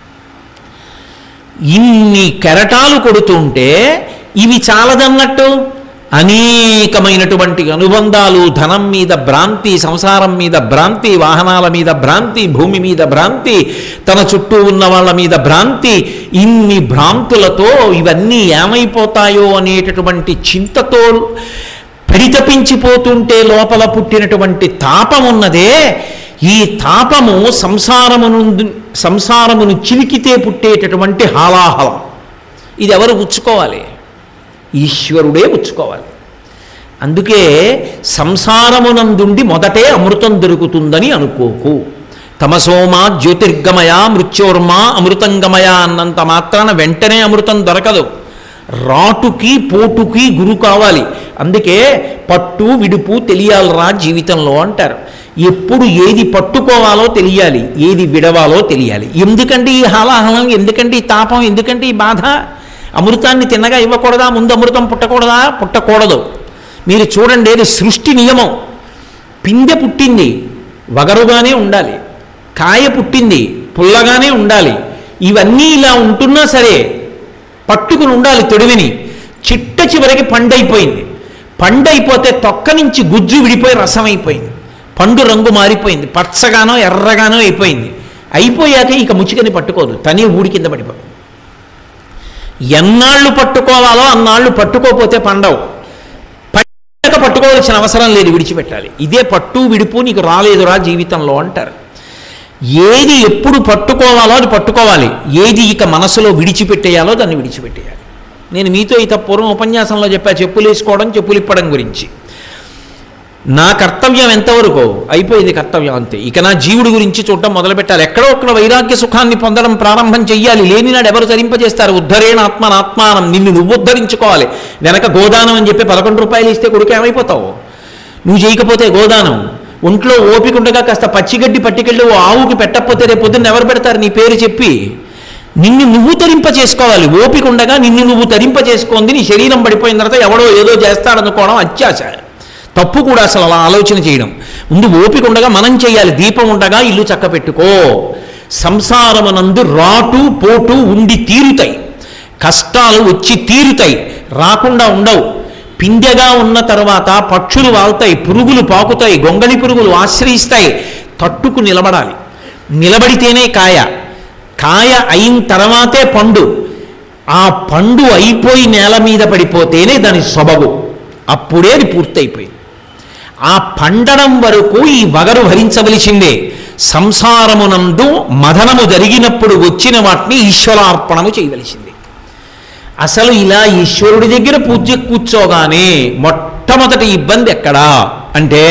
ఇన్ని కెరటాలు కొడుతుంటే ఇవి చాలదన్నట్టు అనేకమైనటువంటి అనుబంధాలు ధనం మీద భ్రాంతి సంసారం మీద భ్రాంతి వాహనాల మీద భ్రాంతి భూమి మీద భ్రాంతి తన చుట్టూ ఉన్న వాళ్ళ మీద భ్రాంతి ఇన్ని భ్రాంతులతో ఇవన్నీ ఏమైపోతాయో అనేటటువంటి చింతతో పరితపించిపోతుంటే లోపల పుట్టినటువంటి తాపం ఉన్నదే ఈ తాపము సంసారమును సంసారమును చిలికితే పుట్టేటటువంటి హాలాహలం ఇది ఎవరు పుచ్చుకోవాలి ఈశ్వరుడే పుచ్చుకోవాలి అందుకే సంసారమునందుండి మొదటే అమృతం దొరుకుతుందని అనుకోకు తమసోమా జ్యోతిర్గమయ మృత్యోర్మా అమృతంగమయ అన్నంత మాత్రాన వెంటనే అమృతం దొరకదు రాటుకి పోటుకి గురు కావాలి అందుకే పట్టు విడుపు తెలియాలరా జీవితంలో అంటారు ఎప్పుడు ఏది పట్టుకోవాలో తెలియాలి ఏది విడవాలో తెలియాలి ఎందుకంటే ఈ హాలాహలం ఎందుకంటే ఈ తాపం ఎందుకంటే ఈ బాధ అమృతాన్ని తిన్నగా ఇవ్వకూడదా ముందు అమృతం పుట్టకూడదా పుట్టకూడదు మీరు చూడండి ఇది సృష్టి నియమం పిందె పుట్టింది వగరుగానే ఉండాలి కాయ పుట్టింది పుల్లగానే ఉండాలి ఇవన్నీ ఇలా ఉంటున్నా సరే పట్టుకుని ఉండాలి తొడివిని చిట్ట చివరికి పండైపోయింది పండైపోతే తొక్క నుంచి గుజ్జు విడిపోయి రసం అయిపోయింది పండు రంగు మారిపోయింది పచ్చగానో ఎర్రగానో అయిపోయింది అయిపోయాక ఇక ముచికని పట్టుకోదు తనే ఊడి కింద పడిపోతుంది ఎన్నాళ్ళు పట్టుకోవాలో అన్నాళ్ళు పట్టుకోపోతే పండవు పండక పట్టుకోవాల్సిన అవసరం లేదు విడిచిపెట్టాలి ఇదే పట్టు విడుపు నీకు రాలేదురా జీవితంలో అంటారు ఏది ఎప్పుడు పట్టుకోవాలో అది పట్టుకోవాలి ఏది ఇక మనసులో విడిచిపెట్టేయాలో దాన్ని విడిచిపెట్టేయాలి నేను మీతో ఇత పూర్వం ఉపన్యాసంలో చెప్పా చెప్పులు వేసుకోవడం చెప్పులు ఇప్పడం గురించి నా కర్తవ్యం ఎంతవరకు అయిపోయింది కర్తవ్యం అంతే ఇక నా జీవుడి గురించి చూడటం మొదలు పెట్టాలి ఎక్కడో ఒక్కడ వైరాగ్య సుఖాన్ని పొందడం ప్రారంభం చెయ్యాలి లేనినాడు ఎవరు తరింపజేస్తారు ఉద్ధరేణ ఆత్మనాత్మానం నిన్ను నువ్వు ఉద్ధరించుకోవాలి వెనక గోదానం అని చెప్పి పదకొండు రూపాయలు ఇస్తే కొడుకు ఏమైపోతావు నువ్వు చేయకపోతే గోదానం ఒంట్లో ఓపిక ఉండగా కాస్త పచ్చిగడ్డి పట్టుకెళ్ళి ఓ ఆవుకి పెట్టకపోతే రేపు పొద్దున్న ఎవరు పెడతారు నీ పేరు చెప్పి నిన్ను నువ్వు తరింప చేసుకోవాలి ఓపిక ఉండగా నిన్ను నువ్వు తరింప చేసుకోంది నీ శరీరం పడిపోయిన తర్వాత ఎవడో ఏదో చేస్తాడనుకోవడం అత్యాశ తప్పు కూడా అసలు అలా ఆలోచన చేయడం ముందు ఓపిక ఉండగా మనం చేయాలి దీపం ఉండగా ఇల్లు చక్క పెట్టుకో సంసారమునందు రాటు పోటు ఉండి తీరుతాయి కష్టాలు వచ్చి తీరుతాయి రాకుండా ఉండవు పిందెగా ఉన్న తర్వాత పక్షులు వాళ్తాయి పురుగులు పాకుతాయి గొంగళి పురుగులు ఆశ్రయిస్తాయి తట్టుకు నిలబడాలి నిలబడితేనే కాయ కాయ అయిన తర్వాతే పండు ఆ పండు అయిపోయి నేల మీద పడిపోతేనే దాని సొబగు అప్పుడే అది పూర్తయిపోయింది ఆ పండడం వరకు ఈ వగరు భరించవలసిందే సంసారమునందు మదనము జరిగినప్పుడు వచ్చిన వాటిని ఈశ్వరార్పణము చేయవలసిందే అసలు ఇలా ఈశ్వరుడి దగ్గర పూజ కూర్చోగానే మొట్టమొదటి ఇబ్బంది ఎక్కడా అంటే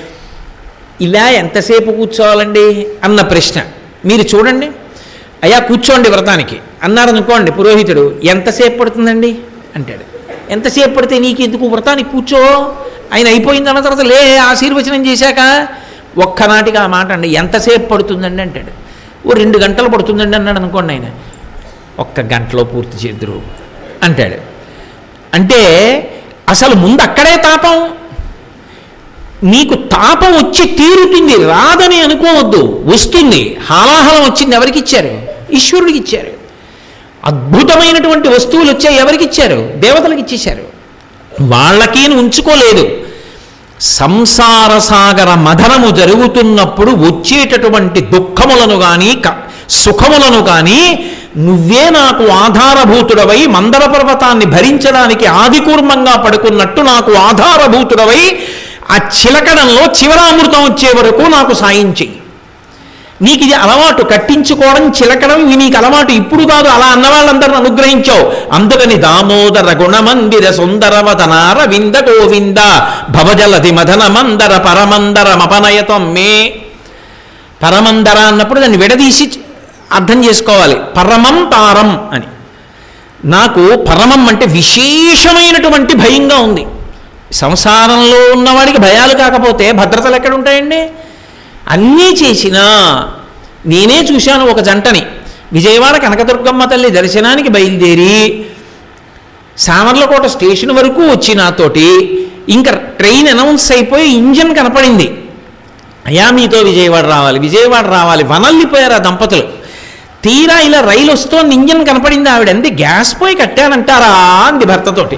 ఇలా ఎంతసేపు కూర్చోవాలండి అన్న ప్రశ్న మీరు చూడండి అయ్యా కూర్చోండి వ్రతానికి అన్నారు అనుకోండి పురోహితుడు ఎంతసేపు పడుతుందండి అంటాడు ఎంతసేపు పడితే నీకు ఎందుకు వ్రతానికి కూర్చో ఆయన అయిపోయింది అన్న తర్వాత లే ఆశీర్వచనం చేశాక ఒక్కనాటికి ఆ మాట అండి ఎంతసేపు పడుతుందండి అంటాడు ఓ రెండు గంటలు పడుతుందండి అన్నాడు అనుకోండి ఆయన ఒక్క గంటలో పూర్తి చేద్దరు అంటాడు అంటే అసలు ముందు అక్కడే తాపం నీకు తాపం వచ్చి తీరుతుంది రాదని అనుకోవద్దు వస్తుంది హాలాహలం వచ్చింది ఎవరికి ఇచ్చారు ఈశ్వరుడికి ఇచ్చారు అద్భుతమైనటువంటి వస్తువులు వచ్చాయి ఎవరికి ఇచ్చారు దేవతలకు ఇచ్చేశారు వాళ్ళకి ఉంచుకోలేదు సంసార సాగర మథనము జరుగుతున్నప్పుడు వచ్చేటటువంటి దుఃఖములను కానీ సుఖములను కానీ నువ్వే నాకు ఆధారభూతుడవై మందర పర్వతాన్ని భరించడానికి ఆదికూర్మంగా పడుకున్నట్టు నాకు ఆధారభూతుడవై ఆ చిలకడంలో చివరామృతం వచ్చే వరకు నాకు సాయం చెయ్యి నీకు ఇది అలవాటు కట్టించుకోవడం చిలకడం ఇవి నీకు అలవాటు ఇప్పుడు కాదు అలా అన్న వాళ్ళందరిని అనుగ్రహించావు అందుకని దామోదర గుణమందిర సుందరవదనార వింద గోవింద భవజలది మదన మందర పరమందర మపనయతం మే పరమందర అన్నప్పుడు దాన్ని విడదీసి అర్థం చేసుకోవాలి పరమం తారం అని నాకు పరమం అంటే విశేషమైనటువంటి భయంగా ఉంది సంసారంలో ఉన్నవాడికి భయాలు కాకపోతే భద్రతలు ఎక్కడ ఉంటాయండి అన్నీ చేసినా నేనే చూశాను ఒక జంటని విజయవాడ కనకదుర్గమ్మ తల్లి దర్శనానికి బయలుదేరి సామర్లకోట స్టేషన్ వరకు వచ్చి నాతోటి ఇంకా ట్రైన్ అనౌన్స్ అయిపోయి ఇంజన్ కనపడింది అయా మీతో విజయవాడ రావాలి విజయవాడ రావాలి వనల్లిపోయారు ఆ దంపతులు తీరా ఇలా రైలు వస్తోంది ఇంజన్ కనపడింది ఆవిడ అంది గ్యాస్ పోయి కట్టానంటారా అంది భర్తతోటి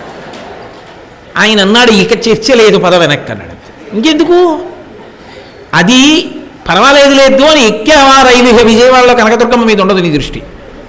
ఆయన అన్నాడు ఇక చర్చ లేదు పద వెనక్కి అన్నాడు ఇంకెందుకు అది పర్వాలేదు లేదు అని ఎక్కావా రైలు ఇక విజయవాడలో కనకదుర్గమ్మ మీద ఉండదు నీ దృష్టి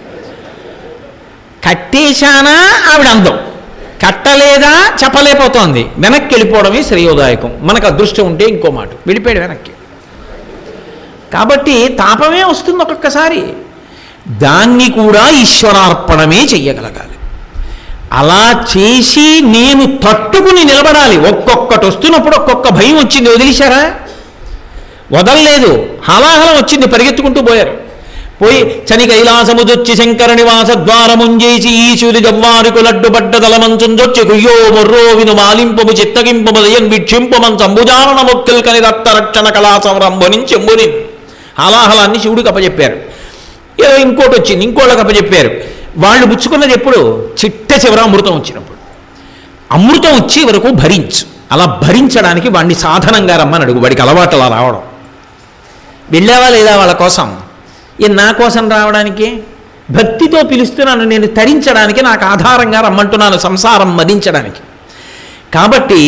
కట్టేశానా ఆవిడ అందం కట్టలేదా చెప్పలేకపోతోంది వెనక్కి వెళ్ళిపోవడమే శ్రేయోదాయకం మనకు అదృష్టం ఉంటే ఇంకో మాట వెళ్ళిపోయాడు వెనక్కి కాబట్టి తాపమే వస్తుంది ఒక్కొక్కసారి దాన్ని కూడా ఈశ్వరార్పణమే చెయ్యగలగాలి అలా చేసి నేను తట్టుకుని నిలబడాలి ఒక్కొక్కటి వస్తున్నప్పుడు ఒక్కొక్క భయం వచ్చింది వదిలేశారా వదలలేదు హలాహలం వచ్చింది పరిగెత్తుకుంటూ పోయారు పోయి చని కైలాసముదొచ్చి శంకర నివాస ద్వారముంజేసి ఈశుడి గవ్వారుకు లడ్డుబడ్డ దళమంచుందొచ్చి కుయ్యో మొర్రో విను మాలింపము చిత్తగింపము దయన్ విక్షింపమం సంభుజానన మొక్కిల్ కని రక్త రక్షణ కళాసవరంబుని చెంబుని హాలాహలాన్ని శివుడికి అప్పచెప్పారు ఏదో ఇంకోటి వచ్చింది ఇంకోళ్ళకి అప్పచెప్పారు వాళ్ళు పుచ్చుకున్నది ఎప్పుడు చిట్ట చివర అమృతం వచ్చినప్పుడు అమృతం వచ్చే వరకు భరించు అలా భరించడానికి వాడిని సాధనంగా రమ్మని అడుగు వాడికి అలవాటు అలా రావడం వెళ్ళావా లేదా వాళ్ళ కోసం ఏ నా కోసం రావడానికి భక్తితో పిలుస్తున్నాను నేను తరించడానికి నాకు ఆధారంగా రమ్మంటున్నాను సంసారం మదించడానికి కాబట్టి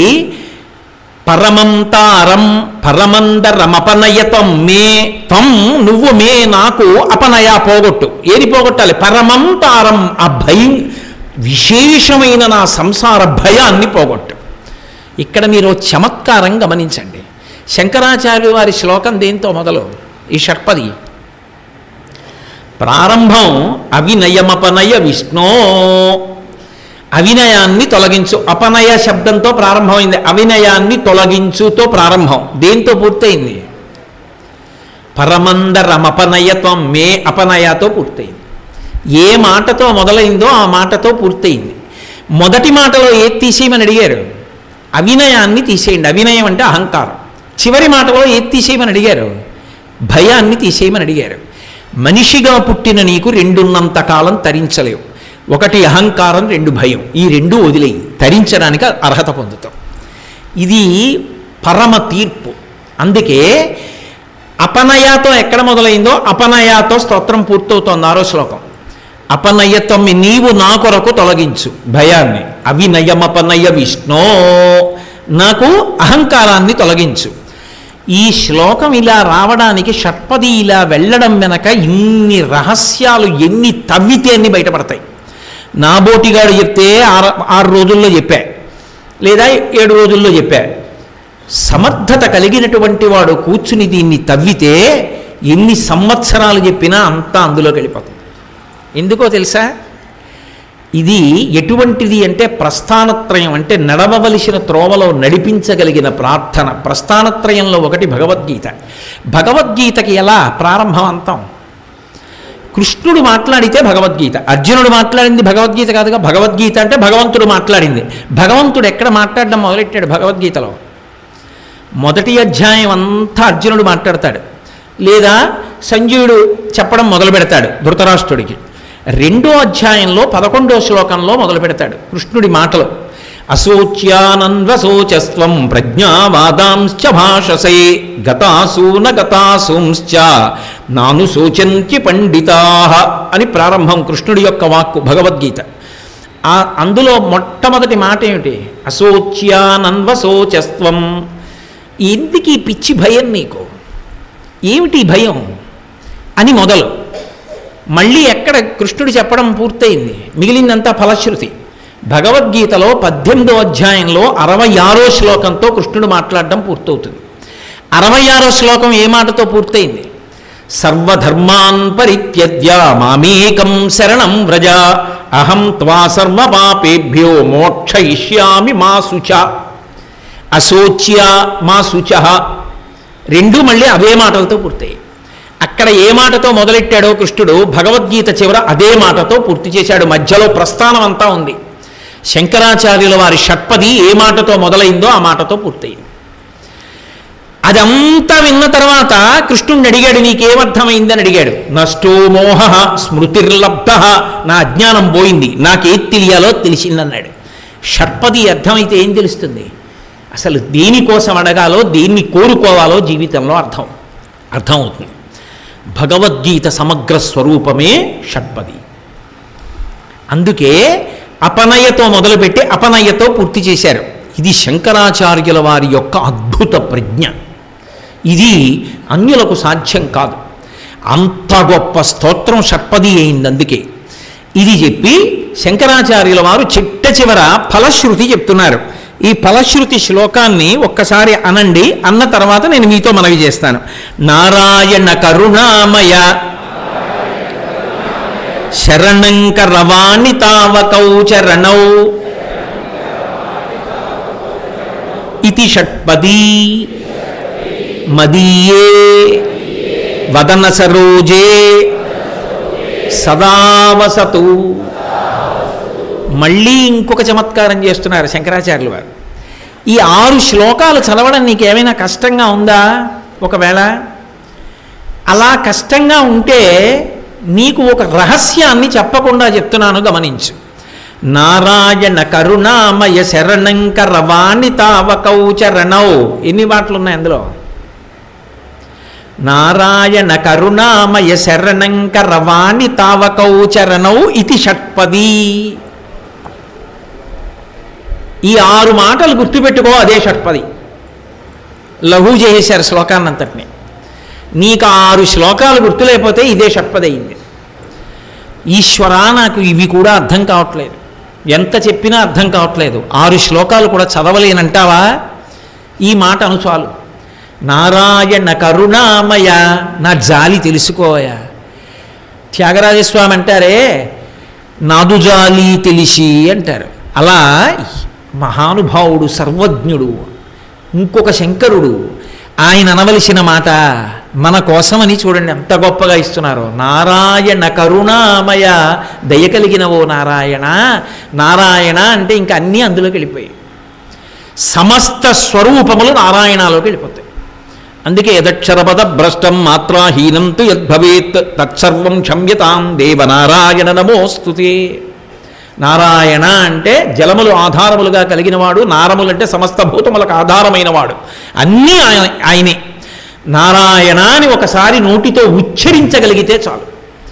పరమంతారం పరమందరమపనయతం మే త్వం నువ్వు మే నాకు అపనయ పోగొట్టు ఏది పోగొట్టాలి పరమంతారం ఆ భయం విశేషమైన నా సంసార భయాన్ని పోగొట్టు ఇక్కడ మీరు చమత్కారం గమనించండి శంకరాచార్య వారి శ్లోకం దేంతో మొదలు ఈ షట్పది ప్రారంభం అవినయమపనయ విష్ణో అవినయాన్ని తొలగించు అపనయ శబ్దంతో ప్రారంభమైంది అవినయాన్ని తొలగించుతో ప్రారంభం దేంతో పూర్తయింది పరమందరమపనయత్వం మే అపనయతో పూర్తయింది ఏ మాటతో మొదలైందో ఆ మాటతో పూర్తయింది మొదటి మాటలో ఏది తీసేయమని అడిగారు అవినయాన్ని తీసేయండి అవినయం అంటే అహంకారం చివరి మాటలో ఏది తీసేయమని అడిగారు భయాన్ని తీసేయమని అడిగారు మనిషిగా పుట్టిన నీకు రెండున్నంత కాలం తరించలేవు ఒకటి అహంకారం రెండు భయం ఈ రెండు వదిలేయి తరించడానికి అర్హత పొందుతాం ఇది పరమ తీర్పు అందుకే అపనయాతో ఎక్కడ మొదలైందో అపనయాతో స్తోత్రం పూర్తవుతోంది ఆరో శ్లోకం అపనయత్వం నీవు నా కొరకు తొలగించు భయాన్ని అవినయమపనయ విష్ణో నాకు అహంకారాన్ని తొలగించు ఈ శ్లోకం ఇలా రావడానికి షట్పది ఇలా వెళ్ళడం వెనక ఇన్ని రహస్యాలు ఎన్ని తవ్వితే అన్ని బయటపడతాయి నా బోటిగాడు చెప్తే ఆరు ఆరు రోజుల్లో చెప్పా లేదా ఏడు రోజుల్లో చెప్పా సమర్థత కలిగినటువంటి వాడు కూర్చుని దీన్ని తవ్వితే ఎన్ని సంవత్సరాలు చెప్పినా అంతా అందులోకి వెళ్ళిపోతుంది ఎందుకో తెలుసా ఇది ఎటువంటిది అంటే ప్రస్థానత్రయం అంటే నడవవలసిన త్రోవలో నడిపించగలిగిన ప్రార్థన ప్రస్థానత్రయంలో ఒకటి భగవద్గీత భగవద్గీతకి ఎలా ప్రారంభం అంతం కృష్ణుడు మాట్లాడితే భగవద్గీత అర్జునుడు మాట్లాడింది భగవద్గీత కాదుగా భగవద్గీత అంటే భగవంతుడు మాట్లాడింది భగవంతుడు ఎక్కడ మాట్లాడడం మొదలెట్టాడు భగవద్గీతలో మొదటి అధ్యాయం అంతా అర్జునుడు మాట్లాడతాడు లేదా సంజయుడు చెప్పడం మొదలు పెడతాడు ధృతరాష్ట్రుడికి రెండో అధ్యాయంలో పదకొండో శ్లోకంలో మొదలు పెడతాడు కృష్ణుడి మాటలు అశోచ్యానందశోచస్వం ప్రజ్ఞావాదాంశ్చ భాషసే గతాసూన గతాసూంశ్చ నాను శోచంతి పండితా అని ప్రారంభం కృష్ణుడి యొక్క వాక్కు భగవద్గీత ఆ అందులో మొట్టమొదటి మాట ఏమిటి అశోచ్యానన్వశోచస్వం ఎందుకు ఈ పిచ్చి భయం నీకు ఏమిటి ఈ భయం అని మొదలు మళ్ళీ ఎక్కడ కృష్ణుడు చెప్పడం పూర్తయింది మిగిలిందంతా ఫలశ్రుతి భగవద్గీతలో పద్దెనిమిదో అధ్యాయంలో అరవై ఆరో శ్లోకంతో కృష్ణుడు మాట్లాడడం పూర్తవుతుంది అరవై ఆరో శ్లోకం ఏ మాటతో పూర్తయింది సర్వధర్మాన్ పరిత్యజ్య మామేకం శరణం వ్రజ అహం త్వా సర్వపాపేభ్యో మోక్షయిష్యామి మా శుచ అశోచ్య మా శుచ రెండు మళ్ళీ అవే మాటలతో పూర్తయి అక్కడ ఏ మాటతో మొదలెట్టాడో కృష్ణుడు భగవద్గీత చివర అదే మాటతో పూర్తి చేశాడు మధ్యలో ప్రస్థానం అంతా ఉంది శంకరాచార్యుల వారి షట్పది ఏ మాటతో మొదలైందో ఆ మాటతో పూర్తయింది అదంతా విన్న తర్వాత కృష్ణుడిని అడిగాడు నీకేమర్థమైందని అడిగాడు నష్టో మోహ స్మృతిర్లబ్ధ నా అజ్ఞానం పోయింది నాకేది తెలియాలో తెలిసిందన్నాడు షట్పది అర్థమైతే ఏం తెలుస్తుంది అసలు దేనికోసం అడగాలో దేన్ని కోరుకోవాలో జీవితంలో అర్థం అర్థమవుతుంది భగవద్గీత సమగ్ర స్వరూపమే షట్పది అందుకే అపనయతో మొదలుపెట్టి అపనయతో పూర్తి చేశారు ఇది శంకరాచార్యుల వారి యొక్క అద్భుత ప్రజ్ఞ ఇది అన్యులకు సాధ్యం కాదు అంత గొప్ప స్తోత్రం షట్పది అయింది అందుకే ఇది చెప్పి శంకరాచార్యుల వారు చిట్ట చివర ఫలశ్రుతి చెప్తున్నారు ఈ ఫలశ్రుతి శ్లోకాన్ని ఒక్కసారి అనండి అన్న తర్వాత నేను మీతో మనవి చేస్తాను నారాయణ కరుణామయ శరణంకరవాణి తావకౌ చరణౌ ఇది షట్పదీ మదీయే వదన సరోజే సదావసతు మళ్ళీ ఇంకొక చమత్కారం చేస్తున్నారు శంకరాచార్యులు వారు ఈ ఆరు శ్లోకాలు చదవడం నీకు ఏమైనా కష్టంగా ఉందా ఒకవేళ అలా కష్టంగా ఉంటే నీకు ఒక రహస్యాన్ని చెప్పకుండా చెప్తున్నాను గమనించు నారాయణ కరుణామయ శరణంకర వాణి తావకౌ చరణౌ ఎన్ని మాటలు ఉన్నాయి అందులో నారాయణ కరుణామయ శరణంకర వాణి తావకౌ చరణౌ ఇది షట్పది ఈ ఆరు మాటలు గుర్తుపెట్టుకో అదే షట్పది లఘు చేసేశారు శ్లోకాన్నంతటిని నీకు ఆ ఆరు శ్లోకాలు గుర్తులేకపోతే ఇదే షట్పది అయింది ఈశ్వరా నాకు ఇవి కూడా అర్థం కావట్లేదు ఎంత చెప్పినా అర్థం కావట్లేదు ఆరు శ్లోకాలు కూడా చదవలేనంటావా ఈ మాట అను చాలు నారాయణ కరుణామయ నా జాలి తెలుసుకోయా త్యాగరాజస్వామి అంటారే నాదు జాలి తెలిసి అంటారు అలా మహానుభావుడు సర్వజ్ఞుడు ఇంకొక శంకరుడు ఆయన అనవలసిన మాట మన కోసమని చూడండి ఎంత గొప్పగా ఇస్తున్నారు నారాయణ కరుణామయ దయ కలిగిన ఓ నారాయణ నారాయణ అంటే ఇంకా అన్నీ అందులోకి వెళ్ళిపోయాయి సమస్త స్వరూపములు నారాయణలోకి వెళ్ళిపోతాయి అందుకే యదక్షరపద భ్రష్టం మాత్రాహీనం తు యద్భవేత్ తత్సర్వం క్షమ్యతాం దేవనారాయణ నమోస్తుతే నారాయణ అంటే జలములు ఆధారములుగా కలిగినవాడు నారములు అంటే సమస్త భూతములకు ఆధారమైన వాడు అన్నీ ఆయన ఆయనే నారాయణ అని ఒకసారి నోటితో ఉచ్చరించగలిగితే చాలు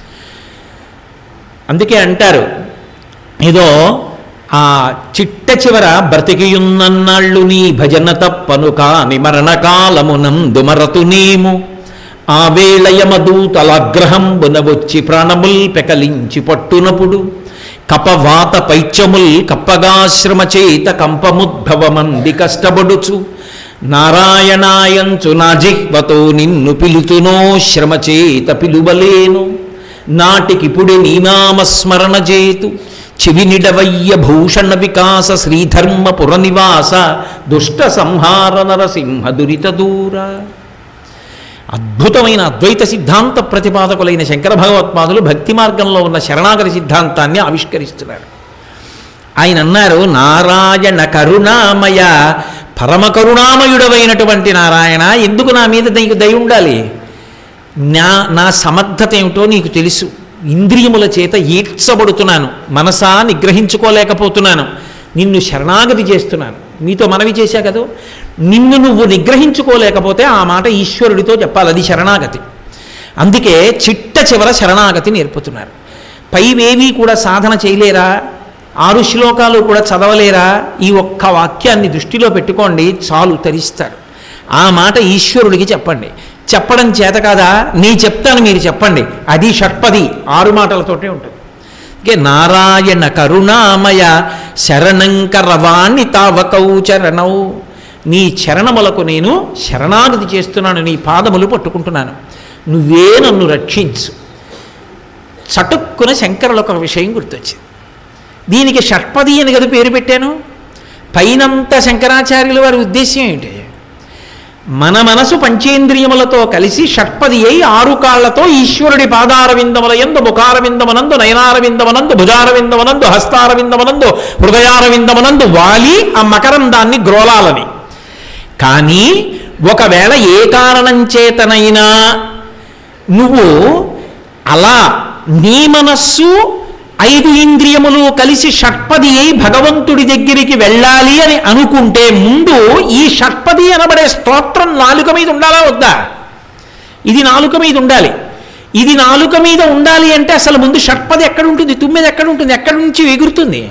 అందుకే అంటారు ఏదో ఆ చిట్ట చివర బ్రతికియున్నన్నాళ్ళు నీ భజన తప్పను కాని మరణకాలమునందు మరతునేము ఆ వేళయమదూతలాగ్రహంబున వచ్చి ప్రాణముల్ పెకలించి పట్టునప్పుడు కపవాత పైత్యముల్ కప్పగాశ్రమ చేత కంపముద్భవమంది కష్టపడుచు నారాయణాయంచు నా జిహ్వతో నిన్ను పిలుతునో శ్రమ చేత పిలువలేను నాటికిపుడి నీనామస్మరణ చేతు చివినిడవయ్య భూషణ వికాస శ్రీధర్మ పురనివాస దుష్ట సంహార నరసింహ దురిత దూర అద్భుతమైన అద్వైత సిద్ధాంత ప్రతిపాదకులైన శంకర భగవత్పాదులు భక్తి మార్గంలో ఉన్న శరణాగతి సిద్ధాంతాన్ని ఆవిష్కరిస్తున్నారు ఆయన అన్నారు నారాయణ కరుణామయ పరమ కరుణామయుడవైనటువంటి నారాయణ ఎందుకు నా మీద నీకు దయ ఉండాలి నా నా సమర్థత ఏమిటో నీకు తెలుసు ఇంద్రియముల చేత ఈడ్చబడుతున్నాను మనసా నిగ్రహించుకోలేకపోతున్నాను నిన్ను శరణాగతి చేస్తున్నాను మీతో మనవి చేశా కదా నిన్ను నువ్వు నిగ్రహించుకోలేకపోతే ఆ మాట ఈశ్వరుడితో చెప్పాలి అది శరణాగతి అందుకే చిట్ట చివర శరణాగతి నేర్పుతున్నారు పైవేవీ కూడా సాధన చేయలేరా ఆరు శ్లోకాలు కూడా చదవలేరా ఈ ఒక్క వాక్యాన్ని దృష్టిలో పెట్టుకోండి చాలు తరిస్తారు ఆ మాట ఈశ్వరుడికి చెప్పండి చెప్పడం చేత కాదా నీ చెప్తాను మీరు చెప్పండి అది షట్పది ఆరు మాటలతోటే ఉంటుంది ఇంకే నారాయణ కరుణామయ శరణంకరవాణి తావకౌ చరణౌ నీ చరణములకు నేను శరణాగతి చేస్తున్నాను నీ పాదములు పట్టుకుంటున్నాను నువ్వే నన్ను రక్షించు చటుక్కున శంకరులకు ఒక విషయం గుర్తొచ్చింది దీనికి షట్పది అని కదా పేరు పెట్టాను పైనంత శంకరాచార్యుల వారి ఉద్దేశ్యం ఏంటి మన మనసు పంచేంద్రియములతో కలిసి షట్పది అయి ఆరు కాళ్లతో ఈశ్వరుడి పాదారవిందముల ఎందు ముఖారవిందమునందు నయనారవిందమునందు భుజారవిందమునందు హస్తారవిందమునందు హృదయారవిందమునందు వాలి ఆ మకరందాన్ని గ్రోలాలని కానీ ఒకవేళ ఏ కారణం చేతనైనా నువ్వు అలా నీ మనస్సు ఐదు ఇంద్రియములు కలిసి షట్పది అయి భగవంతుడి దగ్గరికి వెళ్ళాలి అని అనుకుంటే ముందు ఈ షట్పది అనబడే స్తోత్రం నాలుక మీద ఉండాలా వద్దా ఇది నాలుక మీద ఉండాలి ఇది నాలుక మీద ఉండాలి అంటే అసలు ముందు షట్పది ఎక్కడ ఉంటుంది తుమ్మిది ఎక్కడ ఉంటుంది ఎక్కడి నుంచి ఎగురుతుంది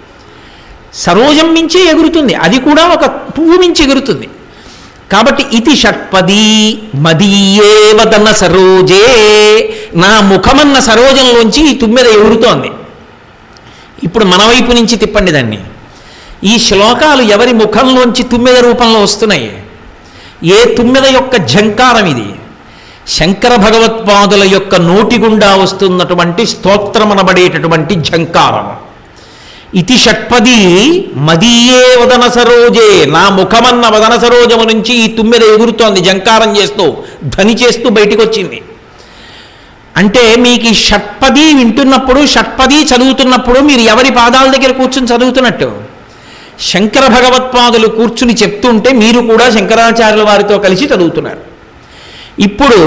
సరోజం మించి ఎగురుతుంది అది కూడా ఒక పువ్వు మించి ఎగురుతుంది కాబట్టి ఇది షట్పది మదీయే వదన సరోజే నా ముఖమన్న సరోజంలోంచి ఈ తుమ్మెద ఎగురుతోంది ఇప్పుడు మన వైపు నుంచి తిప్పండి దాన్ని ఈ శ్లోకాలు ఎవరి ముఖంలోంచి తుమ్మెద రూపంలో వస్తున్నాయి ఏ తుమ్మెద యొక్క ఝంకారం ఇది శంకర భగవత్పాదుల యొక్క నోటి గుండా వస్తున్నటువంటి స్తోత్రమనబడేటటువంటి ఝంకారం ఇతి షట్పది మదీయే వదన సరోజే నా ముఖమన్న వదన సరోజము నుంచి ఈ తుమ్మెద ఎగురుతోంది జంకారం చేస్తూ ధ్వని చేస్తూ బయటికి వచ్చింది అంటే మీకు ఈ షట్పది వింటున్నప్పుడు షట్పది చదువుతున్నప్పుడు మీరు ఎవరి పాదాల దగ్గర కూర్చుని చదువుతున్నట్టు శంకర భగవత్పాదులు కూర్చుని చెప్తుంటే మీరు కూడా శంకరాచార్యుల వారితో కలిసి చదువుతున్నారు ఇప్పుడు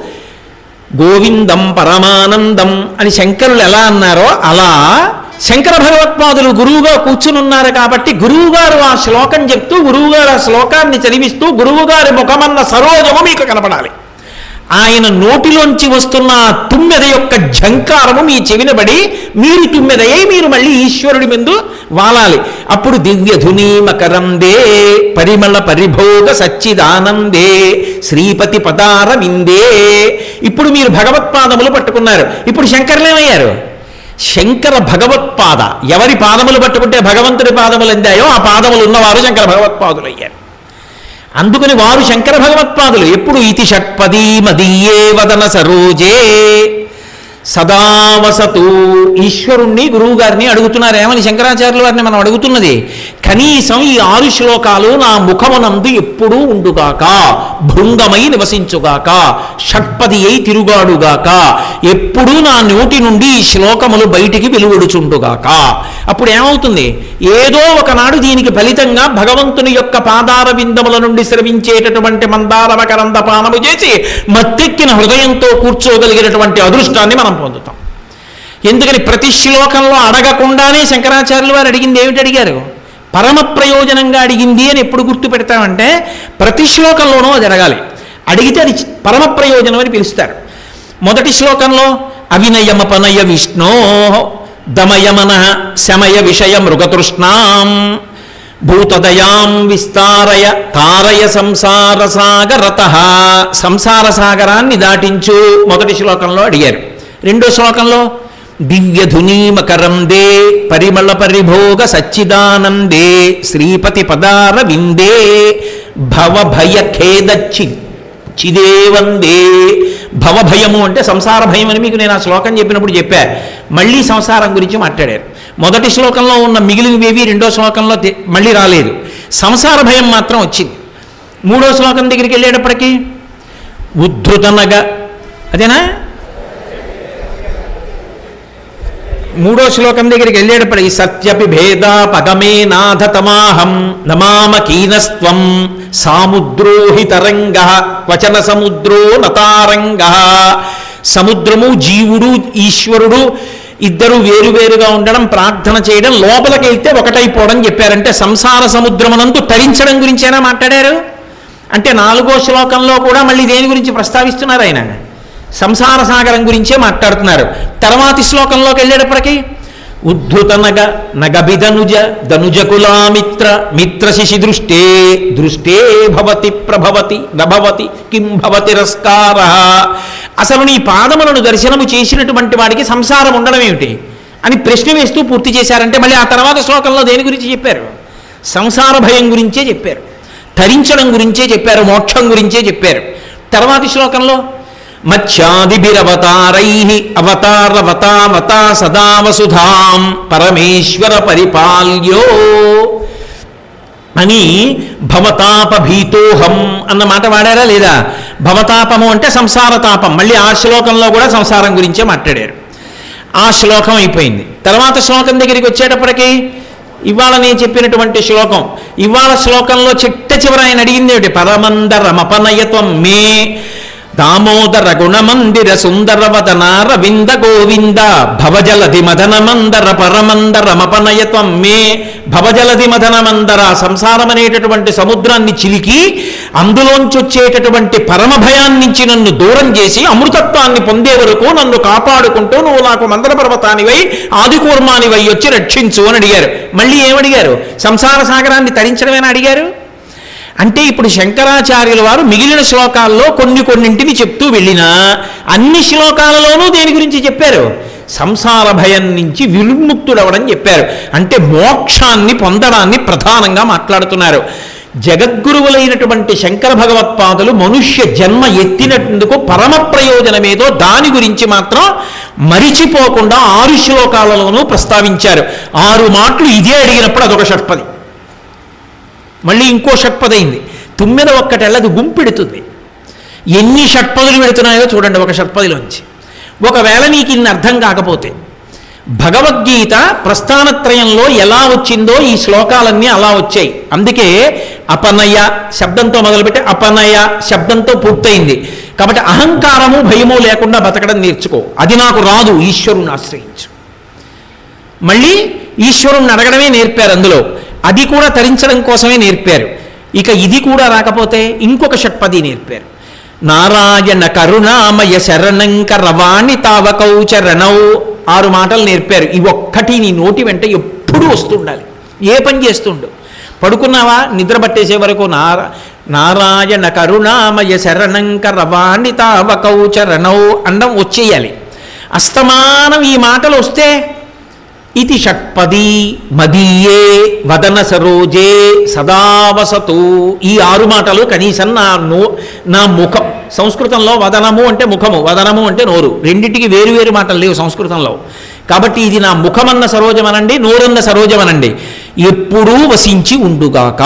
గోవిందం పరమానందం అని శంకరులు ఎలా అన్నారో అలా శంకర భగవత్పాదులు గురువుగా కూర్చుని ఉన్నారు కాబట్టి గురువుగారు ఆ శ్లోకం చెప్తూ గురువుగారు ఆ శ్లోకాన్ని చదివిస్తూ గురువుగారి ముఖమన్న సరోజము మీకు కనపడాలి ఆయన నోటిలోంచి వస్తున్న ఆ తుమ్మెద యొక్క ఝంకారము మీ చెవినబడి మీరు తుమ్మెదయ్యి మీరు మళ్ళీ ఈశ్వరుడి ముందు వాలాలి అప్పుడు దివ్య ధుని మకరందే పరిమళ పరిభోగ సచ్చిదానందే శ్రీపతి పదార విందే ఇప్పుడు మీరు భగవత్పాదములు పట్టుకున్నారు ఇప్పుడు శంకరులేమయ్యారు శంకర భగవత్పాద ఎవరి పాదములు పట్టుకుంటే భగవంతుడి పాదములు అందాయో ఆ పాదములు ఉన్నవారు శంకర భగవత్పాదులు అయ్యారు అందుకని వారు శంకర భగవత్పాదులు ఎప్పుడు ఇతి షట్పదీ మదీయే వదన సరోజే సదావసతు ఈశ్వరుణ్ణి గురువు గారిని అడుగుతున్నారు ఏమని శంకరాచార్యుల వారిని మనం అడుగుతున్నది కనీసం ఈ ఆరు శ్లోకాలు నా ముఖమునందు ఎప్పుడూ ఉండుగాక భృంగమై నివసించుగాక షట్పది అయి తిరుగాడుగాక ఎప్పుడూ నా నోటి నుండి ఈ శ్లోకములు బయటికి వెలువడుచుండుగాక అప్పుడు ఏమవుతుంది ఏదో ఒకనాడు దీనికి ఫలితంగా భగవంతుని యొక్క పాదార బిందముల నుండి స్రవించేటటువంటి మందారమకరంద పానము చేసి మత్తెక్కిన హృదయంతో కూర్చోగలిగినటువంటి అదృష్టాన్ని మనం పొందుతాం ఎందుకని ప్రతి శ్లోకంలో అడగకుండానే శంకరాచార్యులు వారు అడిగింది ఏమిటి అడిగారు పరమ ప్రయోజనంగా అడిగింది అని ఎప్పుడు గుర్తు పెడతామంటే ప్రతి శ్లోకంలోనూ అది అడగాలి అడిగితే అది పరమ ప్రయోజనం అని పిలుస్తారు మొదటి శ్లోకంలో అవినయమపనయ విష్ణో దమయమన శమయ విషయ మృగతృష్ణాం భూతదయాం విస్తారయ తారయ సంసార సాగరత సంసార సాగరాన్ని దాటించు మొదటి శ్లోకంలో అడిగారు రెండో శ్లోకంలో దివ్యధునీ మకరందే పరిమళ పరిభోగ సచ్చిదానందే శ్రీపతి పదార విందే భవభయ ఖేదచ్చి చిదేవందే భవభయము అంటే సంసార భయం అని మీకు నేను ఆ శ్లోకం చెప్పినప్పుడు చెప్పా మళ్ళీ సంసారం గురించి మాట్లాడారు మొదటి శ్లోకంలో ఉన్న మిగిలినవేవి రెండో శ్లోకంలో తె- మళ్ళీ రాలేదు సంసార భయం మాత్రం వచ్చింది మూడో శ్లోకం దగ్గరికి వెళ్ళేటప్పటికి ఉద్ధృతనగా అదేనా మూడో శ్లోకం దగ్గరికి వెళ్ళేటప్పటికి సత్యపి భేద పగమే నాథ తమాహం నమామ కీనస్త్వం సాముద్రోహి తరంగ వచన సముద్రో నతారంగ సముద్రము జీవుడు ఈశ్వరుడు ఇద్దరు వేరువేరుగా ఉండడం ప్రార్థన చేయడం లోపలికి వెళ్తే ఒకటైపోవడం చెప్పారంటే సంసార సముద్రమునందు తరించడం గురించేనా మాట్లాడారు అంటే నాలుగో శ్లోకంలో కూడా మళ్ళీ దేని గురించి ప్రస్తావిస్తున్నారు ఆయన సంసార సాగరం గురించే మాట్లాడుతున్నారు తర్వాతి శ్లోకంలోకి వెళ్ళేటప్పటికి ఉద్ధృత నగ నగబిదనుజ ధనుజకులామిత్ర మిత్ర శిశి దృష్టే దృష్టే భవతి ప్రభవతి నభవతి కిం భవతి రస్కార అసలు నీ పాదములను దర్శనము చేసినటువంటి వాడికి సంసారం ఉండడం ఏమిటి అని ప్రశ్న వేస్తూ పూర్తి చేశారంటే మళ్ళీ ఆ తర్వాత శ్లోకంలో దేని గురించి చెప్పారు సంసార భయం గురించే చెప్పారు తరించడం గురించే చెప్పారు మోక్షం గురించే చెప్పారు తర్వాతి శ్లోకంలో మత్స్యాదిభిరవతారై అవతారవతావతా సదా వసుధాం పరమేశ్వర పరిపాల్యో అని భవతాపభీతోహం అన్న మాట వాడారా లేదా భవతాపము అంటే సంసార తాపం మళ్ళీ ఆ శ్లోకంలో కూడా సంసారం గురించే మాట్లాడారు ఆ శ్లోకం అయిపోయింది తర్వాత శ్లోకం దగ్గరికి వచ్చేటప్పటికి ఇవాళ నేను చెప్పినటువంటి శ్లోకం ఇవాళ శ్లోకంలో చిట్ట చివర ఆయన అడిగింది ఏమిటి పరమందరమపనయత్వం మే దామోదర గుణమందిర సుందర వదన రవింద గోవింద భవజలధి మదన మందర పరమందర మపనయత్వం మే భవజలధి మదన మందర సంసారం అనేటటువంటి సముద్రాన్ని చిలికి అందులోంచి వచ్చేటటువంటి పరమ భయాన్ని నుంచి నన్ను దూరం చేసి అమృతత్వాన్ని పొందే వరకు నన్ను కాపాడుకుంటూ నువ్వు నాకు మందర పర్వతానివై ఆదికూర్మానివై వచ్చి రక్షించు అని అడిగారు మళ్ళీ ఏమడిగారు సంసార సాగరాన్ని తరించడమేనా అడిగారు అంటే ఇప్పుడు శంకరాచార్యుల వారు మిగిలిన శ్లోకాల్లో కొన్ని కొన్నింటిని చెప్తూ వెళ్ళినా అన్ని శ్లోకాలలోనూ దేని గురించి చెప్పారు సంసార భయం నుంచి విముక్తుడవడం చెప్పారు అంటే మోక్షాన్ని పొందడాన్ని ప్రధానంగా మాట్లాడుతున్నారు జగద్గురువులైనటువంటి శంకర భగవత్పాదులు మనుష్య జన్మ ఎత్తినందుకు పరమ ప్రయోజనమేదో దాని గురించి మాత్రం మరిచిపోకుండా ఆరు శ్లోకాలలోనూ ప్రస్తావించారు ఆరు మాటలు ఇదే అడిగినప్పుడు అదొక షట్పది మళ్ళీ ఇంకో షట్పదైంది తుమ్మెద ఒక్కటెళ్ళది గుంపెడుతుంది ఎన్ని షట్పదులు పెడుతున్నాయో చూడండి ఒక షట్పదిలోంచి ఒకవేళ నీకు ఇన్ని అర్థం కాకపోతే భగవద్గీత ప్రస్థానత్రయంలో ఎలా వచ్చిందో ఈ శ్లోకాలన్నీ అలా వచ్చాయి అందుకే అపనయ శబ్దంతో మొదలుపెట్టి అపనయ శబ్దంతో పూర్తయింది కాబట్టి అహంకారము భయము లేకుండా బతకడం నేర్చుకో అది నాకు రాదు ఈశ్వరుని ఆశ్రయించు మళ్ళీ ఈశ్వరుణ్ణి అడగడమే నేర్పారు అందులో అది కూడా తరించడం కోసమే నేర్పారు ఇక ఇది కూడా రాకపోతే ఇంకొక షట్పది నేర్పారు నారాయణ కరుణామయ శరణంక రవాణి తావకౌ చరణౌ ఆరు మాటలు నేర్పారు ఇవి ఒక్కటి నీ నోటి వెంట ఎప్పుడూ వస్తుండాలి ఏ పని చేస్తుండు పడుకున్నావా నిద్ర పట్టేసే వరకు నారా నారాయణ కరుణామయ శరణంక రవాణి తావకౌ చరణౌ అండం వచ్చేయాలి అస్తమానం ఈ మాటలు వస్తే ఇది షట్పది మదీయే వదన సరోజే సదావసతు ఈ ఆరు మాటలు కనీసం నా నో నా ముఖం సంస్కృతంలో వదనము అంటే ముఖము వదనము అంటే నోరు రెండింటికి వేరు వేరు మాటలు లేవు సంస్కృతంలో కాబట్టి ఇది నా ముఖమన్న సరోజమనండి నోరన్న సరోజమనండి ఎప్పుడూ వసించి ఉండుగాక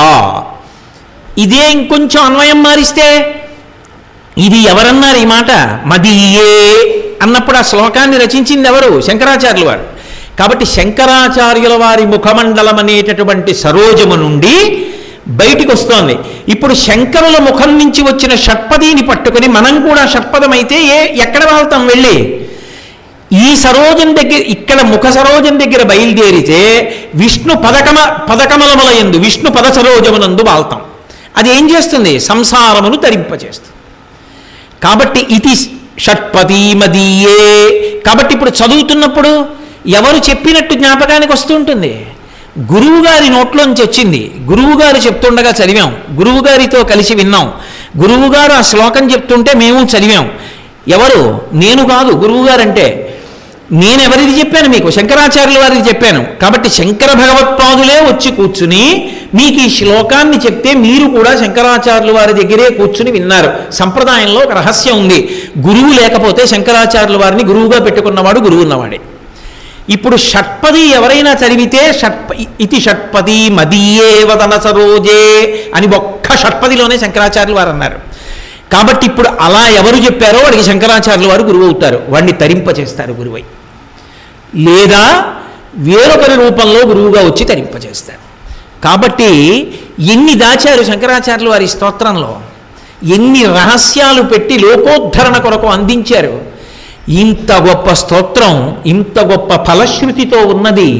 ఇదే ఇంకొంచెం అన్వయం మారిస్తే ఇది ఎవరన్నారు ఈ మాట మదీయే అన్నప్పుడు ఆ శ్లోకాన్ని రచించింది ఎవరు శంకరాచార్యులు వారు కాబట్టి శంకరాచార్యుల వారి ముఖమండలం అనేటటువంటి సరోజము నుండి బయటికి వస్తోంది ఇప్పుడు శంకరుల ముఖం నుంచి వచ్చిన షట్పదిని పట్టుకొని మనం కూడా షట్పదమైతే ఏ ఎక్కడ వెళ్తాం వెళ్ళి ఈ సరోజం దగ్గర ఇక్కడ ముఖ సరోజం దగ్గర బయలుదేరితే విష్ణు పదకమ పదకమలముల ఎందు విష్ణు పద సరోజమునందు వాళ్తాం అది ఏం చేస్తుంది సంసారమును తరింపచేస్తుంది కాబట్టి ఇది షట్పది మదీయే కాబట్టి ఇప్పుడు చదువుతున్నప్పుడు ఎవరు చెప్పినట్టు జ్ఞాపకానికి వస్తుంటుంది గురువు గారి నోట్లోంచి వచ్చింది గురువు గారు చెప్తుండగా చదివాం గురువు గారితో కలిసి విన్నాం గురువు గారు ఆ శ్లోకం చెప్తుంటే మేము చదివాం ఎవరు నేను కాదు గురువు గారంటే నేను ఎవరిది చెప్పాను మీకు శంకరాచార్యుల వారికి చెప్పాను కాబట్టి శంకర భగవత్పాదులే వచ్చి కూర్చుని మీకు ఈ శ్లోకాన్ని చెప్తే మీరు కూడా శంకరాచార్యుల వారి దగ్గరే కూర్చుని విన్నారు సంప్రదాయంలో ఒక రహస్యం ఉంది గురువు లేకపోతే శంకరాచార్యుల వారిని గురువుగా పెట్టుకున్నవాడు గురువు ఉన్నవాడే ఇప్పుడు షట్పది ఎవరైనా చదివితే షట్ప ఇది షట్పది మదీయే వదన సరోజే అని ఒక్క షట్పదిలోనే శంకరాచార్యులు వారు అన్నారు కాబట్టి ఇప్పుడు అలా ఎవరు చెప్పారో వాడికి శంకరాచార్యులు వారు గురువు అవుతారు వాడిని తరింపచేస్తారు గురువై లేదా వేరొకరి రూపంలో గురువుగా వచ్చి తరింపచేస్తారు కాబట్టి ఎన్ని దాచారు శంకరాచార్యులు వారి స్తోత్రంలో ఎన్ని రహస్యాలు పెట్టి లోకోద్ధరణ కొరకు అందించారు ఇంత గొప్ప స్తోత్రం ఇంత గొప్ప ఫలశ్రుతితో ఉన్నది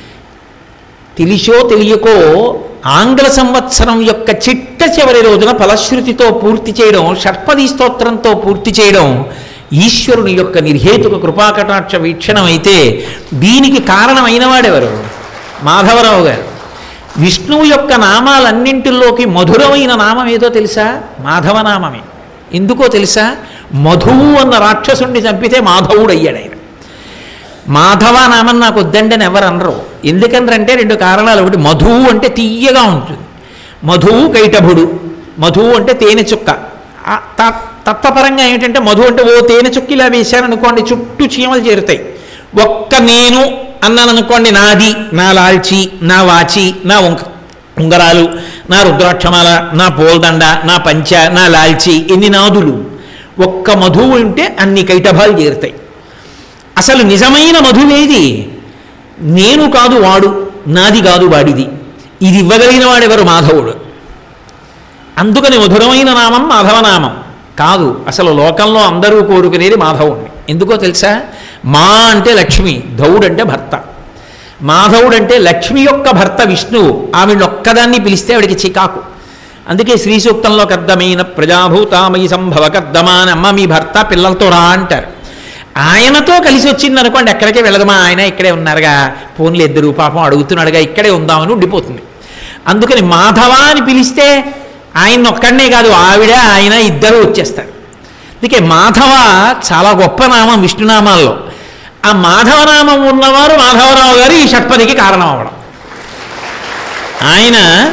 తెలిసో తెలియకో ఆంగ్ల సంవత్సరం యొక్క చిట్ట చివరి రోజున ఫలశ్రుతితో పూర్తి చేయడం షట్పది స్తోత్రంతో పూర్తి చేయడం ఈశ్వరుని యొక్క నిర్హేతుక కృపాకటాక్ష వీక్షణం అయితే దీనికి కారణమైన వాడెవరు మాధవరావు గారు విష్ణువు యొక్క నామాలన్నింటిలోకి మధురమైన నామం ఏదో తెలుసా మాధవనామమే ఎందుకో తెలుసా మధువు అన్న రాక్షసుణ్ణి చంపితే మాధవుడు అయ్యాడు ఆయన మాధవ నామం నాకు వద్దండి అని ఎవరు అనరు ఎందుకనరంటే రెండు కారణాలు ఒకటి మధువు అంటే తీయగా ఉంటుంది మధువు కైటభుడు మధువు అంటే తేనె చుక్క ఆ త- తత్వపరంగా ఏంటంటే మధు అంటే ఓ తేనె చుక్క ఇలా వేశారనుకోండి చుట్టూ చీమలు చేరుతాయి ఒక్క నేను అన్నాను అనుకోండి నాది నా లాల్చి నా వాచి నా ఉంక ఉంగరాలు నా రుద్రాక్షమాల నా పోల్దండ నా పంచ నా లాల్చి ఎన్ని నాదులు ఒక్క మధువు ఉంటే అన్ని కైటభాలు చేరుతాయి అసలు నిజమైన మధువేది నేను కాదు వాడు నాది కాదు వాడిది ఇది ఇవ్వగలిగిన వాడెవరు మాధవుడు అందుకని మధురమైన నామం మాధవనామం కాదు అసలు లోకంలో అందరూ కోరుకునేది మాధవుణ్ణి ఎందుకో తెలుసా మా అంటే లక్ష్మి ధవుడు అంటే భర్త మాధవుడు అంటే లక్ష్మి యొక్క భర్త విష్ణువు ఆవిడ ఒక్కదాన్ని పిలిస్తే ఆవిడికి చికాకు అందుకే శ్రీ సూక్తంలో కద్దమైన ప్రజాభూతామయి సంభవ కద్దమా అని అమ్మ మీ భర్త పిల్లలతో రా అంటారు ఆయనతో కలిసి వచ్చింది అనుకోండి ఎక్కడికే వెళ్ళదమా ఆయన ఇక్కడే ఉన్నారుగా ఫోన్లు ఇద్దరు పాపం అడుగుతున్నాడుగా ఇక్కడే ఉందామని ఉండిపోతుంది అందుకని మాధవ అని పిలిస్తే ఆయన ఒక్కడనే కాదు ఆవిడ ఆయన ఇద్దరు వచ్చేస్తారు అందుకే మాధవ చాలా గొప్ప నామం విష్ణునామాల్లో ఆ మాధవనామం ఉన్నవారు మాధవరావు గారు ఈ షట్పదికి కారణం అవ్వడం ఆయన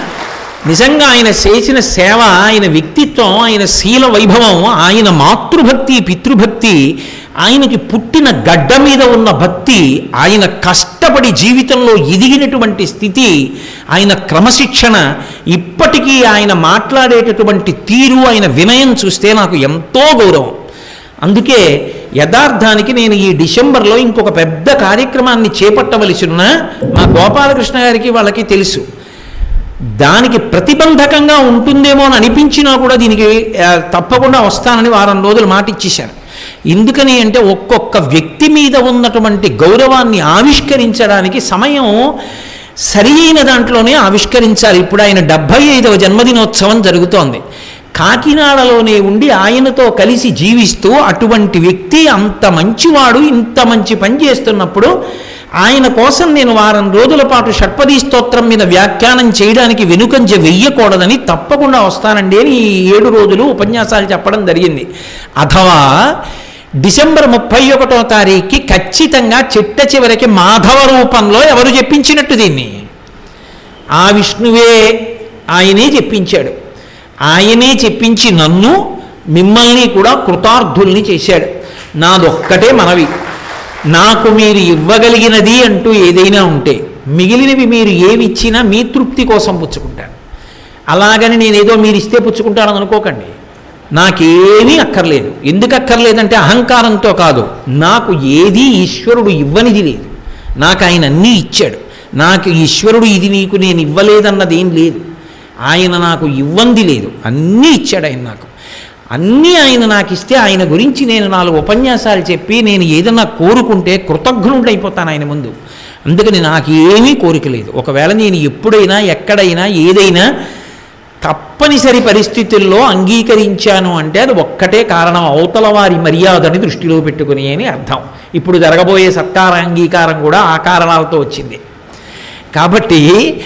నిజంగా ఆయన చేసిన సేవ ఆయన వ్యక్తిత్వం ఆయన శీల వైభవం ఆయన మాతృభక్తి పితృభక్తి ఆయనకి పుట్టిన గడ్డ మీద ఉన్న భక్తి ఆయన కష్టపడి జీవితంలో ఎదిగినటువంటి స్థితి ఆయన క్రమశిక్షణ ఇప్పటికీ ఆయన మాట్లాడేటటువంటి తీరు ఆయన వినయం చూస్తే నాకు ఎంతో గౌరవం అందుకే యథార్థానికి నేను ఈ డిసెంబర్లో ఇంకొక పెద్ద కార్యక్రమాన్ని చేపట్టవలసి ఉన్న మా గోపాలకృష్ణ గారికి వాళ్ళకి తెలుసు దానికి ప్రతిబంధకంగా ఉంటుందేమో అని అనిపించినా కూడా దీనికి ఆ, తప్పకుండా వస్తానని వారం రోజులు మాట ఇచ్చేశాను ఎందుకని అంటే ఒక్కొక్క వ్యక్తి మీద ఉన్నటువంటి గౌరవాన్ని ఆవిష్కరించడానికి సమయం సరి అయిన దాంట్లోనే ఆవిష్కరించాలి ఇప్పుడు ఆయన డెబ్భై ఐదవ జన్మదినోత్సవం జరుగుతోంది కాకినాడలోనే ఉండి ఆయనతో కలిసి జీవిస్తూ అటువంటి వ్యక్తి అంత మంచివాడు ఇంత మంచి పని చేస్తున్నప్పుడు ఆయన కోసం నేను వారం రోజుల పాటు షట్పదీ స్తోత్రం మీద వ్యాఖ్యానం చేయడానికి వెనుకంజ వెయ్యకూడదని తప్పకుండా వస్తానండి అని ఈ ఏడు రోజులు ఉపన్యాసాలు చెప్పడం జరిగింది అథవా డిసెంబర్ ముప్పై ఒకటో తారీఖుకి ఖచ్చితంగా చిట్ట చివరికి మాధవ రూపంలో ఎవరు చెప్పించినట్టు దీన్ని ఆ విష్ణువే ఆయనే చెప్పించాడు ఆయనే చెప్పించి నన్ను మిమ్మల్ని కూడా కృతార్థుల్ని చేశాడు నాదొక్కటే మనవి నాకు మీరు ఇవ్వగలిగినది అంటూ ఏదైనా ఉంటే మిగిలినవి మీరు ఏవి ఇచ్చినా మీ తృప్తి కోసం పుచ్చుకుంటాను అలాగని నేనేదో మీరు ఇస్తే పుచ్చుకుంటానని అనుకోకండి నాకేమీ అక్కర్లేదు ఎందుకు అక్కర్లేదంటే అహంకారంతో కాదు నాకు ఏది ఈశ్వరుడు ఇవ్వనిది లేదు నాకు ఆయన అన్నీ ఇచ్చాడు నాకు ఈశ్వరుడు ఇది నీకు నేను ఇవ్వలేదన్నది ఏం లేదు ఆయన నాకు ఇవ్వంది లేదు అన్నీ ఇచ్చాడు ఆయన నాకు అన్నీ ఆయన నాకు ఇస్తే ఆయన గురించి నేను నాలుగు ఉపన్యాసాలు చెప్పి నేను ఏదన్నా కోరుకుంటే కృతజ్ఞుడైపోతాను ఆయన ముందు అందుకని నాకు ఏమీ కోరిక లేదు ఒకవేళ నేను ఎప్పుడైనా ఎక్కడైనా ఏదైనా తప్పనిసరి పరిస్థితుల్లో అంగీకరించాను అంటే అది ఒక్కటే కారణం అవతల వారి మర్యాదని దృష్టిలో పెట్టుకుని అని అర్థం ఇప్పుడు జరగబోయే సత్కార అంగీకారం కూడా ఆ కారణాలతో వచ్చింది కాబట్టి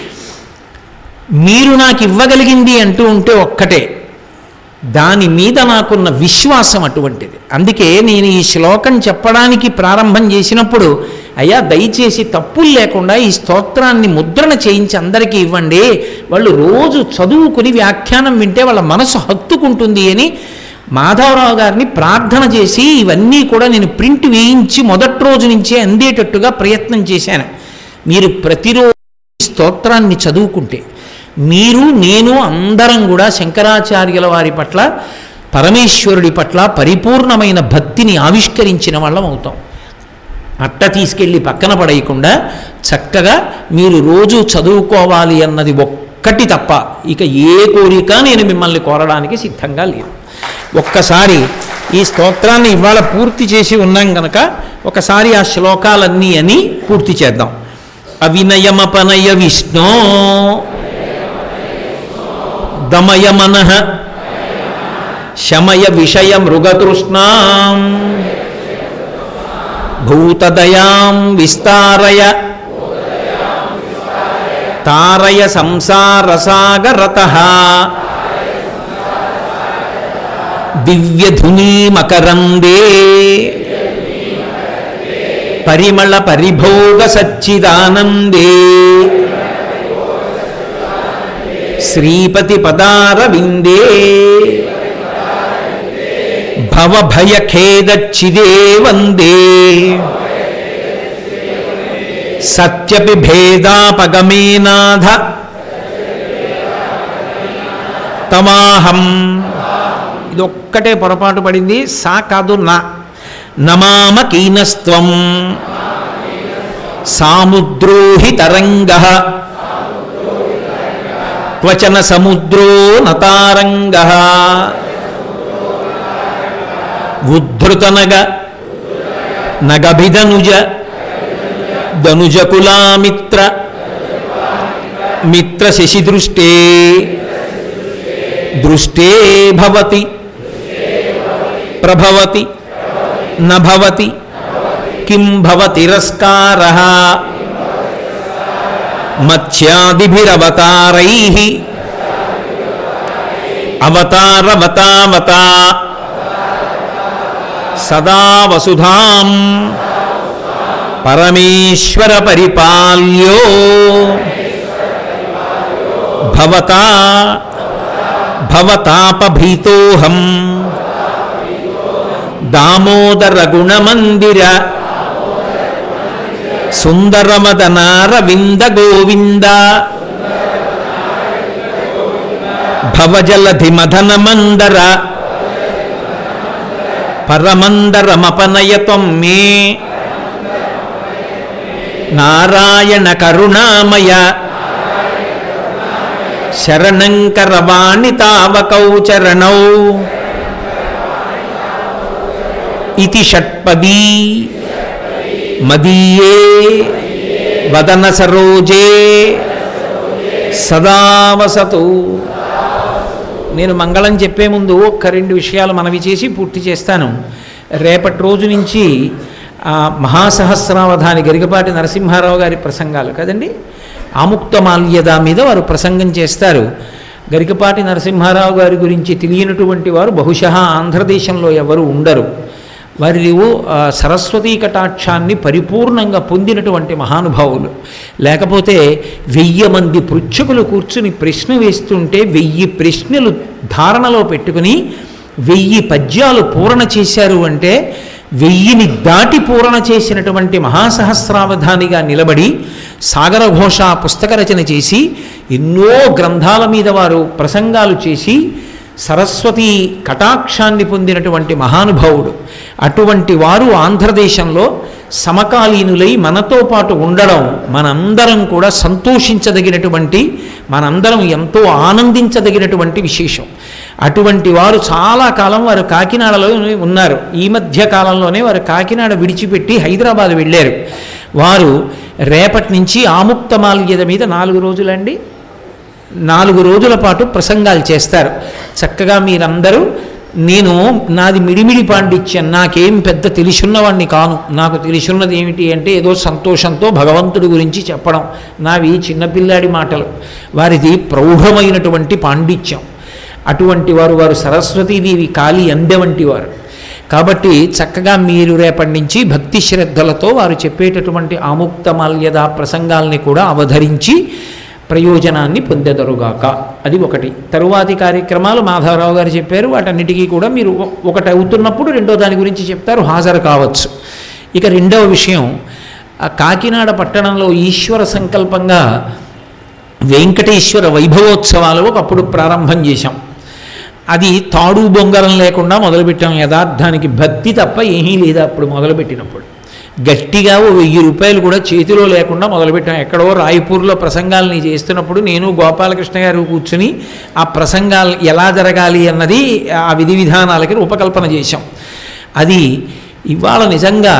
మీరు నాకు ఇవ్వగలిగింది అంటూ ఉంటే ఒక్కటే దాని మీద నాకున్న విశ్వాసం అటువంటిది అందుకే నేను ఈ శ్లోకం చెప్పడానికి ప్రారంభం చేసినప్పుడు అయ్యా దయచేసి తప్పులు లేకుండా ఈ స్తోత్రాన్ని ముద్రణ చేయించి అందరికీ ఇవ్వండి వాళ్ళు రోజు చదువుకుని వ్యాఖ్యానం వింటే వాళ్ళ మనసు హత్తుకుంటుంది అని మాధవరావు గారిని ప్రార్థన చేసి ఇవన్నీ కూడా నేను ప్రింట్ వేయించి మొదటి రోజు నుంచే అందేటట్టుగా ప్రయత్నం చేశాను మీరు ప్రతిరోజు ఈ స్తోత్రాన్ని చదువుకుంటే మీరు నేను అందరం కూడా శంకరాచార్యుల వారి పట్ల పరమేశ్వరుడి పట్ల పరిపూర్ణమైన భక్తిని ఆవిష్కరించిన వాళ్ళం అవుతాం అట్ట తీసుకెళ్ళి పక్కన పడేయకుండా చక్కగా మీరు రోజు చదువుకోవాలి అన్నది ఒక్కటి తప్ప ఇక ఏ కోరిక నేను మిమ్మల్ని కోరడానికి సిద్ధంగా లేదు ఒక్కసారి ఈ స్తోత్రాన్ని ఇవాళ పూర్తి చేసి ఉన్నాం కనుక ఒకసారి ఆ శ్లోకాలన్నీ అని పూర్తి చేద్దాం అవినయమపనయ విష్ణో దమయ మనః శమయ విషయ మృగతృష్ణాం భూతదయాం విస్తారయ తారయ సంసారసాగరత దివ్యధునీమకరందే పరిమళ పరిభోగ సచ్చిదానందే శ్రీపతి పదారవిందే భవభయఖేదచ్చిదే వందే సత్యపి భేదాపగమేనాథ తమాహం ఇదొక్కటే పొరపాటు పడింది సా కాదు నా నమామ కీనస్త్వం సాముద్రోహి తరంగ క్వచన సముద్రో నతారంగ ఉద్ధృతనగ నగభిధనుజ ధనుజకులామిత్ర మిత్ర శశిదృష్టే దృష్టే భవతి ప్రభవతి నభవతి కిం భవతిరస్కార మత్స్యాదిభిరవతారై అవతారవతావత సదా వసుధాం పరమేశ్వర పరిపాల్యో భవతా భవతాపభీతోహం దామోదర గుణమందిర సుందరమదనారవింద గోవింద భవజలధి మదన మందర పరమందరమపనయత్వం మే నారాయణ కరుణామయ శరణంకరవాణి తావకౌ చరణౌ ఇతి షట్పదీ మదీయే వదన సరోజే సదా వసతు నేను మంగళం చెప్పే ముందు ఒక్క రెండు విషయాలు మనవి చేసి పూర్తి చేస్తాను రేపటి రోజు నుంచి ఆ మహాసహస్రావధాని గరికపాటి నరసింహారావు గారి ప్రసంగాలు కదండి ఆముక్తమాల్యద మీద వారు ప్రసంగం చేస్తారు గరికపాటి నరసింహారావు గారి గురించి తెలియనటువంటి వారు బహుశः ఆంధ్రదేశంలో ఎవరు ఉండరు వారి ఆ, సరస్వతీ కటాక్షాన్ని పరిపూర్ణంగా పొందినటువంటి మహానుభావులు లేకపోతే వెయ్యి మంది పృచ్ఛకులు కూర్చుని ప్రశ్న వేస్తుంటే వెయ్యి ప్రశ్నలు ధారణలో పెట్టుకుని వెయ్యి పద్యాలు పూరణ చేశారు అంటే వెయ్యిని దాటి పూరణ చేసినటువంటి మహాసహస్రావధానిగా నిలబడి సాగర ఘోష పుస్తక రచన చేసి ఎన్నో గ్రంథాల మీద వారు ప్రసంగాలు చేసి సరస్వతి కటాక్షాన్ని పొందినటువంటి మహానుభావుడు అటువంటి వారు ఆంధ్రదేశంలో సమకాలీనులై మనతో పాటు ఉండడం మనందరం కూడా సంతోషించదగినటువంటి మనందరం ఎంతో ఆనందించదగినటువంటి విశేషం అటువంటి వారు చాలా కాలం వారు కాకినాడలో ఉన్నారు ఈ మధ్య కాలంలోనే వారు కాకినాడ విడిచిపెట్టి హైదరాబాద్ వెళ్ళారు వారు రేపటి నుంచి ఆముక్తమాల్యద మీద నాలుగు రోజులండి నాలుగు రోజుల పాటు ప్రసంగాలు చేస్తారు చక్కగా మీరందరూ నేను నాది మిడిమిడి పాండిత్యం నాకేం పెద్ద తెలిసున్నవాడిని కాను నాకు తెలిసున్నది ఏమిటి అంటే ఏదో సంతోషంతో భగవంతుడి గురించి చెప్పడం నావి చిన్నపిల్లాడి మాటలు వారిది ప్రౌఢమైనటువంటి పాండిత్యం అటువంటి వారు వారు సరస్వతీదేవి కాళీ అందె వంటి వారు కాబట్టి చక్కగా మీరు రేపటి నుంచి భక్తి శ్రద్ధలతో వారు చెప్పేటటువంటి ఆముక్తమాల్యద ప్రసంగాల్ని కూడా అవధరించి ప్రయోజనాన్ని పొందెదరుగాక అది ఒకటి తరువాతి కార్యక్రమాలు మాధవరావు గారు చెప్పారు వాటన్నిటికీ కూడా మీరు ఒ- ఒకటి అవుతున్నప్పుడు రెండో దాని గురించి చెప్తారు హాజరు కావచ్చు ఇక రెండవ విషయం ఆ కాకినాడ పట్టణంలో ఈశ్వర సంకల్పంగా వెంకటేశ్వర వైభవోత్సవాలు ఒకప్పుడు ప్రారంభం చేశాం అది తాడు బొంగరం లేకుండా మొదలుపెట్టాం యథార్థానికి భక్తి తప్ప ఏమీ లేదు అప్పుడు మొదలుపెట్టినప్పుడు గట్టిగా ఓ వెయ్యి రూపాయలు కూడా చేతిలో లేకుండా మొదలుపెట్టాం ఎక్కడో రాయపూర్లో ప్రసంగాలని చేస్తున్నప్పుడు నేను గోపాలకృష్ణ గారు కూర్చుని ఆ ప్రసంగాలు ఎలా జరగాలి అన్నది ఆ విధి విధానాలకి రూపకల్పన చేశాం అది ఇవాళ నిజంగా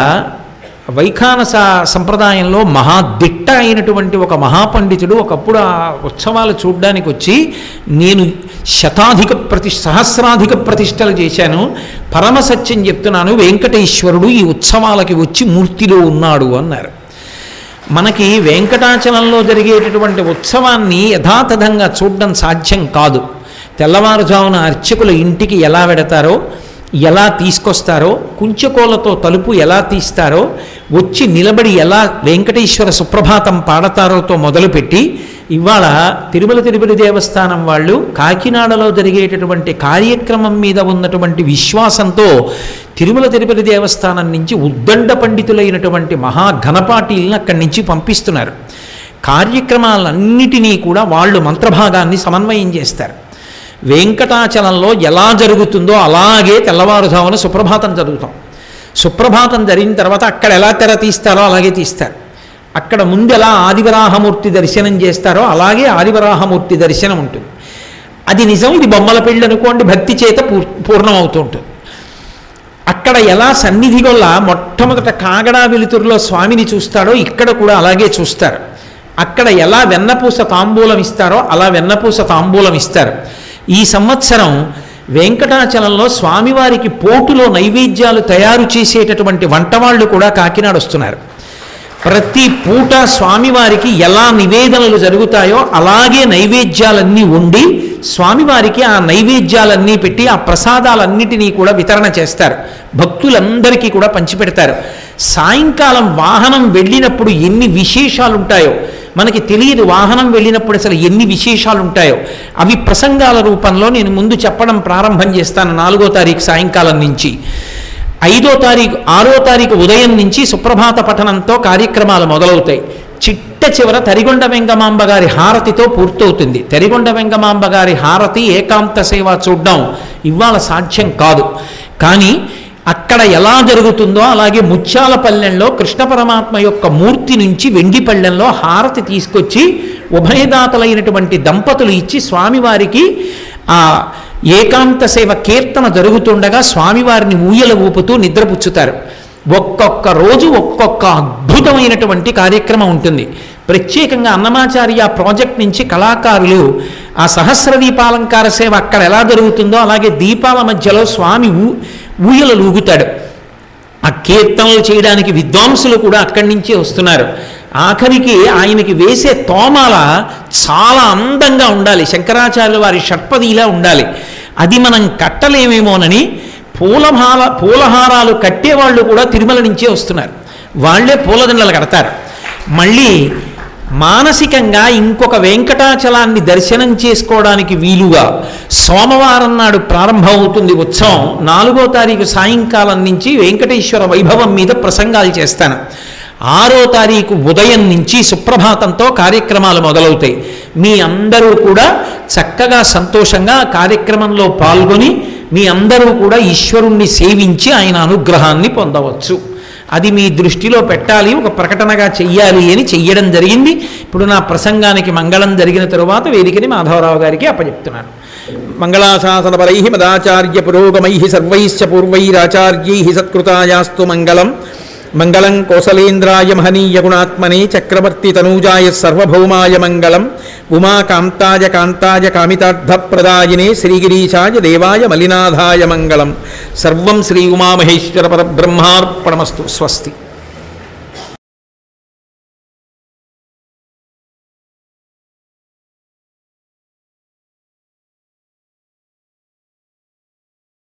వైఖానస సంప్రదాయంలో మహాదిట్ట అయినటువంటి ఒక మహాపండితుడు ఒకప్పుడు ఆ ఉత్సవాలు చూడ్డానికి వచ్చి నేను శతాధిక ప్రతి సహస్రాధిక ప్రతిష్టలు చేశాను పరమసత్యం చెప్తున్నాను వెంకటేశ్వరుడు ఈ ఉత్సవాలకి వచ్చి మూర్తిలో ఉన్నాడు అన్నారు మనకి వెంకటాచలంలో జరిగేటటువంటి ఉత్సవాన్ని యథాతథంగా చూడడం సాధ్యం కాదు తెల్లవారుజామున అర్చకుల ఇంటికి ఎలా వెడతారో ఎలా తీసుకొస్తారో కుంచకోలతో తలుపు ఎలా తీస్తారో వచ్చి నిలబడి ఎలా వెంకటేశ్వర సుప్రభాతం పాడతారోతో మొదలుపెట్టి ఇవాళ తిరుమల తిరుపతి దేవస్థానం వాళ్ళు కాకినాడలో జరిగేటటువంటి కార్యక్రమం మీద ఉన్నటువంటి విశ్వాసంతో తిరుమల తిరుపతి దేవస్థానం నుంచి ఉద్దండ పండితులైనటువంటి మహా ఘనపాటీలను అక్కడి నుంచి పంపిస్తున్నారు కార్యక్రమాలన్నిటినీ కూడా వాళ్ళు మంత్రభాగాన్ని సమన్వయం చేస్తారు వెంకటాచలంలో ఎలా జరుగుతుందో అలాగే తెల్లవారుజామున సుప్రభాతం చదువుతాం సుప్రభాతం జరిగిన తర్వాత అక్కడ ఎలా తెర తీస్తారో అలాగే తీస్తారు అక్కడ ముందు ఎలా ఆదివరాహమూర్తి దర్శనం చేస్తారో అలాగే ఆదివరాహమూర్తి దర్శనం ఉంటుంది అది నిజం ఇది బొమ్మల పెళ్ళి అనుకోండి భక్తి చేత పూర్ పూర్ణమవుతూ ఉంటుంది అక్కడ ఎలా సన్నిధిగొల్ల మొట్టమొదట కాగడా వెలుతురులో స్వామిని చూస్తాడో ఇక్కడ కూడా అలాగే చూస్తారు అక్కడ ఎలా వెన్నపూస తాంబూలం ఇస్తారో అలా వెన్నపూస తాంబూలం ఇస్తారు ఈ సంవత్సరం వెంకటాచలంలో స్వామివారికి పోటులో నైవేద్యాలు తయారు చేసేటటువంటి వంటవాళ్ళు కూడా కాకినాడ వస్తున్నారు ప్రతి పూట స్వామివారికి ఎలా నివేదనలు జరుగుతాయో అలాగే నైవేద్యాలన్నీ ఉండి స్వామివారికి ఆ నైవేద్యాలన్నీ పెట్టి ఆ ప్రసాదాలన్నిటినీ కూడా వితరణ చేస్తారు భక్తులందరికీ కూడా పంచిపెడతారు సాయంకాలం వాహనం వెళ్ళినప్పుడు ఎన్ని విశేషాలు ఉంటాయో మనకి తెలియదు వాహనం వెళ్ళినప్పుడు అసలు ఎన్ని విశేషాలు ఉంటాయో అవి ప్రసంగాల రూపంలో నేను ముందు చెప్పడం ప్రారంభం చేస్తాను నాలుగో తారీఖు సాయంకాలం నుంచి ఐదో తారీఖు ఆరో తారీఖు ఉదయం నుంచి సుప్రభాత పఠనంతో కార్యక్రమాలు మొదలవుతాయి చిట్ట చివర తరిగొండ వెంగమాంబ గారి హారతితో పూర్తవుతుంది తరిగొండ వెంగమాంబ గారి హారతి ఏకాంత సేవ చూడడం ఇవాళ సాధ్యం కాదు కానీ అక్కడ ఎలా జరుగుతుందో అలాగే ముత్యాల పల్లెంలో కృష్ణ పరమాత్మ యొక్క మూర్తి నుంచి వెండి పళ్ళెంలో హారతి తీసుకొచ్చి ఉభయదాతలైనటువంటి దంపతులు ఇచ్చి స్వామివారికి ఆ ఏకాంత సేవ కీర్తన జరుగుతుండగా స్వామివారిని ఊయల ఊపుతూ నిద్రపుచ్చుతారు ఒక్కొక్క రోజు ఒక్కొక్క అద్భుతమైనటువంటి కార్యక్రమం ఉంటుంది ప్రత్యేకంగా అన్నమాచార్య ప్రాజెక్ట్ నుంచి కళాకారులు ఆ సహస్ర దీపాలంకార సేవ అక్కడ ఎలా జరుగుతుందో అలాగే దీపాల మధ్యలో స్వామి ఊ ఊయలలు ఊగుతాడు ఆ కీర్తనలు చేయడానికి విద్వాంసులు కూడా అక్కడి నుంచే వస్తున్నారు ఆఖరికి ఆయనకి వేసే తోమాల చాలా అందంగా ఉండాలి శంకరాచార్యుల వారి షట్పదిలా ఉండాలి అది మనం కట్టలేమేమోనని పూలహార పూలహారాలు కట్టేవాళ్ళు కూడా తిరుమల నుంచే వస్తున్నారు వాళ్ళే పూలదండలు కడతారు మళ్ళీ మానసికంగా ఇంకొక వెంకటాచలాన్ని దర్శనం చేసుకోవడానికి వీలుగా సోమవారం నాడు ప్రారంభమవుతుంది ఉత్సవం నాలుగో తారీఖు సాయంకాలం నుంచి వెంకటేశ్వర వైభవం మీద ప్రసంగాలు చేస్తాను ఆరో తారీఖు ఉదయం నుంచి సుప్రభాతంతో కార్యక్రమాలు మొదలవుతాయి మీ అందరూ కూడా చక్కగా సంతోషంగా ఆ కార్యక్రమంలో పాల్గొని మీ అందరూ కూడా ఈశ్వరుణ్ణి సేవించి ఆయన అనుగ్రహాన్ని పొందవచ్చు అది మీ దృష్టిలో పెట్టాలి ఒక ప్రకటనగా చెయ్యాలి అని చెయ్యడం జరిగింది ఇప్పుడు నా ప్రసంగానికి మంగళం జరిగిన తరువాత వేదికని మాధవరావు గారికి అప్పచెప్తున్నాను మంగళాశాసనపరై మదాచార్య పురోగమై సర్వైశ్చ పూర్వైరాచార్యై సత్కృతాయాస్తు మంగళం మంగళం కోసలేంద్రాయ మహనీయ గుణాత్మనే చక్రవర్తి తనూజాయ సర్వభౌమాయ మంగళం ఉమాకాంతాయ కాంతాయ కామితార్థప్రదాయినే శ్రీగిరీశాయ దేవాయ మలినాథాయ మంగళం సర్వం శ్రీ ఉమామహేశ్వర పరబ్రహ్మార్పణమస్తు స్వస్తి